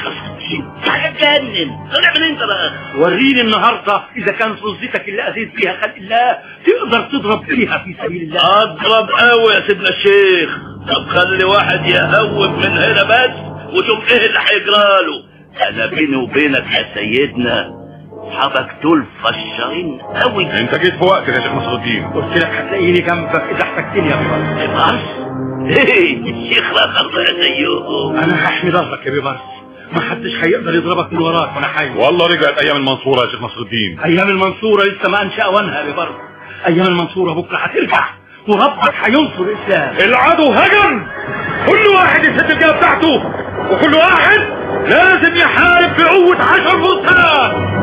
هتجنن طلع من انت بقى وريني النهارده اذا كان صوزتك اللي اذيت بيها خلق الله تقدر تضرب بيها في سبيل الله اضرب قوي يا سيدنا الشيخ طب خلي واحد يهوب من هنا بس وشوف ايه اللي هيجراله انا بيني وبينك يا سيدنا اصحابك دول فشارين قوي انت جيت في وقتك يا شيخ نصر الدين قلت لك هتلاقيني جنبك اذا احتجتني يا بيبرس بيبرس ايه الشيخ رخص يا زيهم انا هحمي ظهرك يا بيبرس ما حدش هيقدر يضربك من وراك وانا حي والله رجعت ايام المنصوره يا شيخ نصر الدين ايام المنصوره لسه ما انشا وانها يا بيبرس ايام المنصوره بكره هترجع وربك هينصر الاسلام العدو هجم كل واحد يسد الجبهه بتاعته وكل واحد لازم يحارب بقوه عشر فرسان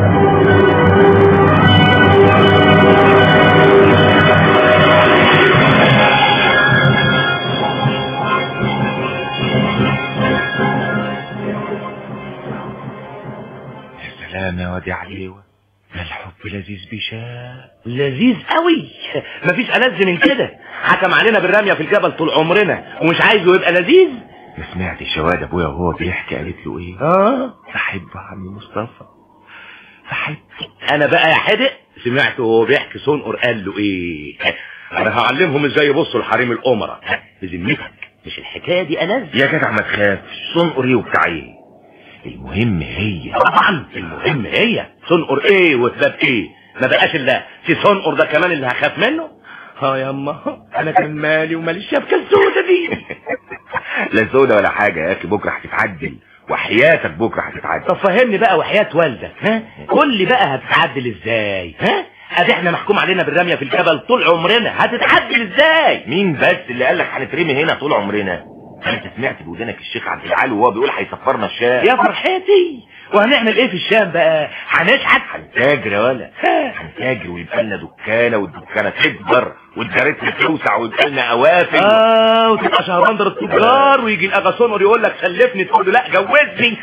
سلام يا وادي عليوة الحب لذيذ بشاء لذيذ قوي مفيش ألذ من كده حكم علينا بالرمية في الجبل طول عمرنا ومش عايزه يبقى لذيذ ما سمعتش شواد ابويا وهو بيحكي قالت له ايه اه بحبه يا عم مصطفى انا بقى يا حدق سمعت وهو بيحكي سنقر قال له ايه انا هعلمهم ازاي يبصوا لحريم الامراء بذمتك مش الحكايه دي ألذ يا جدع ما تخافش صنقر ايه وبتاع ايه المهم هي طبعا المهم هي سنقر ايه وثبات ايه ما بقاش الا في سنقر ده كمان اللي هخاف منه اه ياما انا كان مالي ومالي الشبكه السودة دي لا سودا ولا حاجه يا اخي بكره هتتعدل وحياتك بكره هتتعدل طب فهمني بقى وحياة والدك ها قول لي بقى هتتعدل ازاي ها ادي احنا محكوم علينا بالرميه في الجبل طول عمرنا هتتعدل ازاي مين بس اللي قال لك هنترمي هنا طول عمرنا انت سمعت بودنك الشيخ عبد العال وهو بيقول هيسفرنا الشام يا فرحتي وهنعمل ايه في الشام بقى هنشحت هنتاجر يا ولا هنتاجر ويبقى لنا دكانه والدكانه تكبر والجارتنا توسع ويبقى لنا قوافل اه وتبقى شهرندر التجار ويجي الاغاسونر يقول لك سلفني تقول له لا جوزني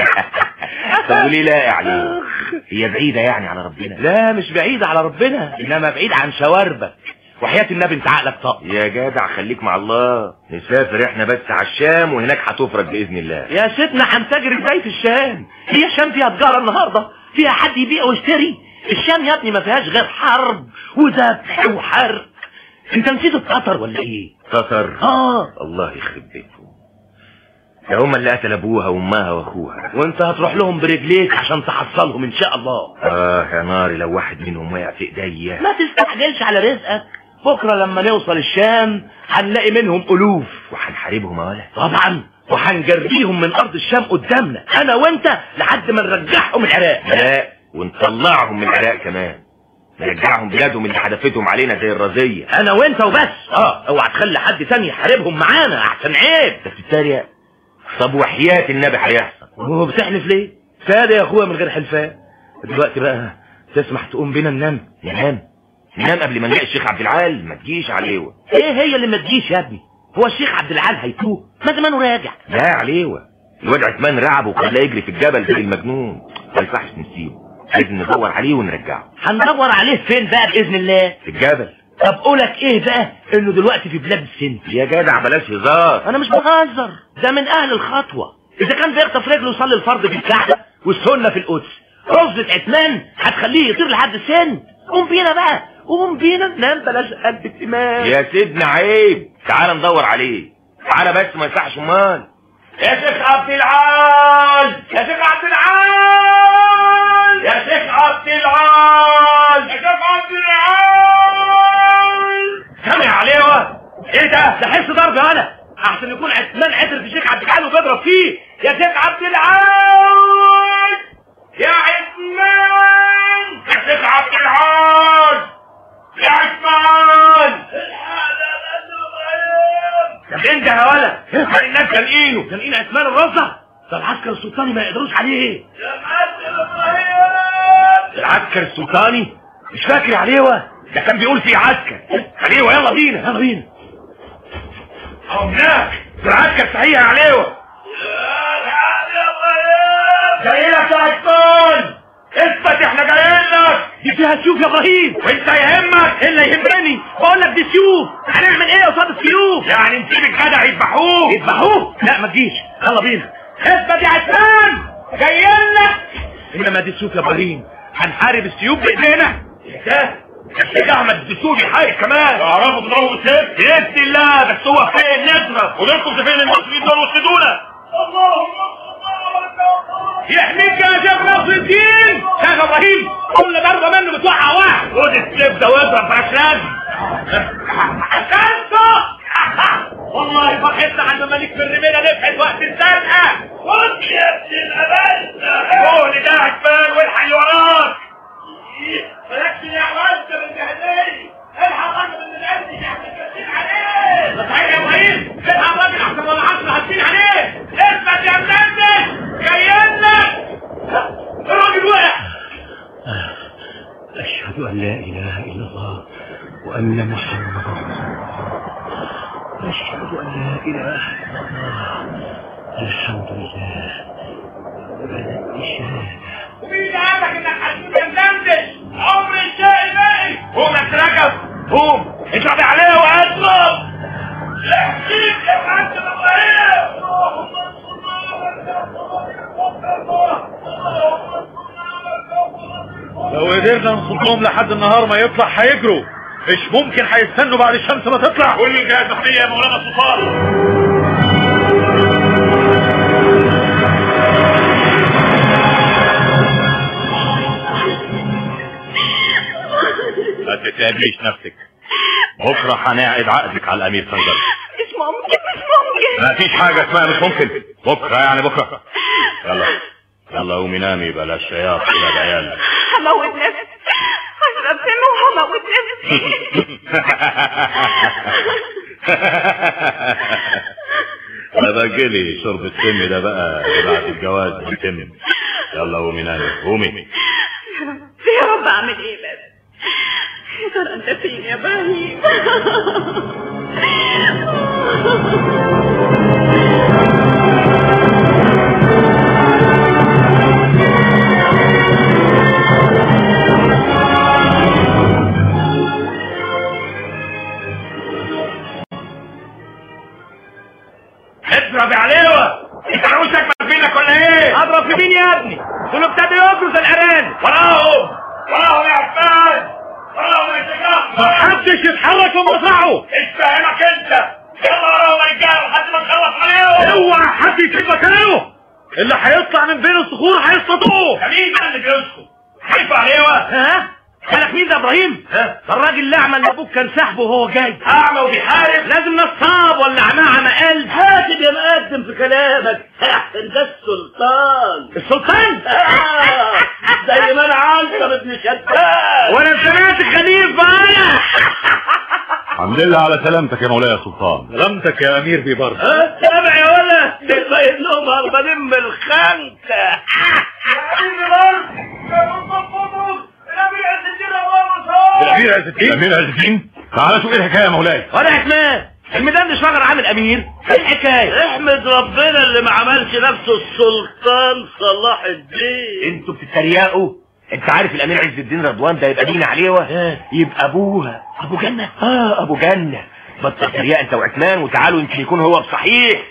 طب وليه لا يعني هي بعيده يعني على ربنا لا مش بعيد على ربنا انما بعيد عن شواربك وحياة النبي انت عقلك طق يا جدع خليك مع الله نسافر احنا بس على الشام وهناك هتفرج باذن الله يا سيدنا هنتاجر ازاي في الشام هي الشام فيها تجاره النهارده فيها حد يبيع ويشتري الشام يا ابني ما فيهاش غير حرب وذبح وحرق انت نسيت القطر ولا ايه قطر اه الله يخرب بيته ده هما اللي قتل ابوها وامها واخوها وانت هتروح لهم برجليك عشان تحصلهم ان شاء الله اه يا ناري لو واحد منهم وقع في ايديا ما تستعجلش على رزقك بكره لما نوصل الشام هنلاقي منهم الوف وهنحاربهم يا ولا طبعا وهنجريهم من ارض الشام قدامنا انا وانت لحد ما نرجعهم العراق لا ونطلعهم من العراق كمان نرجعهم بلادهم اللي حدفتهم علينا زي الرزية انا وانت وبس اه اوعى تخلي حد تاني يحاربهم معانا احسن عيب انت بتتريق طب وحياة النبي هيحصل هو بتحلف ليه سادة يا اخويا من غير حلفان دلوقتي بقى تسمح تقوم بينا ننام ننام ننام قبل ما نلاقي الشيخ عبد العال ما تجيش عليوه ايه هي اللي ما تجيش يا ابني هو الشيخ عبد العال هيتوه ما زمانه راجع لا عليوه الواد عثمان رعب وخلاه يجري في الجبل زي المجنون ما يصحش نسيبه لازم ندور عليه ونرجعه هندور عليه فين بقى باذن الله في الجبل طب قولك ايه بقى انه دلوقتي في بلاد السند يا جدع بلاش هزار انا مش بهزر ده من اهل الخطوه اذا كان بيخطف رجله يصلي الفرض في الكعبه والسنه في القدس رزة عثمان هتخليه يطير لحد السند قوم بينا بقى قوم بينا ننام بلاش قلب الدماغ يا سيدنا عيب تعال ندور عليه تعال بس ما يصحش امال يا شيخ عبد العال يا شيخ عبد العال يا شيخ عبد العال يا شيخ عبد العال سامع عليه ايه ده ده حس ضرب يا ولا احسن يكون عثمان عثر في شيخ عبد العال وبيضرب فيه يا شيخ عبد العال يا عثمان يا شيخ عبد العال يا عثمان طب انت يا ولا الناس جالقينه جالقين عثمان الرصة ده العسكر السلطاني ما يقدروش عليه يا معسل ابراهيم العسكر السلطاني مش فاكر عليوه ده كان بيقول في عسكر عليوه يلا بينا يلا بينا اهو هناك ده العسكر صحيح يا عليوه جاي لك يا عثمان اثبت احنا جايين لك دي فيها سيوف يا ابراهيم وانت يهمك ايه اللي يهمني بقول لك دي سيوف هنعمل ايه قصاد السيوف يعني نسيب الجدع يذبحوه يذبحوه لا ما تجيش يلا بينا اثبت يا عثمان جايين لك انما دي سيوف يا ابراهيم هنحارب السيوف بايدينا ده الشيخ احمد الدسوقي حارب كمان اعرفوا تضربوا السيف باذن الله بس هو فين نضرب ونركب فين المصريين دول وسدونا اللهم يحميك يا شيخ نصر الدين شيخ ابراهيم كل ضربه منه بتوقع واحد خد السيف ده واضرب مالكش لازم اكلته والله فرحتنا عند ملك في الرميله نفحت وقت الزنقه خد يا ابن الابد قول ده عثمان والحق اللي وراك مالكش يا وانت بالجهديه الحق راجل من القلب احنا كاسين عليه صحيح يا ابراهيم الحق راجل احسن ولا عشرة هاتين عليه اثبت يا مدندش جايين لك الراجل وقع أشهد أن لا إله إلا الله وأن محمدا رسول الله أشهد أن لا إله إلا الله الحمد لله ولد الشهادة ومين اللي قالك انك هتموت يا مدندش لو قدرنا نصدهم لحد النهار ما يطلع هيجروا مش ممكن هيستنوا بعد الشمس ما تطلع كل الجهاز البحرية يا مولانا السلطان ما تتعبيش نفسك بكره هنعقد عقدك على الامير سنجر مش ممكن مش ممكن ما فيش حاجه اسمها مش ممكن بكره يعني بكره يلا يلا قومي نامي بلاش شياط يا العيال هموت نفسي هشرب سم وهموت نفسي انا باجلي شرب السم ده بقى بعد الجواز بيتم يلا قومي نامي قومي يا رب اعمل ايه بس يا ترى انت فين يا ابراهيم اضرب يا عليوة انت عروسك مدفينك ولا ايه؟ اضرب في مين يا ابني دول ابتدوا يجروا زي الارانب وراهم وراهم يا عفان وراهم يا شجاع محدش يتحرك من مصرعه اتفهمك انت يلا وراهم يا رجاله لحد ما نخلص عليهم اوعى حد يسيب مكانه اللي هيطلع من بين الصخور هيصطادوه ده مين ده اللي بيسكت؟ خايف عليوة ها بالك مين ده ابراهيم ده الراجل الاعمى اللي ابوك كان سحبه وهو جاي اعمى وبيحارب لازم نصاب ولا عماه عمى قلب هاتب يا مقدم في كلامك ده السلطان السلطان آه، زي ما انا عنتر ابن شداد وانا سمعت خليفه انا الحمد لله على سلامتك يا مولاي يا سلطان سلامتك يا امير بيبرد ها سامع يا ولا تبين لهم هربانين من الخنكه الامير عز الدين الامير عز الدين تعالى شوف ايه الحكايه يا مولاي ولا عثمان الميدان شجر عامل امير ايه الحكايه احمد ربنا اللي ما عملش نفسه السلطان صلاح الدين انتوا بتتريقوا انت عارف الامير عز الدين رضوان ده يبقى دين عليوه يبقى ابوها ابو جنه اه ابو جنه بطل تريقه انت وعثمان وتعالوا يمكن يكون هو بصحيح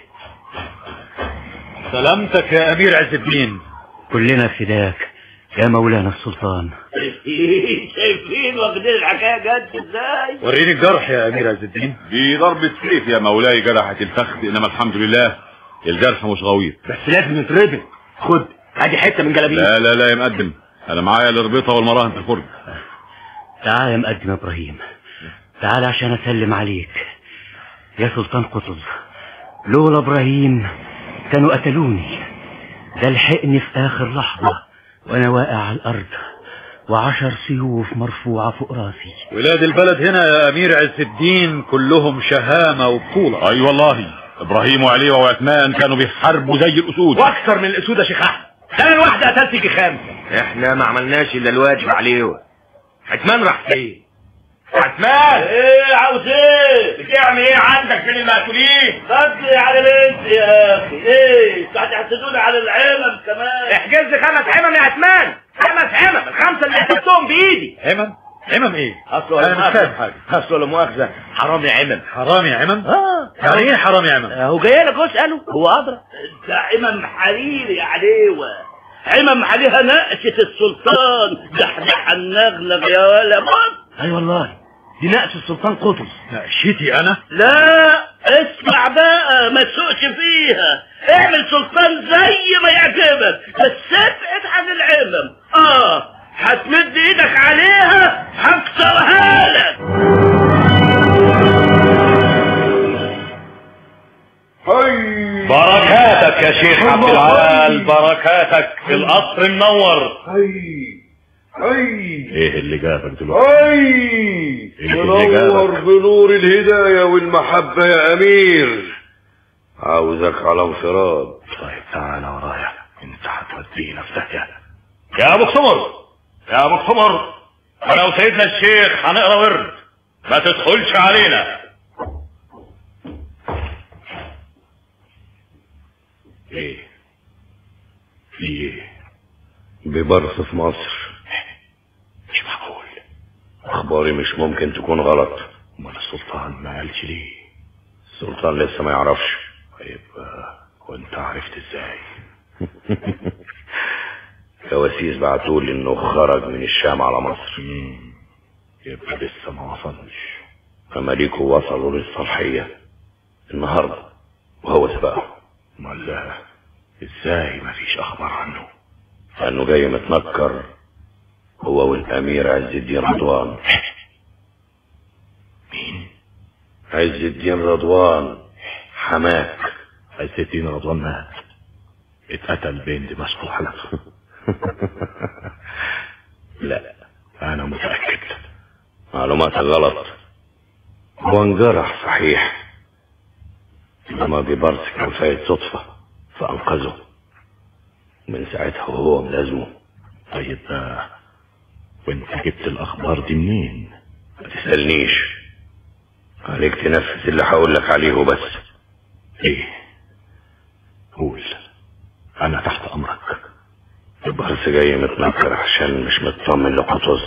سلامتك يا امير عز الدين كلنا فداك يا مولانا السلطان شايفين واخدين الحكايه جد ازاي وريني الجرح يا امير عز الدين دي ضربة سيف يا مولاي جرحت الفخذ انما الحمد لله الجرح مش غويط بس لازم يتربط خد ادي حته من جلابيه لا لا لا يا مقدم انا معايا الربيطه والمراهن في الفرن تعال يا مقدم يا ابراهيم تعال عشان اسلم عليك يا سلطان قطز لولا ابراهيم كانوا قتلوني ده لحقني في اخر لحظه وانا واقع على الارض وعشر سيوف مرفوعه فوق راسي ولاد البلد هنا يا امير عز الدين كلهم شهامه وبطوله اي والله ابراهيم وعلي وعثمان كانوا بيحاربوا زي الاسود واكثر من الاسود يا شيخ احمد انا الواحده قتلت يجي خمسه احنا ما عملناش الا الواجب عليه عثمان راح فين عثمان ايه عاوز ايه؟ بتعمل ايه عندك من المقتولين؟ صدي على الانت يا اخي ايه انتوا هتحسدوني على العلم كمان احجز لي خمس عمم يا عثمان خمس عمم الخمسه اللي حسبتهم بايدي عمم عمم ايه اصل انا مش فاهم حاجه اصل ولا مؤاخذه حرام يا عمم حرام يا عمم اه يعني ايه حرام يا عمم هو جاي لك اساله هو ادرى ده عمم حريري يا عليوه عمم عليها نقشة السلطان دحدح النغنغ يا ولا بص اي والله دي نقش السلطان قطز نقشتي انا لا اسمع بقى ما تسوقش فيها اعمل سلطان زي ما يعجبك بس ابعد عن العمم اه هتمد ايدك عليها هكسرها لك بركاتك يا شيخ عبد العال بركاتك في القصر منور ايه اللي جابك دلوقتي اي إيه اللي منور جابك؟ بنور الهداية والمحبة يا امير عاوزك على انفراد طيب تعالى ورايا انت هتودينا في داهيه يا ابو سمر يا ابو سمر انا وسيدنا الشيخ هنقرا ورد ما تدخلش علينا ايه في ايه ببرص في مصر مش معقول اخباري مش ممكن تكون غلط امال السلطان ما قالش ليه السلطان لسه ما يعرفش طيب آه، وانت عرفت ازاي الجواسيس بعتولي انه خرج من الشام على مصر يبقى لسه ما وصلش مماليكه وصلوا للصالحية النهاردة وهو سبقهم امال لا، ازاي مفيش اخبار عنه لأنه جاي متنكر هو والأمير عز الدين رضوان مين عز الدين رضوان حماك عز الدين رضوان مات اتقتل بين دمشق وحلب لا انا متأكد معلوماتك غلط هو انجرح صحيح انما ببرس كان فايت صدفة فانقذه من ساعتها وهو ملازمه طيب آه، وانت جبت الاخبار دي منين ما تسألنيش عليك تنفذ اللي هقول لك عليه وبس ايه قول انا تحت امرك البرس جاي متنكر عشان مش مطمن لقطز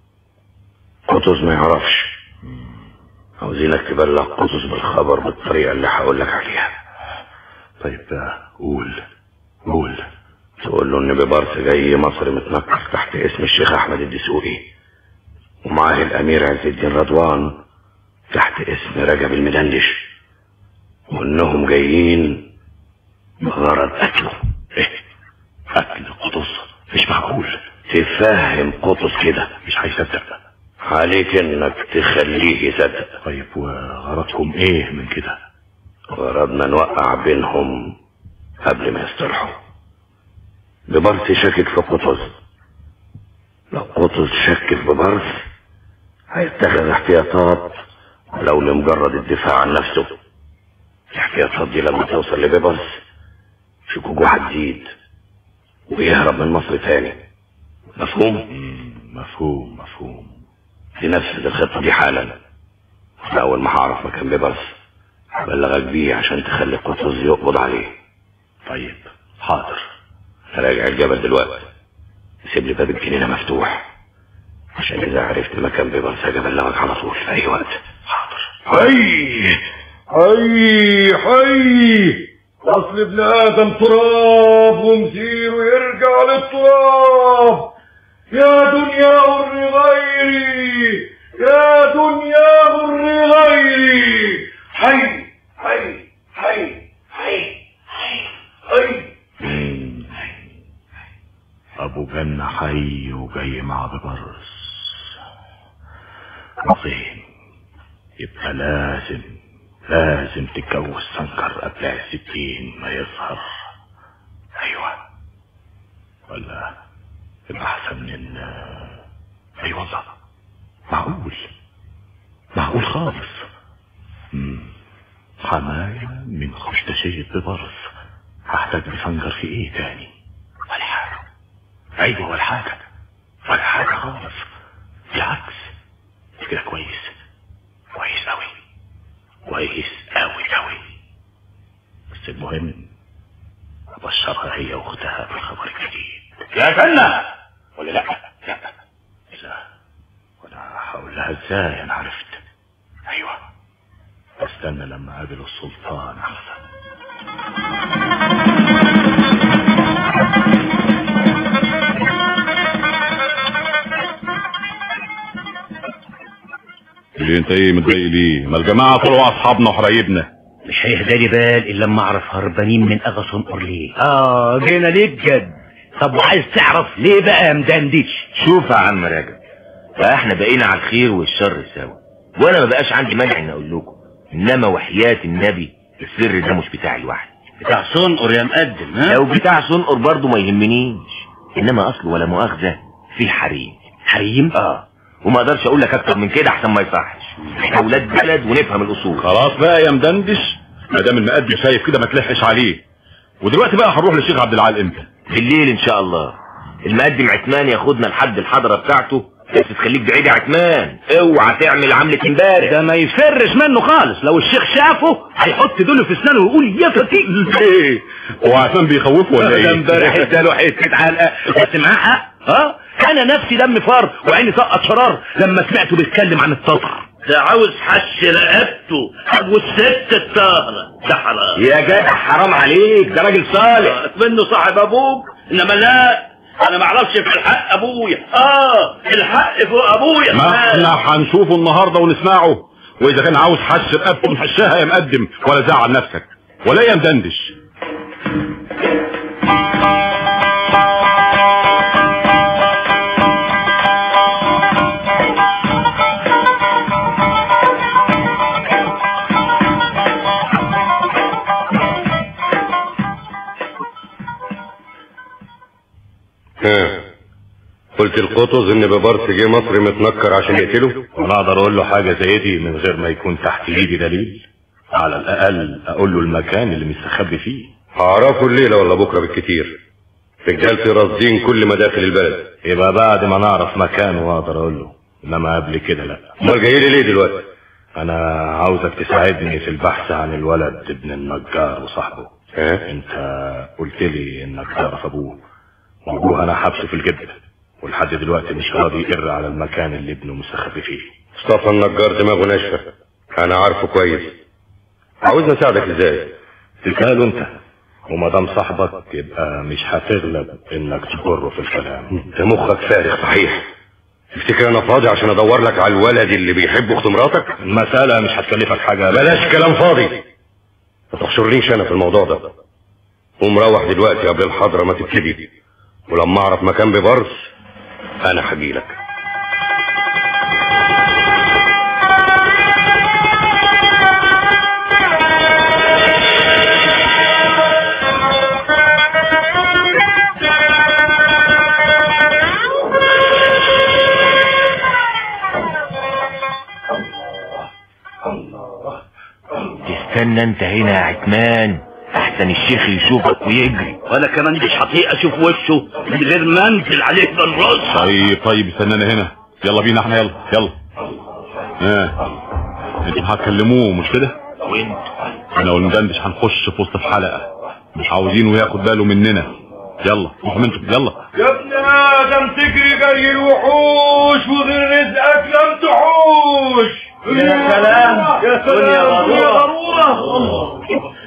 قطز ما يعرفش عاوزينك تبلغ قطز بالخبر بالطريقة اللي هقول لك عليها طيب آه، قول قول تقول له ان ببرس جاي مصر متنكر تحت اسم الشيخ احمد الدسوقي ومعاه الامير عز الدين رضوان تحت اسم رجب المدندش وانهم جايين بغرض قتله ايه قتل قطز مش معقول تفهم قطز كده مش هيصدق عليك انك تخليه يصدق طيب وغرضكم ايه من كده غرضنا نوقع بينهم قبل ما يصطلحوا ببرس شاكك في قطز لو قطز شك في ببرس هيتخذ احتياطات ولو لمجرد الدفاع عن نفسه الاحتياطات دي لما توصل لبيبرس شكوكه هتزيد ويهرب من مصر تاني مفهوم؟ مفهوم مفهوم تنفذ الخطة دي حالا أول ما هعرف مكان بيبرس هبلغك بيه عشان تخلي قطز يقبض عليه طيب حاضر راجع الجبل دلوقتي سيب لي باب الجنينة مفتوح عشان إذا عرفت مكان بيبرس هاجي أبلغك على طول في أي وقت حي حي حي اصل ابن ادم تراب ومسيره يرجع للتراب يا دنيا غر غيري يا دنيا غر غيري حي حي حي حي حي ابو جنة حي وجاي مع ببرس عظيم يبقى لازم لازم تتجوز سنكر قبل عز الدين ما يظهر ايوه ولا يبقى احسن من اي والله معقول معقول خالص مم. حماية من خشتشية ببرص هحتاج لفنجر في ايه تاني ولا حاجة ايوه ولا حاجة ولا حاجة خالص بالعكس كده كويس كويس اوي كويس اوي اوي بس المهم ابشرها هي واختها بالخبر الجديد يا جنة ولا لا لا لا وانا هقول لها ازاي انا عرفت ايوه استنى لما اقابل السلطان احسن ليه انت ايه متضايق ليه ما الجماعه طلعوا اصحابنا وحبايبنا مش هيهدى لي بال الا لما اعرف هربانين من اغصن اورليه اه جينا ليك جد طب وعايز تعرف ليه بقى يا مدندش شوف يا عم راجل بقى احنا بقينا على الخير والشر سوا وانا ما بقاش عندي مانع ان اقول لكم انما وحياة النبي السر ده مش بتاعي لوحدي بتاع صنقر يا مقدم ها لو بتاع صنقر برضه ما يهمنيش انما اصل ولا مؤاخذة في حريم حريم اه وما اقدرش اقول لك اكتر من كده احسن ما يصحش احنا ولاد بلد ونفهم الاصول خلاص بقى يا مدندش ما دام المقدم شايف كده ما تلحش عليه ودلوقتي بقى هنروح للشيخ عبد العال امتى بالليل ان شاء الله المقدم عثمان ياخدنا لحد الحضرة بتاعته بس تخليك بعيد يا عثمان اوعى تعمل عملة امبارح ده ما يفرش منه خالص لو الشيخ شافه هيحط دول في اسنانه ويقول يا فتي ليه هو عشان بيخوفه ولا ده ايه امبارح اداله حته علقه بس معاه حق اه انا نفسي دم فار وعيني سقط شرار لما سمعته بيتكلم عن التتر ده عاوز حش رقبته ابو الست الطاهرة ده حرام يا جدع حرام عليك ده راجل صالح منه صاحب ابوك انما لا انا ما اعرفش في الحق ابويا اه الحق فوق ابويا ما احنا هنشوفه النهارده ونسمعه واذا كان عاوز حش رقبته نحشها يا مقدم ولا زعل نفسك ولا يا مدندش ها قلت القطز ان ببرس جه مصر متنكر عشان يقتله وانا اقدر اقول له حاجه زي دي من غير ما يكون تحت ايدي دليل على الاقل اقول له المكان اللي مستخبي فيه هعرفه الليله ولا بكره بالكتير رجالتي راصدين كل مداخل البلد يبقى بعد ما نعرف مكانه واقدر اقول له انما قبل كده لا امال جاي لي ليه دلوقتي انا عاوزك تساعدني في البحث عن الولد ابن النجار وصاحبه اه؟ انت قلت لي انك تعرف ابوه وابوه انا حبسه في الجبل ولحد دلوقتي مش راضي يقر على المكان اللي ابنه مستخبي فيه مصطفى النجار دماغه ناشفه انا عارفه كويس عاوزني اساعدك ازاي تساله انت وما دام صاحبك يبقى مش هتغلب انك تجره في الكلام انت مخك فارغ صحيح تفتكر انا فاضي عشان ادور لك على الولد اللي بيحب اخت مراتك المسألة مش هتكلفك حاجة بلاش كلام فاضي ما تحشرنيش انا في الموضوع ده قوم روح دلوقتي قبل الحضرة ما تبتدي ولما اعرف مكان ببرص انا هجيلك تستنى انت هنا يا عتمان احسن الشيخ يشوفك ويجري وانا كمان مش هطيق اشوف وشه من غير ما انزل عليه بالرص طيب طيب استنانا هنا يلا بينا احنا يلا يلا ها انتوا هتكلموه مش كده وانت انا والمدندش هنخش في وسط الحلقه مش عاوزينه ياخد باله مننا يلا روحوا انتوا يلا يا ابن ادم تجري جري الوحوش وغير رزقك لم تحوش يا سلام يا دنيا سلام يا ضرورة. ضرورة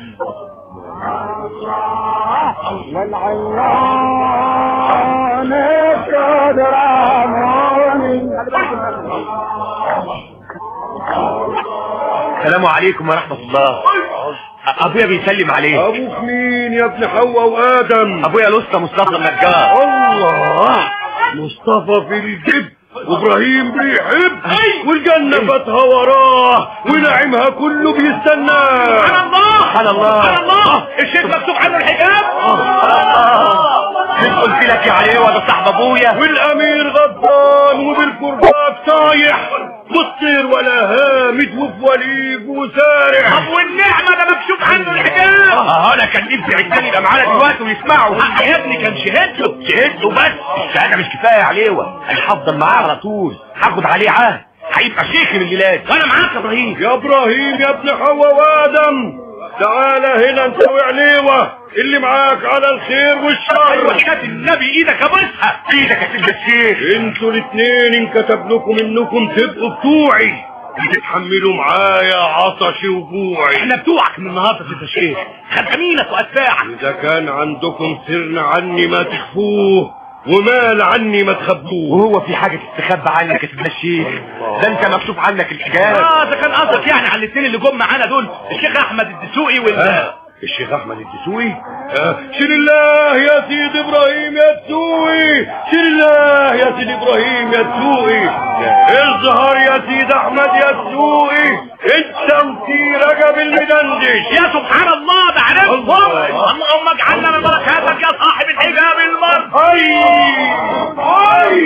السلام عليكم ورحمة الله ابويا بيسلم عليك ابوك مين يا ابن حواء وادم ابويا الاسطى مصطفى النجار الله مصطفى في الجب وابراهيم بيحب والجنة فاتها وراه ونعيمها كله بيستناه على الله على الله على الله الشيخ مكتوب عنه الحجاب مش قلت لك يا علي وده صاحب ابويا والامير غضبان وبالكرباج طايح والطير ولا هامد وفي وليج وسارح طب والنعمة ده مكشوف عنه الحجاب اه انا كان نفسي عدتان يبقى معانا دلوقتي ويسمعوا حق يا ابني كان شهد له شهد له بس الشهاده مش كفايه يا عليوه انا هفضل معاه على طول هاخد عليه عهد هيبقى شيخي من الليلات وانا معاك يا ابراهيم يا ابراهيم يا ابن حواء وادم تعالى هنا انت وعليوة اللي معاك على الخير والشر ايوه كاتب النبي ايدك ابوسها ايدك يا سيد الشيخ انتوا الاتنين انكتب لكم انكم تبقوا بتوعي بتتحملوا معايا عطشي وجوعي احنا بتوعك من النهارده يا سيد الشيخ خدامينك واتباعك اذا كان عندكم سر عني ما تخفوه ومال عني ما تخبوه وهو في حاجه تستخبى عنك يا سيدنا الشيخ ده انت مكشوف عنك الحجاب اه ده كان قصدك يعني على الاثنين اللي جم معانا دول الشيخ احمد الدسوقي وال آه. الشيخ احمد الدسوقي آه. شيل الله يا سيد ابراهيم يا دسوقي شيل الله يا سيد ابراهيم يا دسوقي اظهر يا سيد احمد يا دسوقي انت وسي رجب المدندش يا سبحان الله ده عرفهم اللهم اجعلنا من بركاتك يا صاحب الحجاب المرض هاي هاي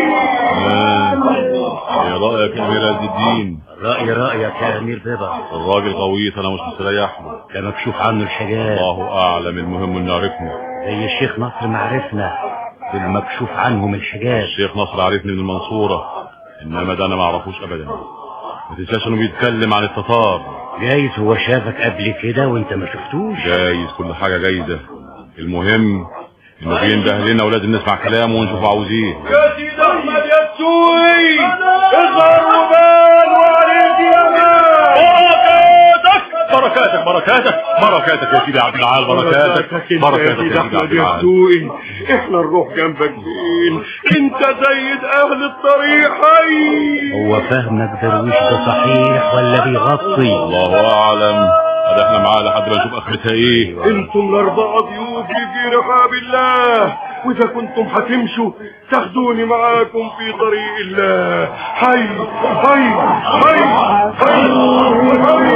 ايه رايك يا امير عز الدين رأي رأيك يا أمير بيبا الراجل غويط انا مش مستريح له ده مكشوف عنه الحجاب الله اعلم المهم انه عرفنا زي الشيخ نصر ما عرفنا بالمكشوف عنهم الحجاب الشيخ نصر عرفني من المنصورة انما ده انا ما اعرفوش ابدا ما تنساش انه بيتكلم عن التتار جايز هو شافك قبل كده وانت ما شفتوش جايز كل حاجة جايزة المهم انه بينده لنا ولازم نسمع كلامه ونشوف عاوز ايه يا سيد احمد يا دسوقي اظهر وبان وعليك يا مان بركاتك بركاتك بركاتك بركاتك يا سيدي عبد العال بركاتك بركاتك يا سيدي عبد العال دسوقي احنا نروح جنبك فين انت سيد اهل الطريق حي هو فهمك درويش ده صحيح ولا بيغطي الله اعلم هذا احنا معاه لحد ما نشوف اخرتها ايه انتم الاربعه ضيوف في رحاب الله واذا كنتم هتمشوا تاخدوني معاكم في طريق الله حي حي حي حي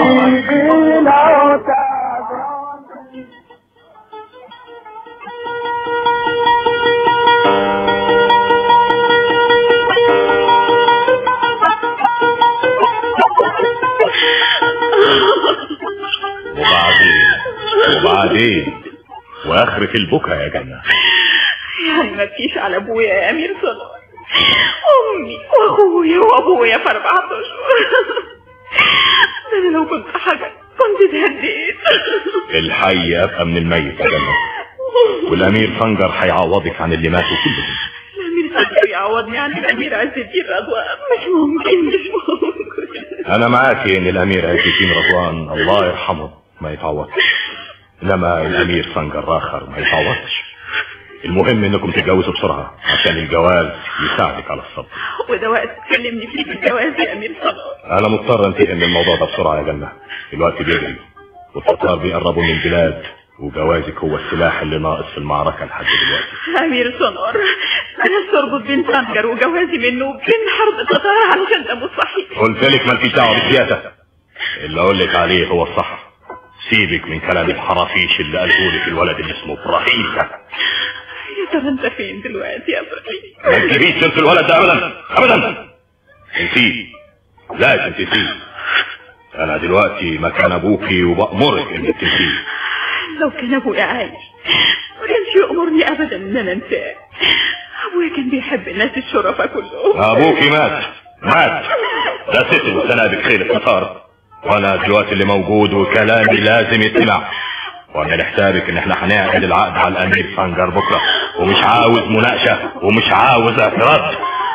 وبعدين وبعدين واخرة البكا يا جنة يعني ما تجيش على ابويا يا امير صلاح امي واخويا وابويا في اربعة اشهر ده انا لو كنت حاجة كنت اتهديت الحي ابقى من الميت يا جنة والامير فنجر هيعوضك عن اللي ماتوا كلهم الامير صلاح يعوضني عن الامير عز الدين رضوان مش ممكن مش ممكن انا معاك ان الامير عز الدين رضوان الله يرحمه ما يتعوضش انما الامير فنجر اخر ما يتعوضش المهم انكم تتجوزوا بسرعة عشان الجواز يساعدك على الصبر وده وقت تكلمني فيه في الجواز يا امير صلاح انا مضطر انتهي من الموضوع ده بسرعة يا جنة الوقت بيجري والتتار بيقربوا من البلاد وجوازك هو السلاح اللي ناقص في المعركة لحد دلوقتي امير صنور انا تربط بين فنجر وجوازي منه وبين حرب التتار علشان ده مش صحيح قلت لك مالكيش دعوة بالسياسة اللي اقول لك عليه هو الصح سيبك من كلام الحرافيش اللي قاله لك الولد اللي اسمه ابراهيم ده يا ترى انت فين دلوقتي يا ابراهيم ما تجيبيش سيرة الولد ده ابدا ابدا انسيه لازم تنسيه انا دلوقتي مكان ابوكي وبأمرك انك تنسيه لو كان ابويا عايش ما كانش يأمرني ابدا ان انا انساه ابويا كان بيحب الناس الشرفاء كلهم ابوكي مات مات ده ست وسنابك خير التتار وانا دلوقتي اللي موجود وكلامي لازم يتسمع وانا لحسابك ان احنا هنعقد العقد على الامير فانجر بكره ومش عاوز مناقشه ومش عاوز اعتراض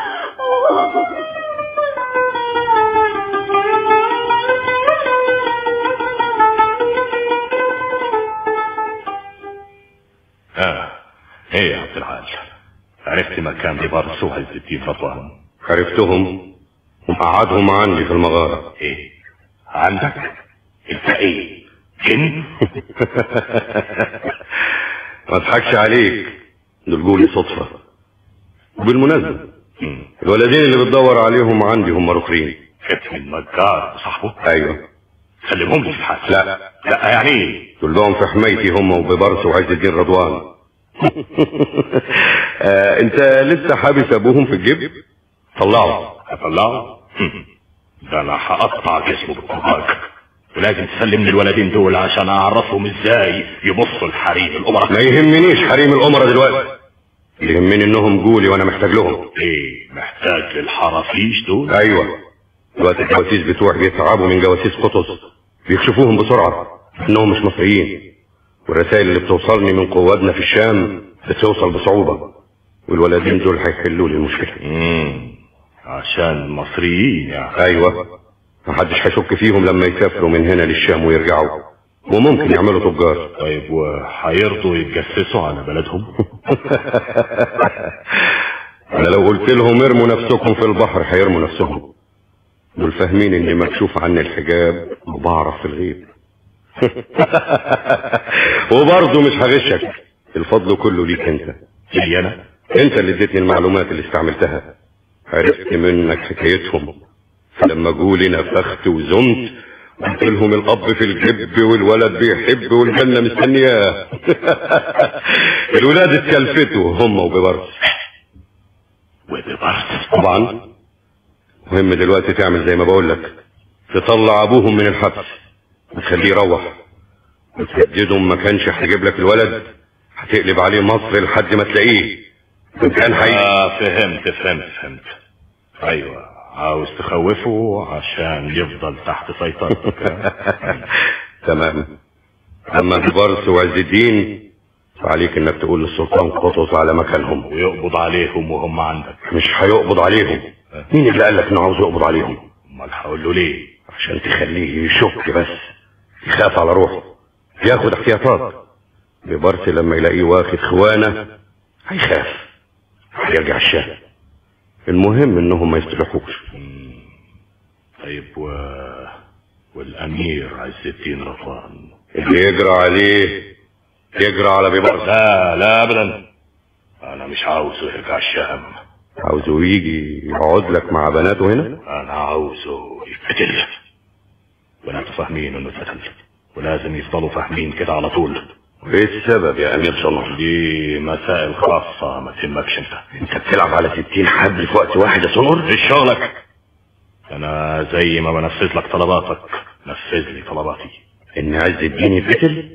اه ايه يا عبد العال عرفت مكان ديبار سوهل الدين رضوان عرفتهم ومقعدهم عندي في المغارة ايه عندك انت ايه جن ما اضحكش عليك دول جولي صدفة وبالمناسبة الولدين اللي بتدور عليهم عندي هم ركرين ابن النجار صاحبه ايوه سلمهم لي في الحال لا لا يعني ايه دول لهم في حمايتي هم وببرس وعز الدين رضوان آه انت لسه حابس ابوهم في الجيب طلعه هطلعه ده انا هقطع جسمه بالطباج ولازم تسلمني الولدين دول عشان اعرفهم ازاي يبصوا الحريم الامراء ما يهمنيش حريم الامراء دلوقتي اللي يهمني انهم جولي وانا محتاج لهم ايه محتاج للحرافيش دول ايوه دلوقتي الجواسيس بتوعي بيتعبوا من جواسيس قطز بيكشفوهم بسرعة انهم مش مصريين والرسائل اللي بتوصلني من قوادنا في الشام بتوصل بصعوبة والولدين دول هيحلوا لي المشكلة امم عشان مصريين يعني ايوه محدش هيشك فيهم لما يسافروا من هنا للشام ويرجعوا وممكن يعملوا تجار طيب وهيرضوا يتجسسوا على بلدهم انا لو قلت لهم ارموا نفسكم في البحر هيرموا نفسهم دول فاهمين اني مكشوف عني الحجاب وبعرف في الغيب وبرضه مش هغشك الفضل كله ليك انت لي انا انت اللي اديتني المعلومات اللي استعملتها عرفت منك حكايتهم فلما جولي نفخت وزمت قلت لهم الاب في الجب والولد بيحب والجنه مستنياه الولاد اتكلفتوا هم وببرس وببرس طبعا مهم دلوقتي تعمل زي ما بقول لك تطلع ابوهم من الحبس وتخليه يروح وتهددهم ما كانش هيجيب لك الولد هتقلب عليه مصر لحد ما تلاقيه إن كان حي آه فهمت فهمت فهمت ايوه عاوز تخوفه عشان يفضل تحت سيطرتك تمام اما ببرس وعز الدين فعليك انك تقول للسلطان قطز على مكانهم ويقبض عليهم وهم عندك مش هيقبض عليهم مين اللي قال لك انه عاوز يقبض عليهم امال هقول له ليه عشان تخليه يشك بس يخاف على روحه ياخد احتياطات ببرس لما يلاقيه واخد خوانة هيخاف هيرجع الشام المهم انهم ما يصلحوش طيب و... والامير عز الدين رضوان اللي يجرى عليه يجرى على ببرس لا لا ابدا انا مش عاوزه يرجع الشام عاوزه يجي يقعد لك مع بناته هنا انا عاوزه يتقتل بناته فاهمين انه اتقتل ولازم يفضلوا فاهمين كده على طول وايه السبب يا امير صنع دي مسائل خاصة ما تهمكش انت انت بتلعب على ستين حبل في وقت واحد يا صنور ايش شغلك انا زي ما بنفذ لك طلباتك نفذ لي طلباتي ان عز الدين يتقتل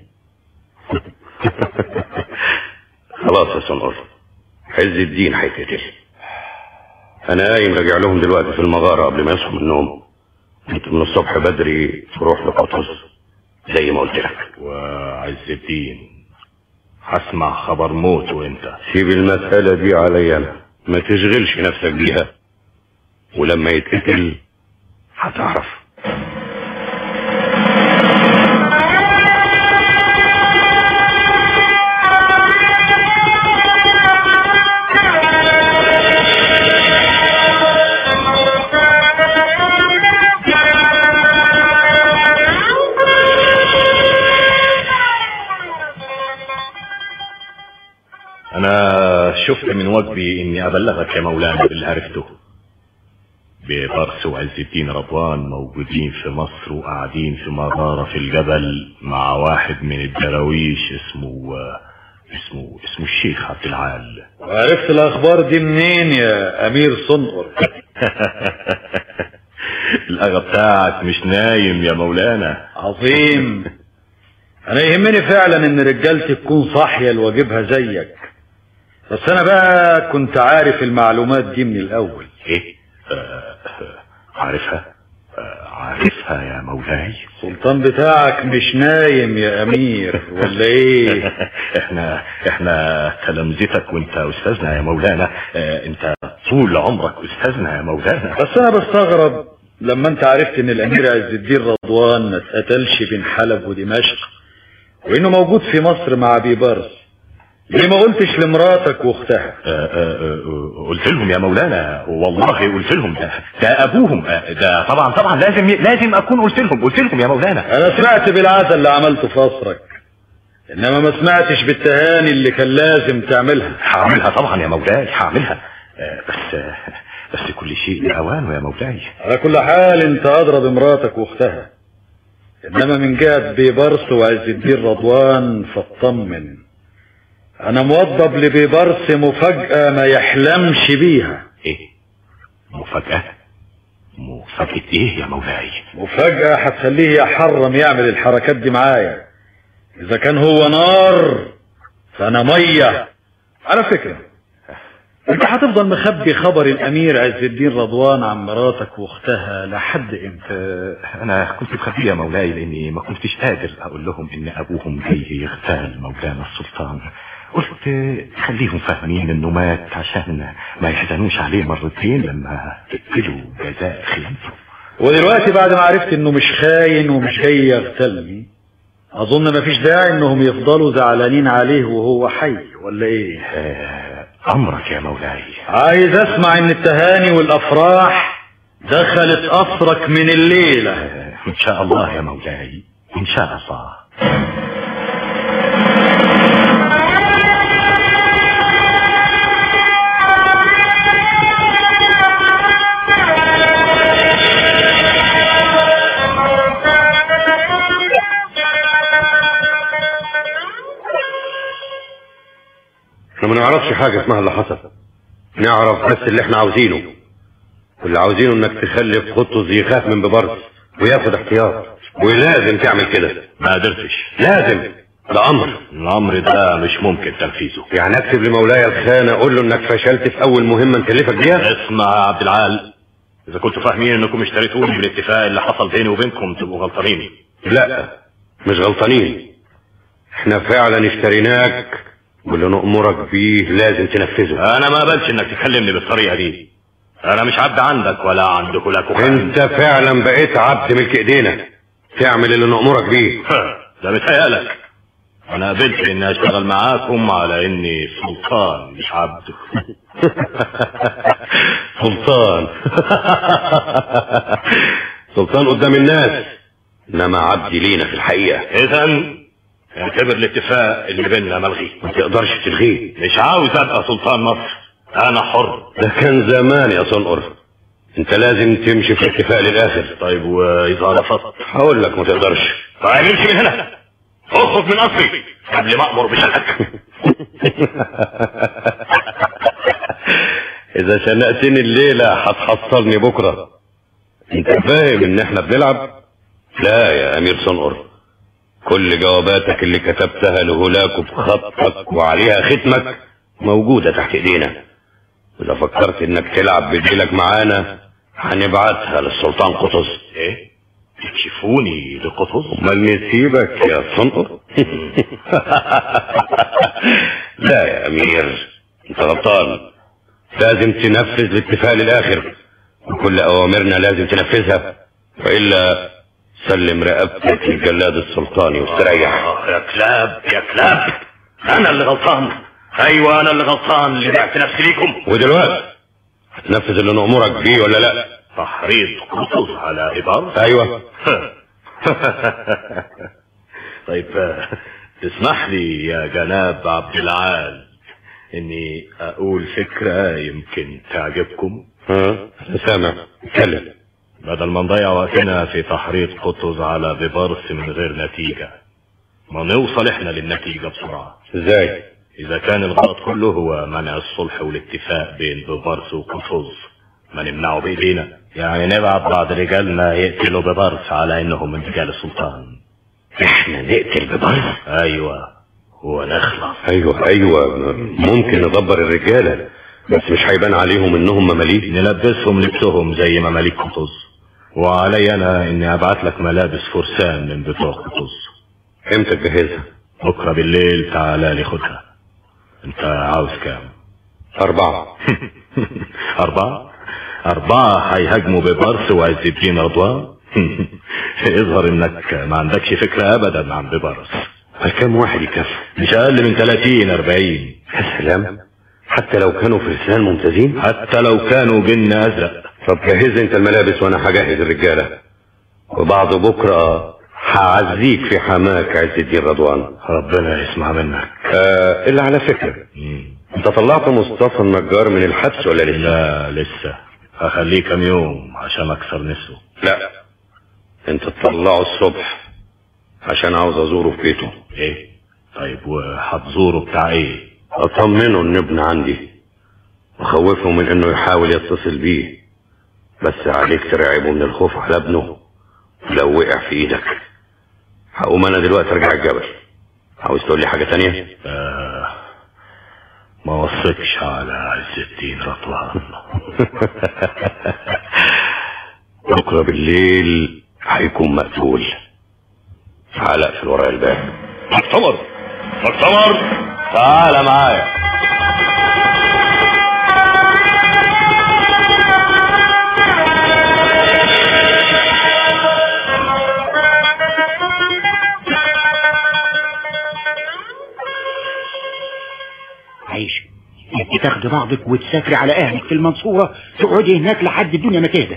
خلاص يا صنور عز الدين هيتقتل انا قايم راجع لهم دلوقتي في المغارة قبل ما يصحوا من النوم انت من الصبح بدري تروح لقطز زي ما قلت لك وعز الدين هسمع خبر موت وانت سيب المسألة دي عليا انا ما تشغلش نفسك بيها ولما يتقتل هتعرف انا شفت من واجبي اني ابلغك يا مولانا باللي عرفته ببرس وعز الدين رضوان موجودين في مصر وقاعدين في مغارة في الجبل مع واحد من الدراويش اسمه اسمه اسمه الشيخ عبد العال وعرفت الاخبار دي منين يا امير صنقر الاغا بتاعك مش نايم يا مولانا عظيم انا يهمني فعلا ان رجالتي تكون صاحية لواجبها زيك بس انا بقى كنت عارف المعلومات دي من الاول ايه آه عارفها آه عارفها يا مولاي السلطان بتاعك مش نايم يا امير ولا ايه احنا احنا تلامذتك وانت استاذنا يا مولانا اه انت طول عمرك استاذنا يا مولانا بس انا بستغرب لما انت عرفت ان الامير عز الدين رضوان ما اتقتلش بين حلب ودمشق وانه موجود في مصر مع بيبرس ليه ما قلتش لمراتك واختها اه اه قلت لهم يا مولانا والله قلت لهم ده, ده ابوهم ده طبعا طبعا لازم لازم اكون قلت لهم قلت لهم يا مولانا انا سمعت بالعزا اللي عملته في قصرك انما ما سمعتش بالتهاني اللي كان لازم تعملها هعملها طبعا يا مولاي هعملها بس بس كل شيء لاوانه يا مولاي على كل حال انت اضرب مراتك واختها انما من جهة بيبرس وعز الدين رضوان فاطمن انا موضب لبيبرس مفاجأة ما يحلمش بيها ايه مفاجأة مفاجأة ايه يا مولاي مفاجأة هتخليه يحرم يعمل الحركات دي معايا اذا كان هو نار فانا مية على فكرة انت هتفضل مخبي خبر الامير عز الدين رضوان عن مراتك واختها لحد امتى انا كنت مخبيه يا مولاي لاني ما كنتش قادر اقول لهم ان ابوهم جاي يغتال مولانا السلطان قلت خليهم فاهمين انه مات عشان ما يحزنوش عليه مرتين لما تقتلوا جزاء خيانته ودلوقتي بعد ما عرفت انه مش خاين ومش جاي يغتالني اظن مفيش داعي انهم يفضلوا زعلانين عليه وهو حي ولا ايه آه امرك يا مولاي عايز اسمع ان التهاني والافراح دخلت قصرك من الليلة آه ان شاء الله يا مولاي ان شاء الله احنا ما نعرفش حاجة اسمها اللي حصل نعرف بس اللي احنا عاوزينه واللي عاوزينه انك تخلي قطز يخاف من ببرس وياخد احتياط ولازم تعمل كده ما قدرتش لازم ده امر الامر ده مش ممكن تنفيذه يعني اكتب لمولاي الخانة اقول له انك فشلت في اول مهمة نكلفك بيها اسمع يا عبد العال اذا كنتوا فاهمين انكم اشتريتوني بالاتفاق اللي حصل بيني وبينكم تبقوا غلطانين لا مش غلطانين احنا فعلا اشتريناك واللي نأمرك بيه لازم تنفذه انا ما قبلش انك تكلمني بالطريقه دي انا مش عبد عندك ولا عند كلك انت فعلا بقيت عبد ملك ايدينا تعمل اللي نأمرك بيه ده متهيألك انا قبلت اني اشتغل معاكم على اني سلطان مش عبد سلطان سلطان قدام الناس انما عبدي لينا في الحقيقة اذا اعتبر الاتفاق اللي بيننا ملغي ما تقدرش تلغيه مش عاوز ابقى سلطان مصر انا حر ده كان زمان يا صنقر انت لازم تمشي في الاتفاق للاخر طيب واذا رفضت هقول لك ما تقدرش طيب امشي من هنا اخرج من قصري قبل ما امر بشنقك اذا شنقتني الليلة هتحصلني بكرة انت فاهم ان احنا بنلعب لا يا امير صنقر كل جواباتك اللي كتبتها لهلاك بخطك وعليها ختمك موجودة تحت ايدينا واذا فكرت انك تلعب بديلك معانا هنبعتها للسلطان قطز ايه تكشفوني لقطز امال نسيبك يا صنقر لا يا امير انت غلطان لازم تنفذ الاتفاق للاخر وكل اوامرنا لازم تنفذها والا سلم رقبتك للجلاد السلطاني واستريح يا كلاب يا كلاب انا اللي غلطان ايوه انا اللي غلطان اللي بعت نفسي ليكم ودلوقتي هتنفذ اللي نأمرك بيه ولا لا تحريض قطز على ابار ايوه طيب آه، تسمح لي يا جناب عبد العال اني اقول فكرة يمكن تعجبكم ها أنا سامع اتكلم بدل ما نضيع وقتنا في تحريض قطز على ببرس من غير نتيجة ما نوصل احنا للنتيجة بسرعة ازاي اذا كان الغلط كله هو منع الصلح والاتفاق بين ببرس وقطز ما نمنعه بايدينا يعني نبعت بعض رجالنا يقتلوا ببرس على انهم من رجال السلطان احنا نقتل ببرس ايوه ونخلص ايوه ايوه ممكن ندبر الرجاله بس مش هيبان عليهم انهم مماليك نلبسهم لبسهم زي مماليك قطز وعلي انا اني ابعت لك ملابس فرسان من بتوع قطز امتى تجهزها بكره بالليل تعالى لي خدها انت عاوز كام اربعة اربعة اربعة هيهاجموا ببرس وعز الدين رضوان يظهر انك ما عندكش فكرة ابدا عن ببرس كم واحد يكفي مش اقل من 30 40 يا سلام حتى لو كانوا فرسان ممتازين حتى لو كانوا جن ازرق طب جهز انت الملابس وانا هجهز الرجاله وبعد بكره هعزيك في حماك عز الدين رضوان ربنا يسمع منك آه اللي على فكره انت طلعت مصطفى النجار من الحبس ولا لسه لا لسه هخليه كام يوم عشان اكسر نفسه لا انت تطلعه الصبح عشان عاوز ازوره في بيته ايه طيب وهتزوره بتاع ايه اطمنه ان ابن عندي وخوفه من انه يحاول يتصل بيه بس عليك ترعبه من الخوف على ابنه لو وقع في ايدك هقوم انا دلوقتي ارجع الجبل عاوز تقول لي حاجه تانية آه ما وصكش على عز الدين رضوان بكره بالليل هيكون مقتول تعال اقفل ورايا الباب مؤتمر مؤتمر تعال معايا عيش انت تاخدي بعضك وتسافري على اهلك في المنصورة تقعدي هناك لحد الدنيا ما تهدى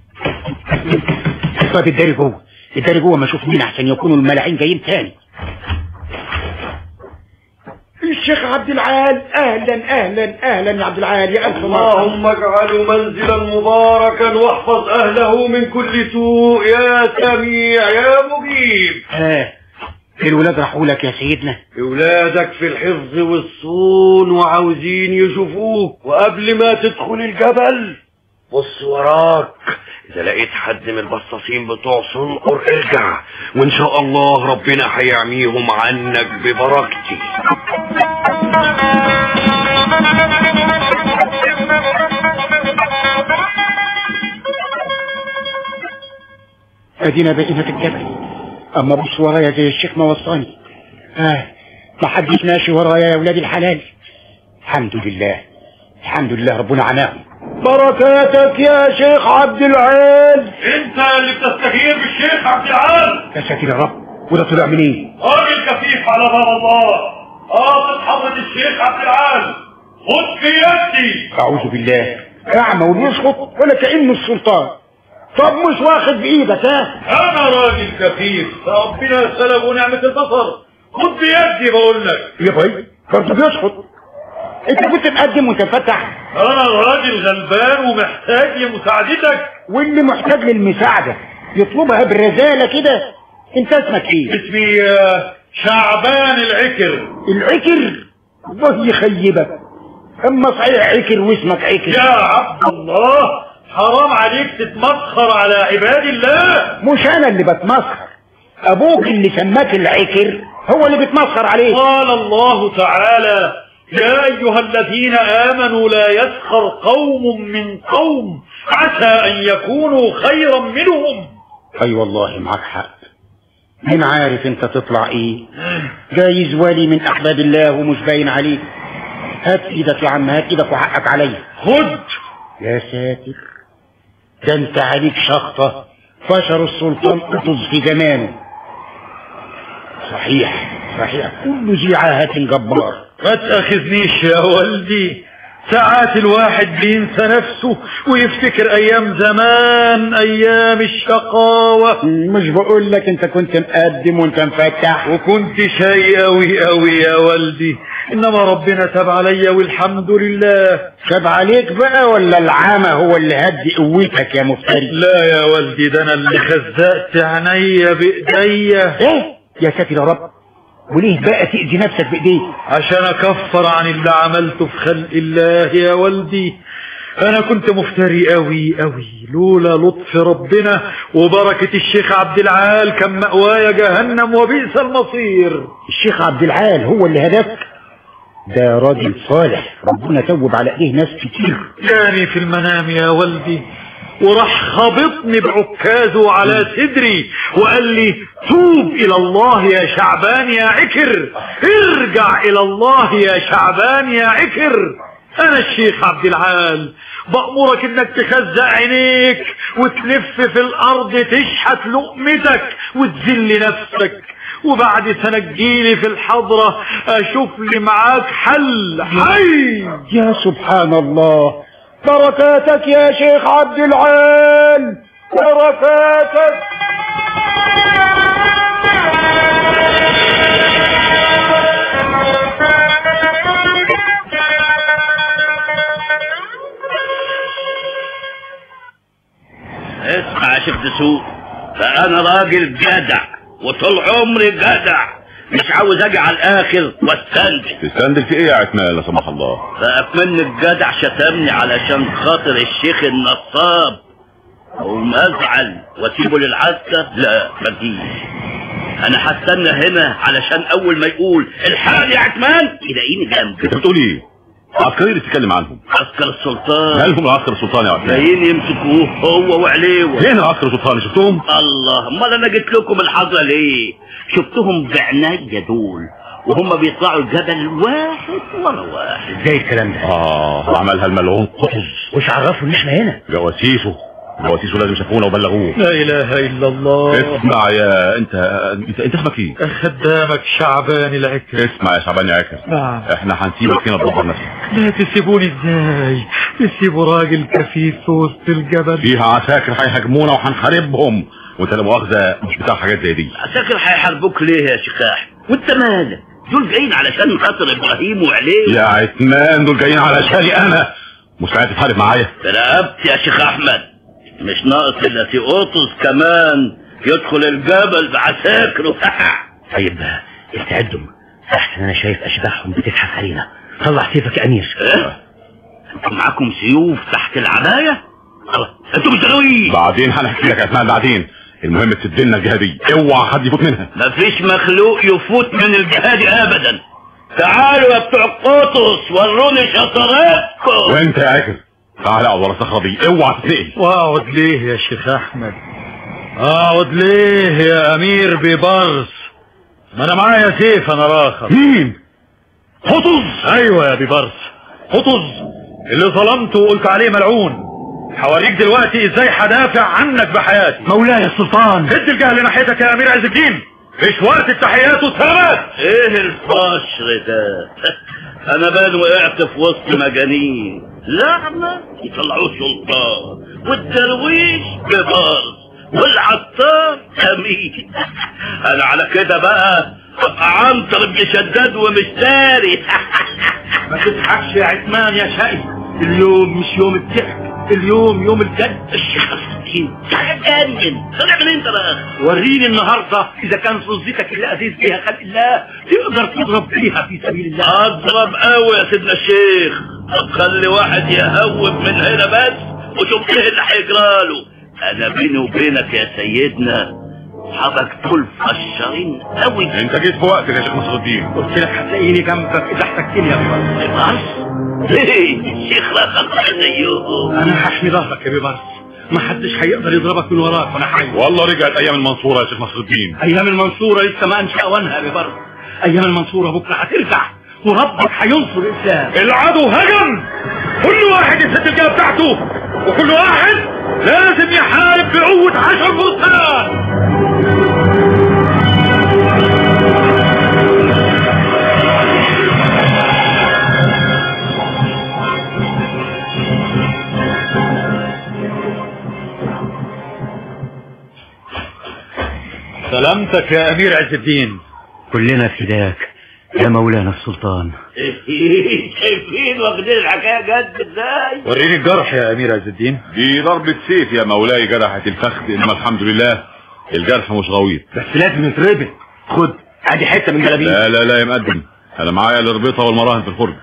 طب الداري جوه الداري جوه ما اشوف مين عشان يكونوا الملاعين جايين تاني الشيخ عبد العال اهلا اهلا اهلا يا عبد العال يا الف اللهم اجعله منزلا مباركا واحفظ اهله من كل سوء يا سميع يا مجيب ها الولاد راحوا لك يا سيدنا اولادك في الحفظ والصون وعاوزين يشوفوك وقبل ما تدخل الجبل بص وراك اذا لقيت حد من البصاصين بتوع صنقر ارجع وان شاء الله ربنا هيعميهم عنك ببركتي ادينا بقينا في الجبل اما بص ورايا زي الشيخ ما وصاني اه ما حدش ماشي ورايا يا ولاد الحلال الحمد لله الحمد لله ربنا عناهم بركاتك يا شيخ عبد العال انت اللي بتستهين بالشيخ عبد العال يا ساتر يا رب وده طلع منين راجل كفيف على باب الله قاصد حضرة الشيخ عبد العال خد في يدي اعوذ بالله اعمى وبيسقط ولا كانه السلطان طب مش واخد بايدك ها انا راجل كفيف ربنا سلب ونعمة البصر خد بيدي بقول لك يا باي برضه بيسقط انت كنت مقدم وانت مفتح انا راجل غلبان ومحتاج لمساعدتك واللي محتاج للمساعده يطلبها بالرزاله كده انت اسمك ايه اسمي آه، شعبان العكر العكر الله يخيبك اما صحيح عكر واسمك عكر يا عبد الله حرام عليك تتمسخر على عباد الله مش انا اللي بتمسخر ابوك اللي سماك العكر هو اللي بتمسخر عليه قال الله تعالى يا أيها الذين آمنوا لا يسخر قوم من قوم عسى أن يكونوا خيرا منهم اي والله معاك حق مين عارف انت تطلع ايه جايز ولي من احباب الله ومش باين عليك هات ايدك يا عم هات ايدك وحقك عليا خد يا ساتر ده انت عليك شخطة فشر السلطان قطز في زمانه صحيح صحيح كل ذي عاهة جبار ما تأخذنيش يا ولدي ساعات الواحد بينسى نفسه ويفتكر ايام زمان ايام الشقاوة مش بقول لك انت كنت مقدم وانت مفتح وكنت شاي قوي قوي يا ولدي انما ربنا تاب عليا والحمد لله شاب عليك بقى ولا العامة هو اللي هدي قوتك يا مفتري لا يا ولدي ده انا اللي خزقت عينيا بايديا ايه يا ساتر يا رب وليه بقى تأذي نفسك بايديك عشان اكفر عن اللي عملته في خلق الله يا ولدي انا كنت مفتري قوي قوي لولا لطف ربنا وبركة الشيخ عبد العال كان مأوايا جهنم وبئس المصير الشيخ عبد العال هو اللي هداك ده راجل صالح ربنا توب على ايديه ناس كتير جاني في المنام يا ولدي وراح خبطني بعكازه على صدري وقال لي توب الى الله يا شعبان يا عكر ارجع الى الله يا شعبان يا عكر انا الشيخ عبد العال بأمرك انك تخزق عينيك وتلف في الارض تشحت لقمتك وتذل نفسك وبعد سنة تجيلي في الحضرة اشوف لي معاك حل حي يا سبحان الله بركاتك يا شيخ عبد العال بركاتك اسمع يا شيخ دسوق فانا راجل جدع وطول عمري جدع مش عاوز اجي على الاخر واستندل تستندل في ايه يا عتمان لا سمح الله فأكمن الجدع شتمني علشان خاطر الشيخ النصاب اقوم ازعل واسيبه للعسكر لا مجيش انا هستنى هنا علشان اول ما يقول الحال يا عتمان يلاقيني جنبه انت بتقول ايه عسكري تتكلم عنهم عسكر السلطان مالهم العسكر السلطاني يا عتمان جايين يمسكوه هو وعليوه فين العسكر السلطاني شفتهم الله امال انا جيت لكم الحضره ليه شفتهم بعناية دول وهم بيطلعوا الجبل واحد ورا واحد ازاي الكلام ده اه عملها الملعون قطز وش عرفوا ان احنا هنا جواسيسه جواسيسه لازم شافونا وبلغوه لا اله الا الله اسمع يا انت انت, انت اسمك ايه خدامك شعبان العكر اسمع يا شعبان يا عكر نعم احنا هنسيبك فينا تدبر نفسك لا تسيبوني ازاي تسيبوا راجل كفيف في وسط الجبل فيها عساكر هيهاجمونا وهنحاربهم وانت لا مؤاخذه مش بتاع حاجات زي دي عساكر هيحاربوك ليه يا شيخاح وانت مالك دول جايين علشان خاطر ابراهيم وعليه يا عتمان دول جايين علشاني انا مش عايز تحارب معايا رقبت يا شيخ احمد مش ناقص الا تيوطس كمان يدخل الجبل بعساكره طيب استعدوا احسن انا شايف اشباحهم بتزحف علينا طلع سيفك يا امير ايه انتوا معاكم سيوف تحت العبايه الله انتوا مش غاويين بعدين هنحكي لك يا عتمان بعدين المهم تسد لنا الجهه دي اوعى حد يفوت منها مفيش مخلوق يفوت من الجهاد ابدا تعالوا يا بتوع القطس وروني شطارتكم وانت يا عكر تعالى اقعد ورا الصخره دي اوعى تتنقل واقعد ليه يا شيخ احمد اقعد ليه يا امير ببرص ما انا معايا سيف انا راخر مين قطز ايوه يا ببرص قطز اللي ظلمته وقلت عليه ملعون هوريك دلوقتي ازاي هدافع عنك بحياتي مولاي السلطان هد الجهل ناحيتك يا امير عز الدين مش وقت التحيات والسلامات ايه الفشر ده انا بان وقعت في وسط مجانين لعنة يطلعوه سلطان والدرويش ببارز والعطار امين انا على كده بقى ابقى عنتر ابن شداد ومشتاري ما تضحكش يا عثمان يا شقي اليوم مش يوم الضحك اليوم يوم الجد الشيخ الدين تجنن طلع من انت بقى وريني النهارده اذا كان صوزتك اللي ازيز بيها خلق الله تقدر تضرب بيها في سبيل الله اضرب قوي يا سيدنا الشيخ طب خلي واحد يهوب من هنا بس وشوف ايه اللي هيجراله انا بيني وبينك يا سيدنا اصحابك دول فشارين قوي انت جيت في وقتك يا شيخ نصر الدين قلت لك هتلاقيني جنبك اذا احتجتني يا بيبرس بيبرس ليه الشيخ لا خطر زيهم انا هحمي ظهرك يا بيبرس ما حدش هيقدر يضربك من وراك وانا حي والله رجعت ايام المنصوره يا شيخ نصر الدين ايام المنصوره لسه ما انشا وانها يا بيبرس ايام المنصوره بكره هترجع وربك هينصر الاسلام العدو هجم كل واحد يسد الجهه بتاعته وكل واحد لازم يحارب بقوه عشر فرسان سلامتك يا امير عز الدين كلنا فداك يا مولانا السلطان شايفين واخدين الحكايه جد ازاي وريني الجرح يا امير عز الدين دي ضربة سيف يا مولاي جرحت الفخذ انما الحمد لله الجرح مش غويط بس لازم يتربط خد ادي حته من جلابيه لا لا لا يا مقدم انا معايا الاربطه والمراهن في الفرن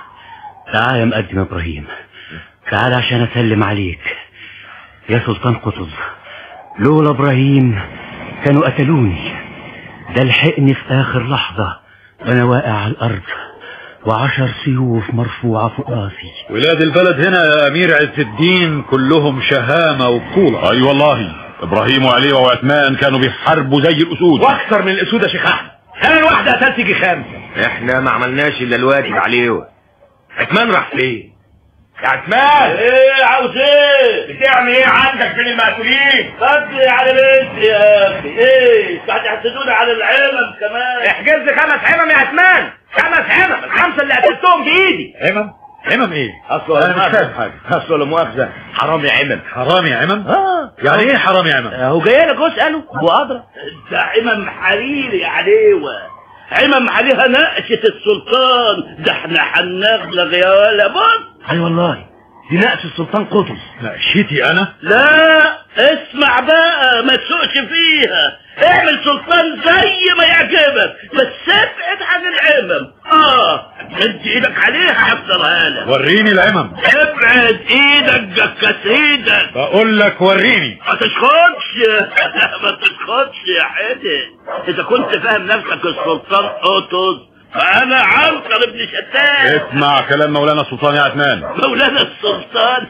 تعال يا مقدم ابراهيم تعال عشان اسلم عليك يا سلطان قطز لولا ابراهيم كانوا قتلوني ده لحقني في اخر لحظة وانا واقع على الارض وعشر سيوف مرفوعة فوق راسي ولاد البلد هنا يا امير عز الدين كلهم شهامة وبطولة اي والله ابراهيم وعلي وعثمان كانوا بيحاربوا زي الاسود واكثر من الاسود يا شيخ احمد انا الواحده قتلت يجي خمسه احنا ما عملناش الا الواجب عليه عثمان راح فين يا عثمان ايه عاوز ايه بتعمل ايه عندك بين المقتولين بدري على بنتي يا اخي ايه هتحسدوني على العلم كمان احجز لي خمس حمم يا عثمان خمس حمم الخمسه اللي قتلتهم بايدي عمم عمم ايه اصل انا مش فاهم حاجة اصل مؤاخذه حرام يا عمم حرام يا عمم اه يعني ايه حرام يا عمم هو جاي لك اساله هو ادرى ده عمم حريري عليوه عمم عليها نقشة السلطان ده احنا هنغلغ يا ولا بص اي والله دي نقش السلطان قطز نقشتي انا لا اسمع بقى ما تسوقش فيها اعمل سلطان زي ما يعجبك بس ابعد عن العمم اه مد ايدك عليها هكسرها لك وريني العمم ابعد ايدك جكس ايدك بقول لك وريني ما تسخطش ما تسخطش يا حدي اذا كنت فاهم نفسك السلطان قطز فانا عنتر ابن شتات اسمع كلام مولانا السلطان يا عثمان مولانا السلطان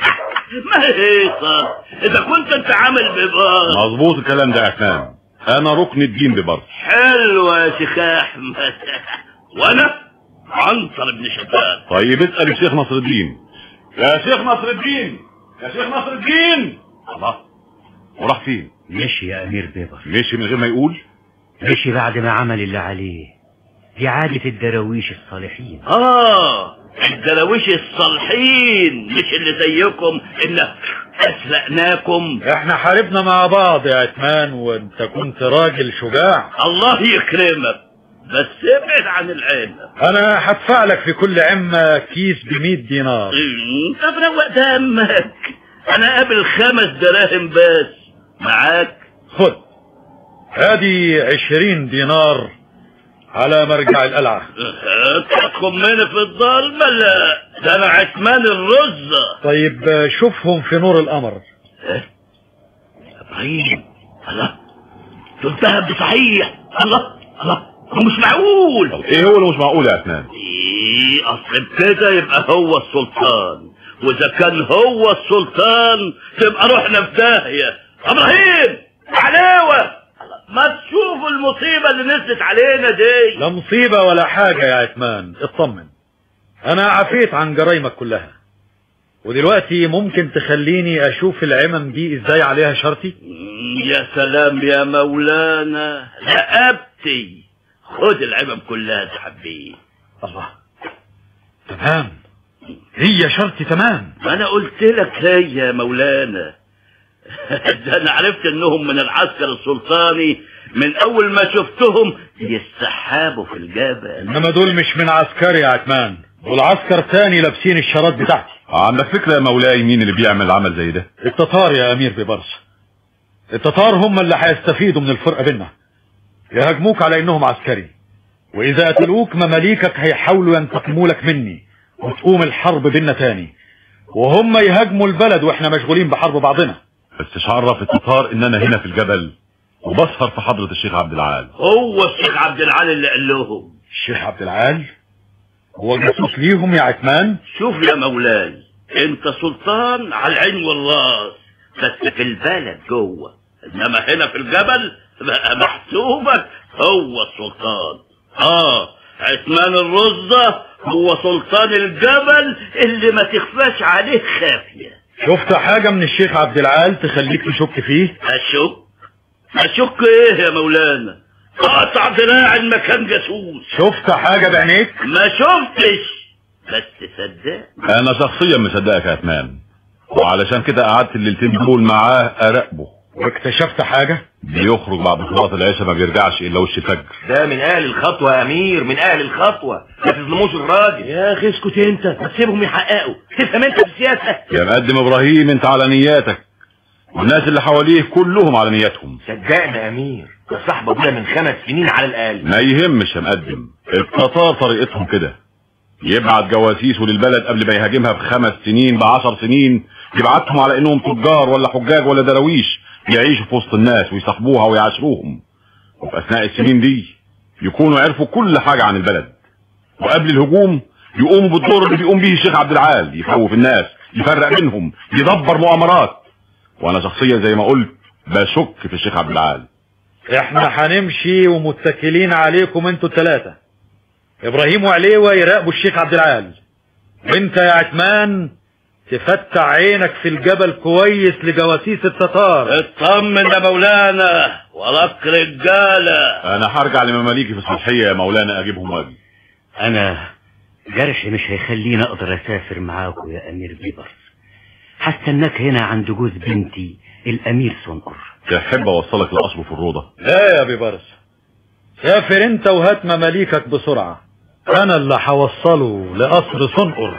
ما هيصة اذا كنت انت عامل ببار مظبوط الكلام ده يا عثمان انا ركن الدين ببرص حلوة يا شيخ احمد وانا عنتر ابن شتات طيب اسال الشيخ نصر الدين يا شيخ نصر الدين يا شيخ نصر الدين الله وراح فين مشي يا امير بيبر مشي من غير ما يقول مشي بعد ما عمل اللي عليه دي عادة الدراويش الصالحين اه الدراويش الصالحين مش اللي زيكم اللي اسرقناكم احنا حاربنا مع بعض يا عثمان وانت كنت راجل شجاع الله يكرمك بس ابعد عن العلم انا هدفع لك في كل عمة كيس بمية دينار طب روق دمك انا قابل خمس دراهم بس معاك خد هادي عشرين دينار على مرجع القلعة تخمني في الضلمة لا ده انا عثمان الرزة طيب شوفهم في نور القمر ابراهيم الله دول ذهب صحيح الله الله هو مش معقول ايه هو اللي مش معقول يا عثمان ايه اصل كده يبقى هو السلطان واذا كان هو السلطان تبقى روحنا في داهية ابراهيم عليوة ما تشوفوا المصيبة اللي نزلت علينا دي لا مصيبة ولا حاجة يا عثمان اطمن انا عفيت عن جرايمك كلها ودلوقتي ممكن تخليني اشوف العمم دي ازاي عليها شرطي يا سلام يا مولانا رقبتي خد العمم كلها يا حبيبي الله تمام هي شرطي تمام ما انا قلت لك هي يا مولانا ده انا عرفت انهم من العسكر السلطاني من اول ما شفتهم يستحابوا في الجبل انما دول مش من عسكري يا عتمان دول عسكر تاني لابسين الشارات بتاعتي عندك فكرة يا مولاي مين اللي بيعمل عمل زي ده التتار يا امير ببرس التتار هم اللي هيستفيدوا من الفرقه بينا يهاجموك على انهم عسكري واذا قتلوك مماليكك هيحاولوا ينتقموا لك مني وتقوم الحرب بينا تاني وهم يهاجموا البلد واحنا مشغولين بحرب بعضنا بس مش عرف التتار ان انا هنا في الجبل وبسهر في حضرة الشيخ عبد العال هو الشيخ عبد العال اللي قال لهم الشيخ عبد العال هو جاسوس ليهم يا عثمان شوف يا مولاي انت سلطان على العين والراس بس في البلد جوه انما هنا في الجبل بقى محسوبك هو السلطان اه عثمان الرزة هو سلطان الجبل اللي ما تخفاش عليه خافية شفت حاجة من الشيخ عبد العال تخليك تشك فيه اشك اشك ايه يا مولانا قطع دراع المكان جاسوس شفت حاجة بعينيك ما شفتش بس صدق انا شخصيا مصدقك يا عثمان وعلشان كده قعدت الليلتين دول معاه اراقبه واكتشفت حاجة بيخرج بعد صلاة العشاء ما بيرجعش الا وش الفجر ده من اهل الخطوة يا امير من اهل الخطوة ما تظلموش الراجل يا اخي اسكت انت ما تسيبهم يحققوا تفهم انت في السياسة يا مقدم ابراهيم انت على نياتك والناس اللي حواليه كلهم على نياتهم صدقني يا امير ده صاحب ابويا من خمس سنين على الاقل ما يهمش يا مقدم التتار طريقتهم كده يبعت جواسيسه للبلد قبل ما يهاجمها بخمس سنين بعشر سنين يبعتهم على انهم تجار ولا حجاج ولا دراويش يعيشوا في وسط الناس ويصاحبوها ويعاشروهم وفي اثناء السنين دي يكونوا عرفوا كل حاجة عن البلد وقبل الهجوم يقوموا بالدور اللي بيقوم به الشيخ عبد العال يخوف الناس يفرق بينهم يدبر مؤامرات وانا شخصيا زي ما قلت بشك في الشيخ عبد العال احنا هنمشي ومتكلين عليكم انتوا الثلاثة ابراهيم وعليوة يراقبوا الشيخ عبد العال وانت يا عثمان تفتح عينك في الجبل كويس لجواسيس التتار اطمن يا مولانا وراك رجالة انا هرجع لمماليكي في الصبحية يا مولانا اجيبهم واجي انا جرحي مش هيخليني اقدر اسافر معاكم يا امير بيبرس هستناك هنا عند جوز بنتي الامير صنقر تحب اوصلك لاصله في الروضة لا يا بيبرس سافر انت وهات مماليكك بسرعة انا اللي هوصله لقصر صنقر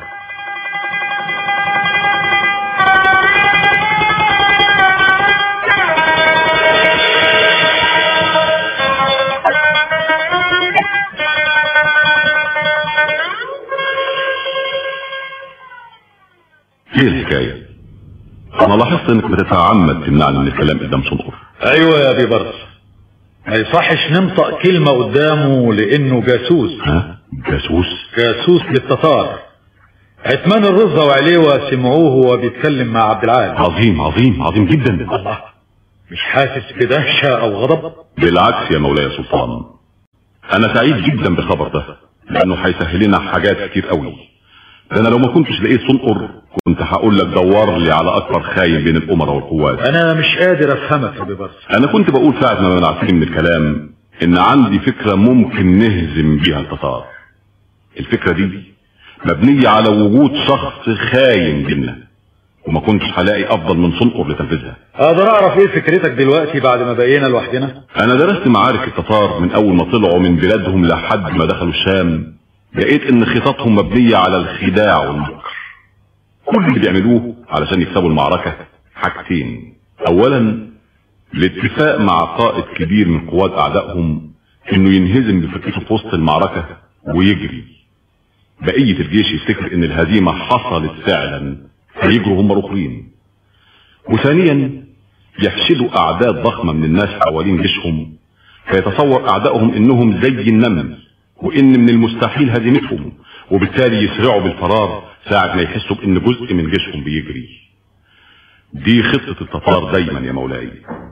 ايه الحكاية انا لاحظت انك بتتعمد تمنعني من الكلام قدام صنقر ايوه يا بيبرس ما يصحش ننطق كلمة قدامه لانه جاسوس ها جاسوس جاسوس للتتار عثمان الرزة وعليوة سمعوه وهو بيتكلم مع عبد العال عظيم عظيم عظيم جدا الله مش حاسس بدهشة او غضب بالعكس يا مولاي سلطان انا سعيد جدا بالخبر ده لانه هيسهل لنا حاجات كتير قوي ده انا لو ما كنتش لقيت صنقر كنت هقول لك دور لي على اكبر خاين بين الامراء والقوات انا مش قادر افهمك يا بيبرس انا كنت بقول ساعة ما منعتني من الكلام ان عندي فكرة ممكن نهزم بيها التتار الفكرة دي مبنية على وجود شخص خاين بينا وما كنتش هلاقي افضل من صنقر لتنفيذها اقدر اعرف ايه فكرتك دلوقتي بعد ما بقينا لوحدنا انا درست معارك التتار من اول ما طلعوا من بلادهم لحد ما دخلوا الشام لقيت ان خططهم مبنية على الخداع والمكر كل اللي بيعملوه علشان يكسبوا المعركة حاجتين اولا الاتفاق مع قائد كبير من قوات اعدائهم انه ينهزم بفكرته في وسط المعركة ويجري بقية الجيش يفتكر ان الهزيمة حصلت فعلا فيجروا هم الاخرين وثانيا يحشدوا اعداد ضخمة من الناس حوالين جيشهم فيتصور اعدائهم انهم زي النمل وان من المستحيل هزيمتهم وبالتالي يسرعوا بالفرار ساعة ما يحسوا بان جزء من جيشهم بيجري دي خطة التتار دايما يا مولاي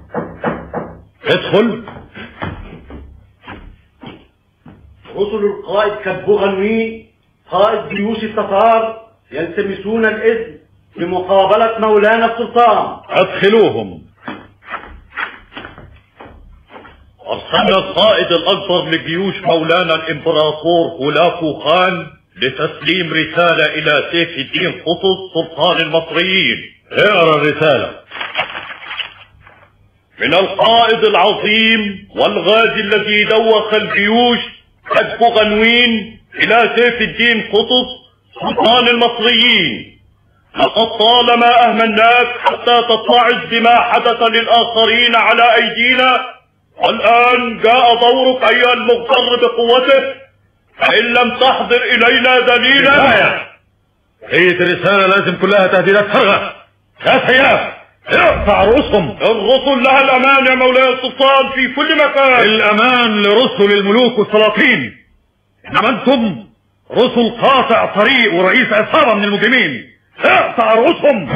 ادخل رسل القائد كبغنوي قائد جيوش التتار يلتمسون الإذن لمقابلة مولانا السلطان ادخلوهم أرسلنا القائد الأكبر لجيوش مولانا الإمبراطور هولاكو خان لتسليم رسالة إلى سيف الدين قطز سلطان المصريين اقرا الرسالة من القائد العظيم والغازي الذي دوخ الجيوش كتب غنوين إلى سيف الدين قطز سلطان المصريين لقد طالما أهملناك حتى تتعظ بما حدث للآخرين على أيدينا والآن جاء دورك أيها المغتر بقوته فإن لم تحضر إلينا دليلا هي الرسالة لازم كلها تهديدات فارغة يا سياف اقطع رؤوسهم الرسل لها الأمان يا مولاي السلطان في كل مكان الأمان لرسل الملوك والسلاطين إنما أنتم رسل قاطع طريق ورئيس عصابة من المجرمين اقطع رؤوسهم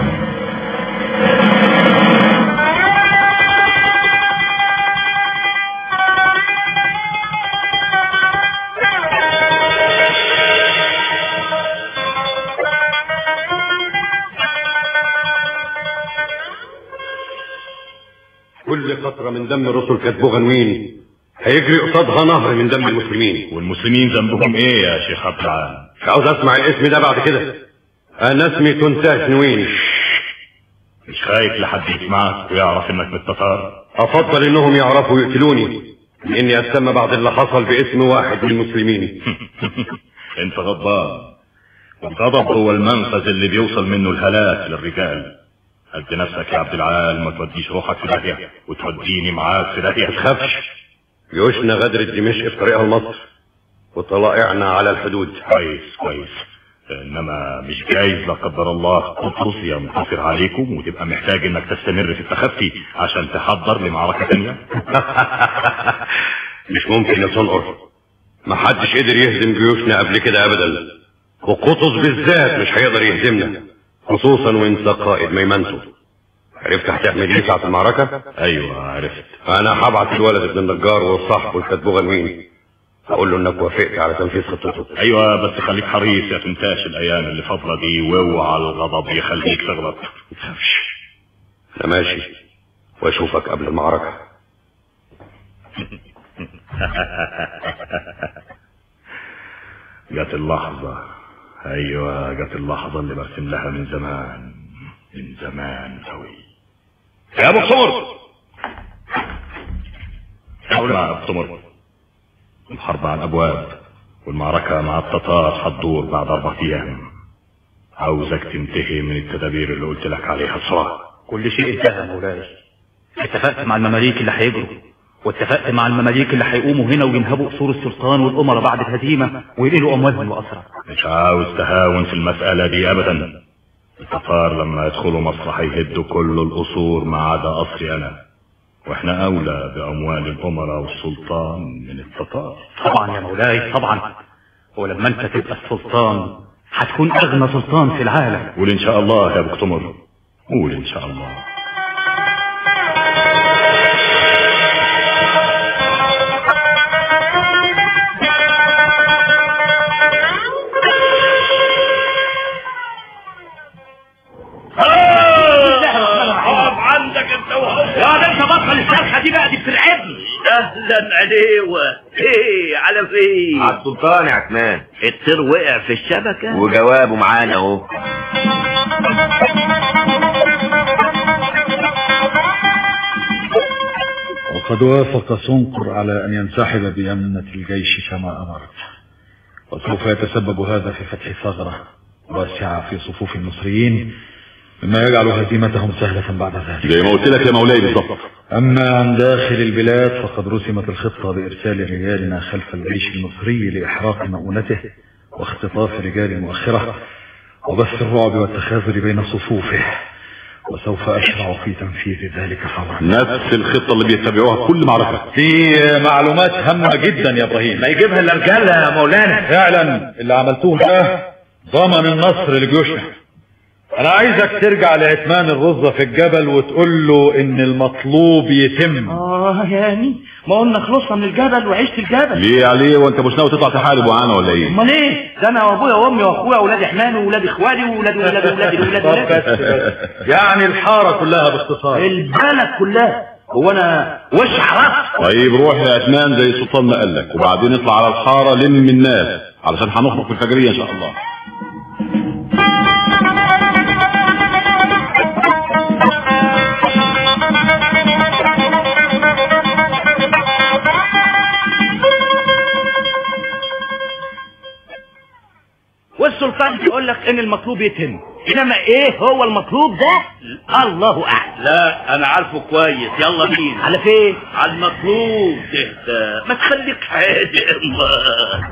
كل قطرة من دم الرسل كاتبوه غنوين هيجري قصادها نهر من دم المسلمين والمسلمين ذنبهم ايه يا شيخ عبد العال مش عاوز اسمع الاسم ده بعد كده انا اسمي تنتاج نوين مش خايف لحد يسمعك ويعرف انك من التتار افضل انهم يعرفوا يقتلوني من اني اسمى بعد اللي حصل باسم واحد من المسلمين انت غضبان والغضب هو المنفذ اللي بيوصل منه الهلاك للرجال هد نفسك يا عبد العال ما توديش روحك في داهيه وتوديني معاك في داهيه ما تخافش جيوشنا غدرت دمشق في طريقها لمصر وطلائعنا على الحدود كويس كويس انما مش جايز لا قدر الله قطز ينتصر عليكم وتبقى محتاج انك تستمر في التخفي عشان تحضر لمعركه تانية مش ممكن يا صنقر ما حدش قدر يهزم جيوشنا قبل كده ابدا وقطز بالذات مش هيقدر يهزمنا خصوصا وانت قائد ميمنته عرفت هتعمل ايه ساعة المعركة؟ ايوه عرفت انا هبعت الولد ابن النجار وصاحبه الكاتبو غنوين هقول له انك وافقت على تنفيذ خطته ايوه بس خليك حريص يا تنتاش الايام اللي فاضله دي واوعى الغضب يخليك تغلط ما تخافش انا ماشي واشوفك قبل المعركة جت اللحظة ايوه جت اللحظة اللي برسم لها من زمان من زمان قوي يا ابو سمر اسمع يا ابو سمر الحرب على الابواب والمعركة مع التتار هتدور بعد اربع ايام عاوزك تنتهي من التدابير اللي قلت لك عليها بسرعة كل شيء انتهى مولاي اتفقت مع المماليك اللي هيجروا واتفقت مع المماليك اللي هيقوموا هنا وينهبوا قصور السلطان والامراء بعد الهزيمة وينقلوا اموالهم واسرى مش عاوز تهاون في المسألة دي ابدا التتار لما يدخلوا مصر هيهدوا كل القصور ما عدا قصري انا واحنا اولى باموال الامراء والسلطان من التتار طبعا يا مولاي طبعا ولما انت تبقى السلطان هتكون اغنى سلطان في العالم قول ان شاء الله يا ابو اكتمر قول ان شاء الله اقف عندك انت وهو يا ده انت بطل الشرخه دي بقى دي بترعبني اهلا عليوة ايه على فين على السلطان يا عثمان الطير وقع في الشبكة وجوابه معانا اهو وقد وافق سنقر على أن ينسحب بيمنة الجيش كما أمرت وسوف يتسبب هذا في فتح ثغرة واسعة في صفوف المصريين مما يجعل هزيمتهم سهلة بعد ذلك زي ما قلت لك يا مولاي بالظبط أما عن داخل البلاد فقد رسمت الخطة بإرسال رجالنا خلف الجيش المصري لإحراق مؤونته واختطاف رجال مؤخرة وبث الرعب والتخاذل بين صفوفه وسوف أشرع في تنفيذ ذلك فورا نفس الخطة اللي بيتبعوها في كل معركة في معلومات هامة جدا يا إبراهيم ما يجيبها الا رجاله يا مولانا فعلا اللي عملتوه ده ضمن النصر لجيوشنا انا عايزك ترجع لعتمان الرزة في الجبل وتقول له ان المطلوب يتم اه يعني ما قلنا خلصنا من الجبل وعشت الجبل ليه عليه وانت مش ناوي تطلع تحارب معانا ولا ايه امال ايه ده انا وابويا وامي واخويا واولاد حماني واولاد اخوالي واولاد ولاد ولاد ولاد طب ولاد بس بس. يعني الحارة كلها باختصار البلد كلها هو انا وش عرفت طيب روح يا عثمان زي السلطان ما قال لك وبعدين اطلع على الحاره لم الناس علشان هنخرج في الفجريه ان شاء الله والسلطان بيقول لك ان المطلوب يتم انما ايه هو المطلوب ده الله اعلم لا انا عارفه كويس يلا بينا على فين على المطلوب تهدى ما تخليك هادي الله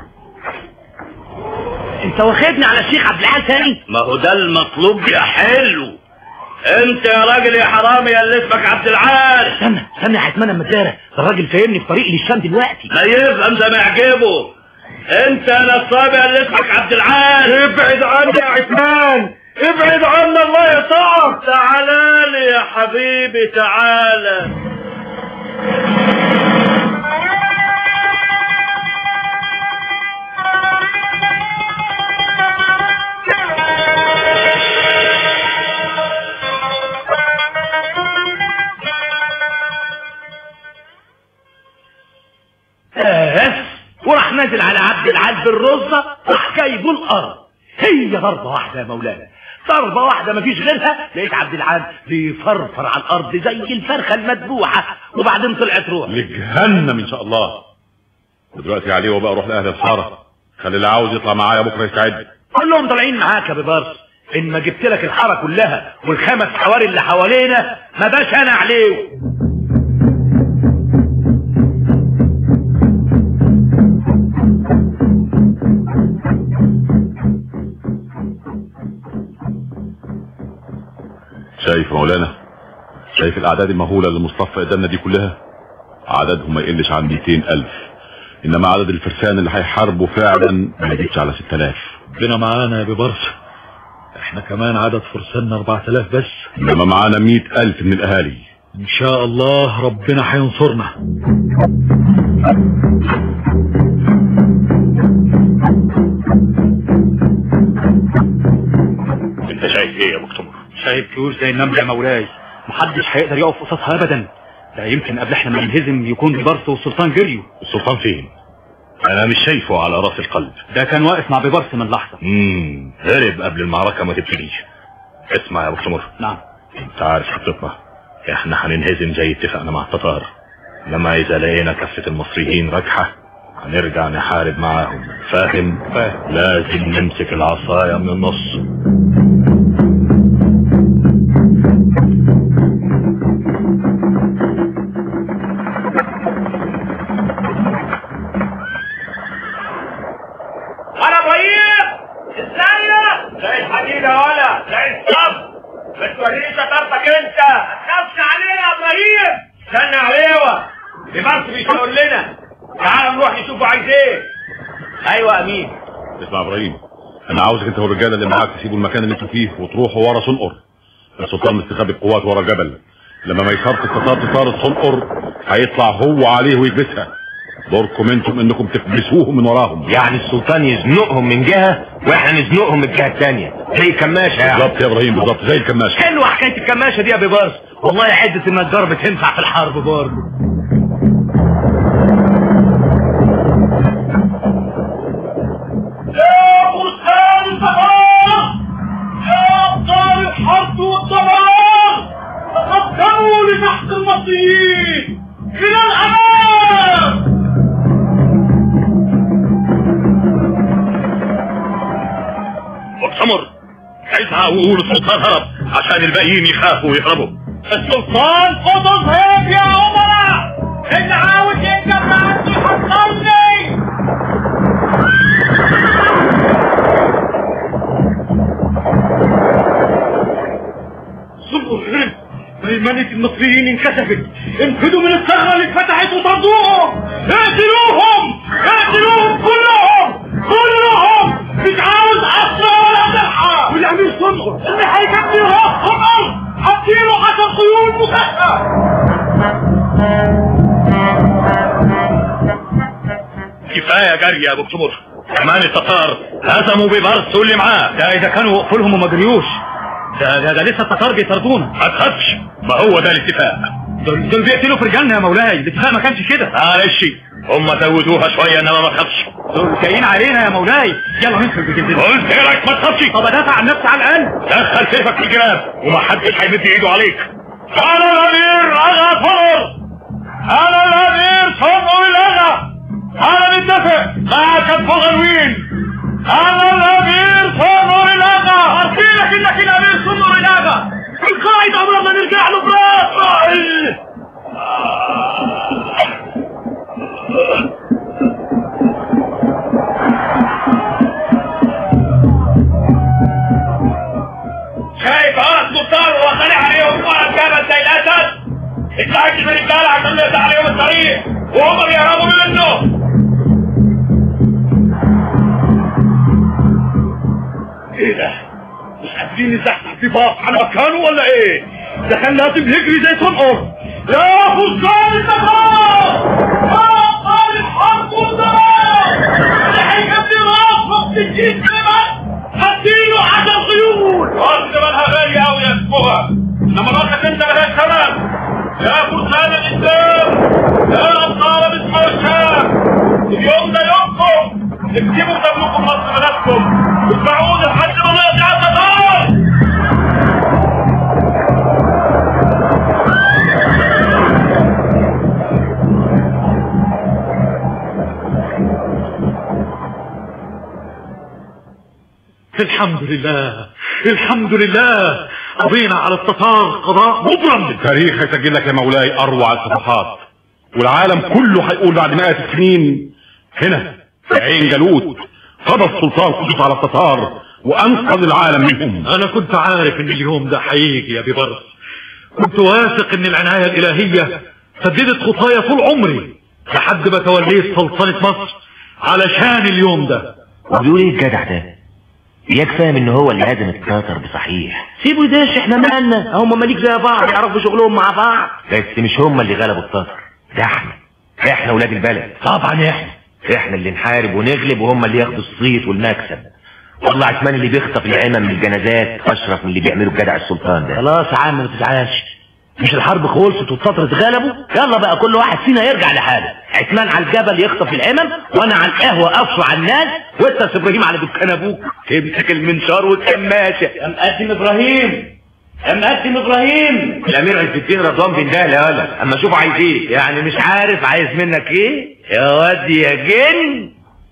انت واخدني على الشيخ عبد العال تاني ما هو ده المطلوب يا حلو انت يا راجل يا حرامي يا اللي اسمك عبد العال استنى استنى يا حتمان اما تدارى الراجل فاهمني في طريق للشام دلوقتي ما يفهم زي ما يعجبه انت يا نصاب يا اللي اسمك عبد العال ابعد عني يا عثمان ابعد عنا الله يطاعك تعالى لي يا حبيبي تعالى بس وراح نازل على عبد العال بالرزة راح جايبه الارض هي ضربة واحدة يا مولانا ضربة واحدة مفيش غيرها لقيت عبد العال بيفرفر على الارض زي الفرخة المذبوحة وبعدين طلعت روح لجهنم ان شاء الله ودلوقتي عليه وبقى روح لاهل الحاره خلي اللي عاوز يطلع معايا بكره يستعد كلهم طالعين معاك يا ببارس ان ما جبت لك الحاره كلها والخمس حواري اللي حوالينا ما باش انا عليه شايف مولانا شايف الاعداد المهوله اللي مصطفى قدامنا دي كلها عددهم ما يقلش عن 200 الف انما عدد الفرسان اللي هيحاربوا فعلا ما يزيدش على 6000 ربنا معانا يا ببرس احنا كمان عدد فرساننا 4000 بس انما معانا 100000 من الاهالي ان شاء الله ربنا هينصرنا انت شايف ايه يا مكتوم شايف طيور زي النمل يا مولاي محدش هيقدر يقف قصادها ابدا ده يمكن قبل احنا ما ننهزم يكون ببرس والسلطان جريوا السلطان فين انا مش شايفه على راس القلب ده كان واقف مع ببرس من لحظة امم هرب قبل المعركة ما تبتدي اسمع يا ابو سمر نعم انت عارف خطتنا احنا هننهزم زي اتفقنا مع التتار لما اذا لقينا كفة المصريين راجحة هنرجع نحارب معاهم فاهم فاهم لازم نمسك العصاية من النص ولا ابراهيم ازيك زي الحديد يا ولا زي الصب ما توريش شطارتك انت ما تخافش علينا يا ابراهيم استنى يا عليوه دي برضه بيقول لنا تعال نروح نشوفه عايز ايه ايوه امين اسمع يا ابراهيم انا عاوزك انت والرجاله اللي معاك تسيبوا المكان اللي انتوا فيه وتروحوا ورا صنقر السلطان مستخبي القوات ورا جبل لما ما يصارت التتار تطار صنقر هيطلع هو عليه ويكبسها دوركم انتم انكم تكبسوهم من وراهم يعني السلطان يزنقهم من جهة واحنا نزنقهم من الجهة التانية زي كماشة يعني بالظبط يا ابراهيم بالظبط زي الكماشة حلوة حكاية الكماشة دي يا ببارس والله عدة النجار بتنفع في الحرب برضه يا فرسان البحار يا ابطال الحرب والدمار تقدموا لتحت المصريين الى الامام مؤتمر عايزها اقول السلطان هرب عشان الباقيين يخافوا ويهربوا السلطان قطز هيب يا امراء اللي عاوز يركب معاك يحصلني صبر ميمنة المصريين انكشفت انفذوا من الثغرة اللي اتفتحت وطردوهم اقتلوهم اقتلوهم كلهم كلهم مش عاوز اصلا ولا صحة الامير صنعوا اللي هيكفي راس قمر هديله عشر خيول مسخة كفايه جري يا ابو كتمر كمان التتار هزموا ببرس واللي معاه ده اذا كانوا وقفوا لهم وما جريوش ده ده, ده لسه التتار بيطردونا ما تخافش ما هو ده الاتفاق دول دول بيقتلوا في رجالنا يا مولاي الاتفاق ما كانش كده معلش هم زودوها شويه انما ما تخافش دول جايين علينا يا مولاي يلا ندخل بجلدنا قلت لك ما تخافش طب ادافع عن نفسي على الاقل دخل سيفك في الجراب ومحدش هيمد ايده عليك انا الامير اغا فضل انا الامير صنعوا الاغا انا متفق مع كتف غلوين انا الامير صنعوا الاغا عارفينك انك الامير صنعوا الاغا القائد امرنا نرجع له براس شايف اه سلطان وخلي عليهم قائد جبل زي الاسد استعد من الرجاله عشان نقطع عليهم الطريق وهم بيهربوا منه ايه ده مش قادرين نزحزح في باص على مكانه ولا ايه ده كان لازم يجري زي صنعر يا فرسان التفاح ابطال الحرب والدمار اللي هيكفي راس وقت الجيش كمان هديله عشر خيول راس كمالها غالية قوي يا اسمها انما راسك انت ملهاش ثمن يا فرسان الاسلام يا ابطال باسم الشام اليوم ده يومكم اكتبوا قبلكم مصر بلدكم واسمعوني لحد ما نقطع التتار الحمد لله الحمد لله قضينا على التتار قضاء مبرم التاريخ هيسجل لك يا مولاي اروع الصفحات والعالم كله هيقول بعد مئات السنين هنا في عين جالوت قضى السلطان قدس على التتار وانقذ العالم منهم انا كنت عارف ان اليوم ده هيجي يا ببرس كنت واثق ان العناية الالهية سددت خطايا طول عمري لحد ما توليت سلطنة مصر علشان اليوم ده وبيقول ايه الجدع ده اياك فاهم ان هو اللي هزم التتر بصحيح سيبوا يدش احنا مالنا هم مليك زي بعض يعرفوا شغلهم مع بعض بس مش هم اللي غلبوا التتر ده احنا احنا ولاد البلد طبعا احنا احنا اللي نحارب ونغلب وهم اللي ياخدوا الصيت والمكسب والله عثمان اللي بيخطف العمم من الجنازات اشرف من اللي بيعمله بجدع السلطان ده خلاص يا عم ما تزعلش مش الحرب خلصت والفترة اتغلبوا يلا بقى كل واحد فينا يرجع لحاله عثمان على الجبل يخطف العمم وانا على القهوة افشو على الناس وانت يا ابراهيم على دكان ابوك تمسك المنشار والكماشة يا مقدم ابراهيم يا مقدم ابراهيم الامير عز الدين رضوان بن دهل يا ولد اما شوف عايز ايه يعني مش عارف عايز منك ايه يا واد يا جن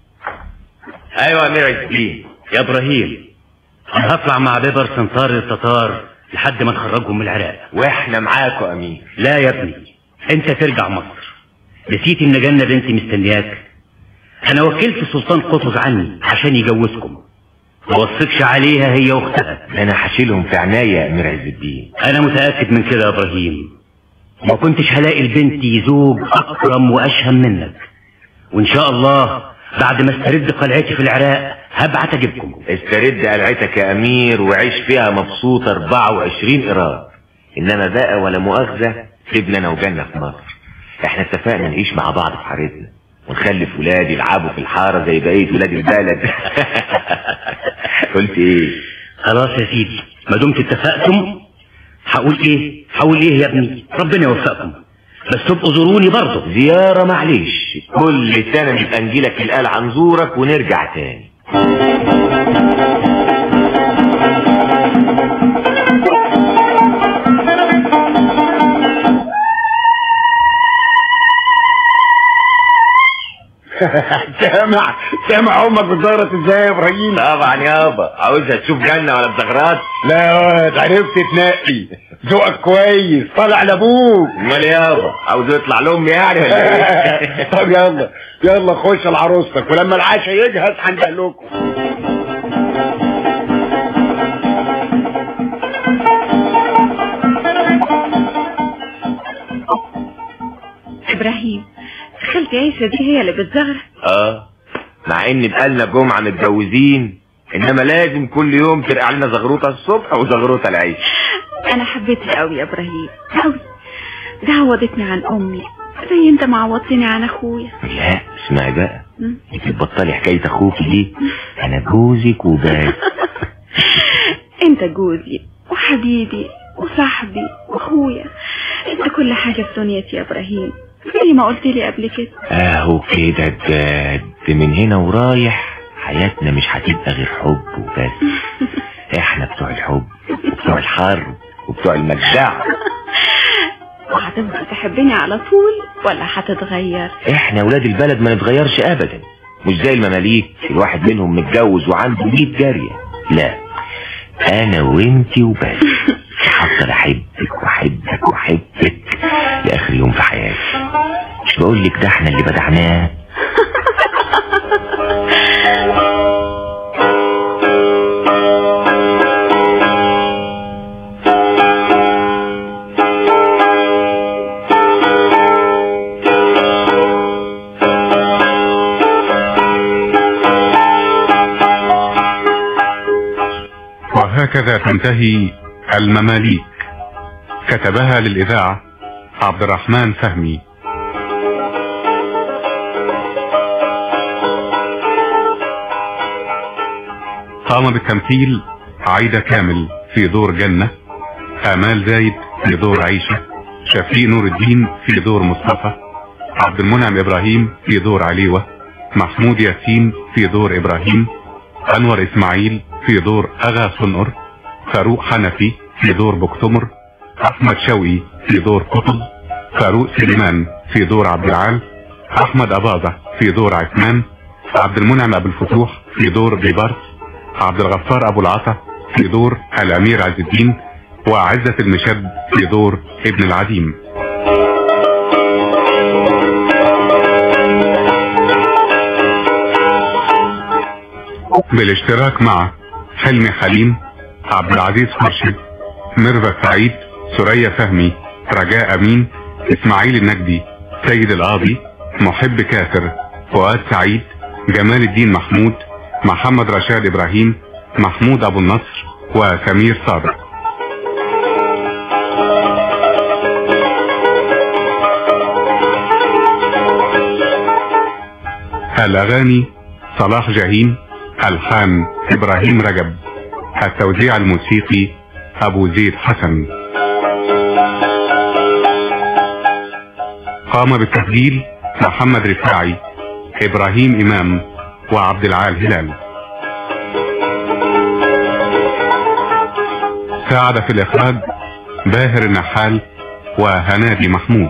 ايوه يا امير عز الدين يا ابراهيم انا هطلع مع بيبر سنطار التتار لحد ما نخرجهم من العراق واحنا معاك يا امير لا يا ابني انت ترجع مصر نسيت ان جنة بنتي مستنياك انا وكلت السلطان قطز عني عشان يجوزكم ما وثقش عليها هي واختها انا هشيلهم في عناية يا امير عز الدين انا متاكد من كده يا ابراهيم ما كنتش هلاقي لبنتي زوج اكرم واشهم منك وان شاء الله بعد ما استرد قلعتي في العراق هبعت اجيبكم استرد قلعتك يا امير وعيش فيها مبسوط 24 قرار انما بقى ولا مؤاخذة سيبنا انا وجنة في مصر احنا اتفقنا نعيش مع بعض في حارتنا ونخلف ولاد يلعبوا في الحارة زي بقية ولاد البلد قلت ايه خلاص يا سيدي ما دمت اتفقتم هقول ايه هقول ايه يا ابني ربنا يوفقكم بس تبقوا زوروني برضه زيارة معلش كل سنة نبقى نجيلك القلعة نزورك ونرجع تاني سامع سامع امك بتزغرط ازاي يا ابراهيم طبعا يابا عاوزها تشوف جنة ولا بزغرات لا يا واد عرفت تنقي ذوقك كويس طالع لابوك امال يابا عاوز يطلع لامي يعني ولا ايه طب يلا يلا خش لعروستك ولما العشاء يجهز هندهلكم ابراهيم خالتي عيسى دي هي اللي بتزغرق اه مع ان بقالنا جمعة متجوزين انما لازم كل يوم ترقع لنا زغروطه الصبح وزغروطه العيش انا حبيتها قوي يا ابراهيم قوي ده عوضتني عن امي زي انت ما عوضتني عن اخويا لا اسمعي بقى مم. انت تبطلي حكايه اخوك دي انا جوزك وبس انت جوزي وحبيبي وصاحبي واخويا انت كل حاجة في دنيتي يا ابراهيم زي ما قلت لي قبل كده اهو كده بجد من هنا ورايح حياتنا مش هتبقى غير حب وبس احنا بتوع الحب وبتوع الحرب وبتوع المجدع وهتفضل تحبني على طول ولا هتتغير احنا ولاد البلد ما نتغيرش ابدا مش زي المماليك الواحد منهم متجوز وعنده 100 جارية لا انا وانتي وبس هفضل احبك واحبك واحبك لاخر يوم في حياتي مش بقول لك ده احنا اللي بدعناه وهكذا تنتهي المماليك كتبها للإذاعة عبد الرحمن فهمي قام بالتمثيل عايدة كامل في دور جنة آمال زايد في دور عيشة شفيق نور الدين في دور مصطفى عبد المنعم إبراهيم في دور عليوة محمود ياسين في دور إبراهيم أنور إسماعيل في دور أغا صنقر فاروق حنفي في دور بكتمر أحمد شوقي في دور قطب فاروق سليمان في دور عبد العال أحمد أباظة في دور عثمان عبد المنعم أبو الفتوح في دور بيبارس عبد الغفار أبو العطا في دور الأمير عز الدين وعزة المشد في دور ابن العديم بالاشتراك مع حلمي حليم عبد العزيز خورشيد ميرفت سعيد سوريا فهمي رجاء امين اسماعيل النجدي سيد القاضي محب كافر فؤاد سعيد جمال الدين محمود محمد رشاد ابراهيم محمود ابو النصر وسمير صادق الاغاني صلاح جاهين الحان ابراهيم رجب التوزيع الموسيقي ابو زيد حسن قام بالتسجيل محمد رفاعي ابراهيم امام وعبد العال هلال ساعد في الاخراج باهر النحال وهنادي محمود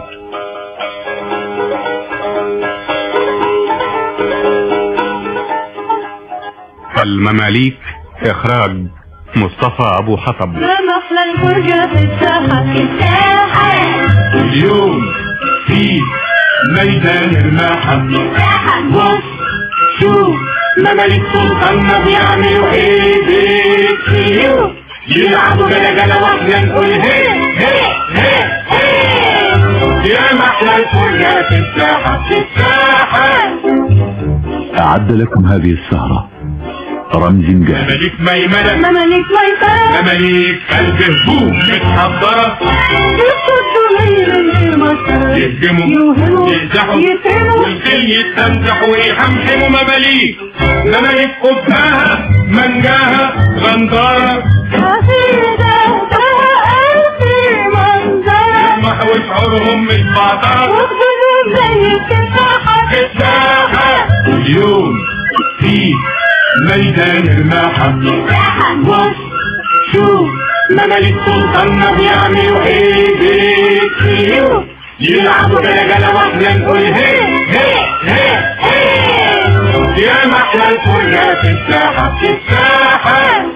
المماليك اخراج مصطفى ابو حطب ما محلى الفرجة في الساحة في الساحة اليوم في ميدان الماحة بص شوف مماليك سلطاننا بيعملوا ايه بيكسيو يلعبوا جلا جلا واحنا نقول هي هي هي هي يا محلى الفرجة في الساحة في الساحة أعد لكم هذه السهرة رمز جاهز مماليك ميمنة مماليك ميسرة مماليك قلب هجوم متحضرة يصدوا ليل الليل مسرة يهجموا يوهموا يمزحوا يترموا والكل يتمزح ويحمحموا مماليك مماليك قبها منجاها غندارة حفيدة ألف منظرة يسمحوا شعورهم متبعترة وخدودهم زي التفاحة في الساحة اليوم في ميدان الماحة بص شوف مماليك سلطاننا بيعملوا ايه بيكسيو يلعبوا جلا جلا واحنا نقول هي هي هي هي يا محلى الفرجة في الساحة في الساحة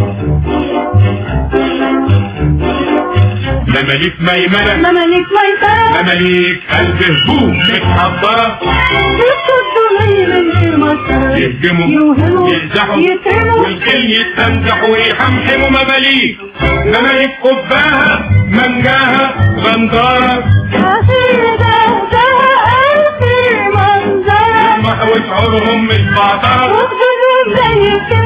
مماليك ميمنة مماليك ميسرة مماليك قلب هجوم متحضرة يصدوا ليل الليل مسرة يهجموا يوهموا يمزحوا يترموا والكل يتمزح ويحمحموا مماليك مماليك قباها منجاها غندارة حفيدة ألف منظرة يسمحوا شعورهم متبعترة وخدودهم زي التفاحة